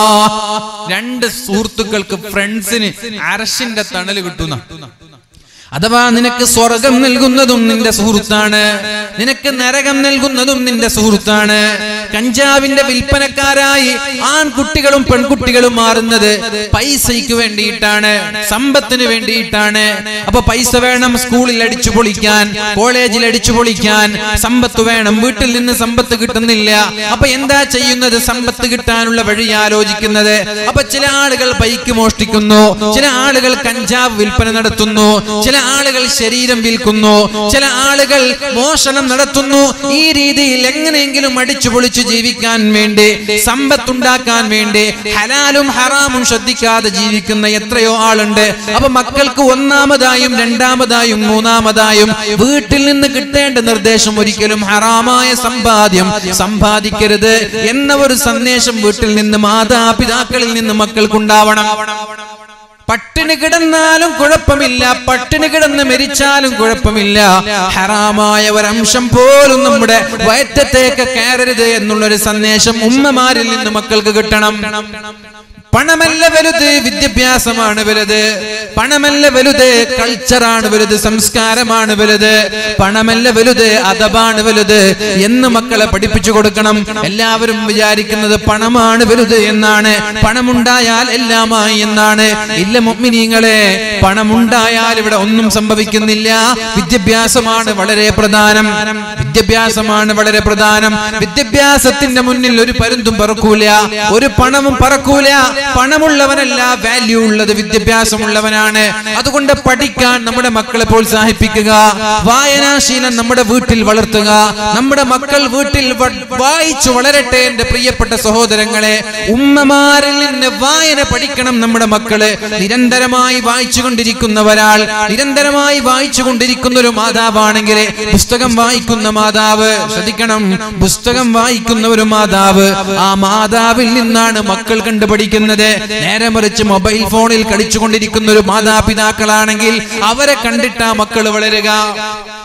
രണ്ട് സുഹൃത്തുക്കൾക്ക് ഫ്രണ്ട്സിന് അർഷിന്റെ തണല് കിട്ടുന്ന അഥവാ നിനക്ക് സ്വർഗം നൽകുന്നതും നിന്റെ സുഹൃത്താണ് നിനക്ക് നരകം നൽകുന്നതും നിന്റെ സുഹൃത്താണ് കഞ്ചാവിന്റെ വിൽപ്പനക്കാരായി ആൺകുട്ടികളും പെൺകുട്ടികളും മാറുന്നത് പൈസയ്ക്ക് വേണ്ടിയിട്ടാണ് സമ്പത്തിന് വേണ്ടിയിട്ടാണ് അപ്പൊ പൈസ വേണം സ്കൂളിൽ അടിച്ചു പൊളിക്കാൻ കോളേജിൽ അടിച്ചു പൊളിക്കാൻ സമ്പത്ത് വേണം വീട്ടിൽ നിന്ന് സമ്പത്ത് കിട്ടുന്നില്ല അപ്പൊ എന്താ ചെയ്യുന്നത് സമ്പത്ത് കിട്ടാനുള്ള വഴി ആലോചിക്കുന്നത് അപ്പൊ ചില ആളുകൾ ബൈക്ക് മോഷ്ടിക്കുന്നു ചില ആളുകൾ കഞ്ചാവ് വിൽപ്പന നടത്തുന്നു ചില ആളുകൾ ശരീരം വിൽക്കുന്നു ചില ആളുകൾ മോഷണം നടത്തുന്നു ഈ രീതിയിൽ എങ്ങനെയെങ്കിലും അടിച്ചു പൊളിച്ചു ജീവിക്കാൻ വേണ്ടി സമ്പത്തുണ്ടാക്കാൻ വേണ്ടി ഹലാലും ഹറാമും ശ്രദ്ധിക്കാതെ ജീവിക്കുന്ന എത്രയോ ആളുണ്ട് അപ്പൊ മക്കൾക്ക് ഒന്നാമതായും രണ്ടാമതായും മൂന്നാമതായും വീട്ടിൽ നിന്ന് കിട്ടേണ്ട നിർദ്ദേശം ഒരിക്കലും ഹറാമായ സമ്പാദ്യം സമ്പാദിക്കരുത് എന്ന ഒരു സന്ദേശം വീട്ടിൽ നിന്ന് മാതാപിതാക്കളിൽ നിന്ന് മക്കൾക്കുണ്ടാവണം പട്ടിണി കിടന്നാലും കുഴപ്പമില്ല പട്ടിണി കിടന്ന് മരിച്ചാലും കുഴപ്പമില്ല ഹറാമായ ഒരംശം പോലും നമ്മുടെ വയറ്റത്തേക്ക് കയറരുത് എന്നുള്ളൊരു സന്ദേശം ഉമ്മമാരിൽ നിന്ന് മക്കൾക്ക് കിട്ടണം പണമല്ല വലുത് വിദ്യാഭ്യാസമാണ് വലുത് പണമല്ല വലുത് കൾച്ചറാണ് വലുത് സംസ്കാരമാണ് വലുത് പണമല്ല വലുത് അതബാണ് വലുത് എന്ന് മക്കളെ പഠിപ്പിച്ചു കൊടുക്കണം എല്ലാവരും വിചാരിക്കുന്നത് പണമാണ് വലുത് എന്നാണ് പണമുണ്ടായാൽ എല്ലാമായി എന്നാണ് ഇല്ല മുഗ്മിനീങ്ങളെ പണമുണ്ടായാൽ ഇവിടെ ഒന്നും സംഭവിക്കുന്നില്ല വിദ്യാഭ്യാസമാണ് വളരെ പ്രധാനം വിദ്യാഭ്യാസമാണ് വളരെ പ്രധാനം വിദ്യാഭ്യാസത്തിന്റെ മുന്നിൽ ഒരു പരുന്തും പറക്കൂല ഒരു പണവും പറക്കൂല പണമുള്ളവനല്ല വാല്യൂ ഉള്ളത് വിദ്യാഭ്യാസമുള്ളവനാണ് അതുകൊണ്ട് പഠിക്കാൻ നമ്മുടെ മക്കളെ പ്രോത്സാഹിപ്പിക്കുക വായനാശീലം നമ്മുടെ വീട്ടിൽ വളർത്തുക നമ്മുടെ മക്കൾ വീട്ടിൽ വ- വായിച്ചു വളരട്ടെ എന്റെ പ്രിയപ്പെട്ട സഹോദരങ്ങളെ ഉമ്മമാരിൽ നിന്ന് വായന പഠിക്കണം നമ്മുടെ മക്കള് നിരന്തരമായി വായിച്ചു കൊണ്ടിരിക്കുന്ന ഒരാൾ നിരന്തരമായി വായിച്ചു കൊണ്ടിരിക്കുന്ന ഒരു മാതാവാണെങ്കിൽ പുസ്തകം വായിക്കുന്ന മാതാവ് ശ്രദ്ധിക്കണം പുസ്തകം വായിക്കുന്ന ഒരു മാതാവ് ആ മാതാവിൽ നിന്നാണ് മക്കൾ കണ്ടു പഠിക്കുന്നത് നേരെ മറിച്ച് മൊബൈൽ ഫോണിൽ കളിച്ചുകൊണ്ടിരിക്കുന്ന ഒരു മാതാപിതാക്കളാണെങ്കിൽ അവരെ കണ്ടിട്ടാ മക്കൾ വളരുക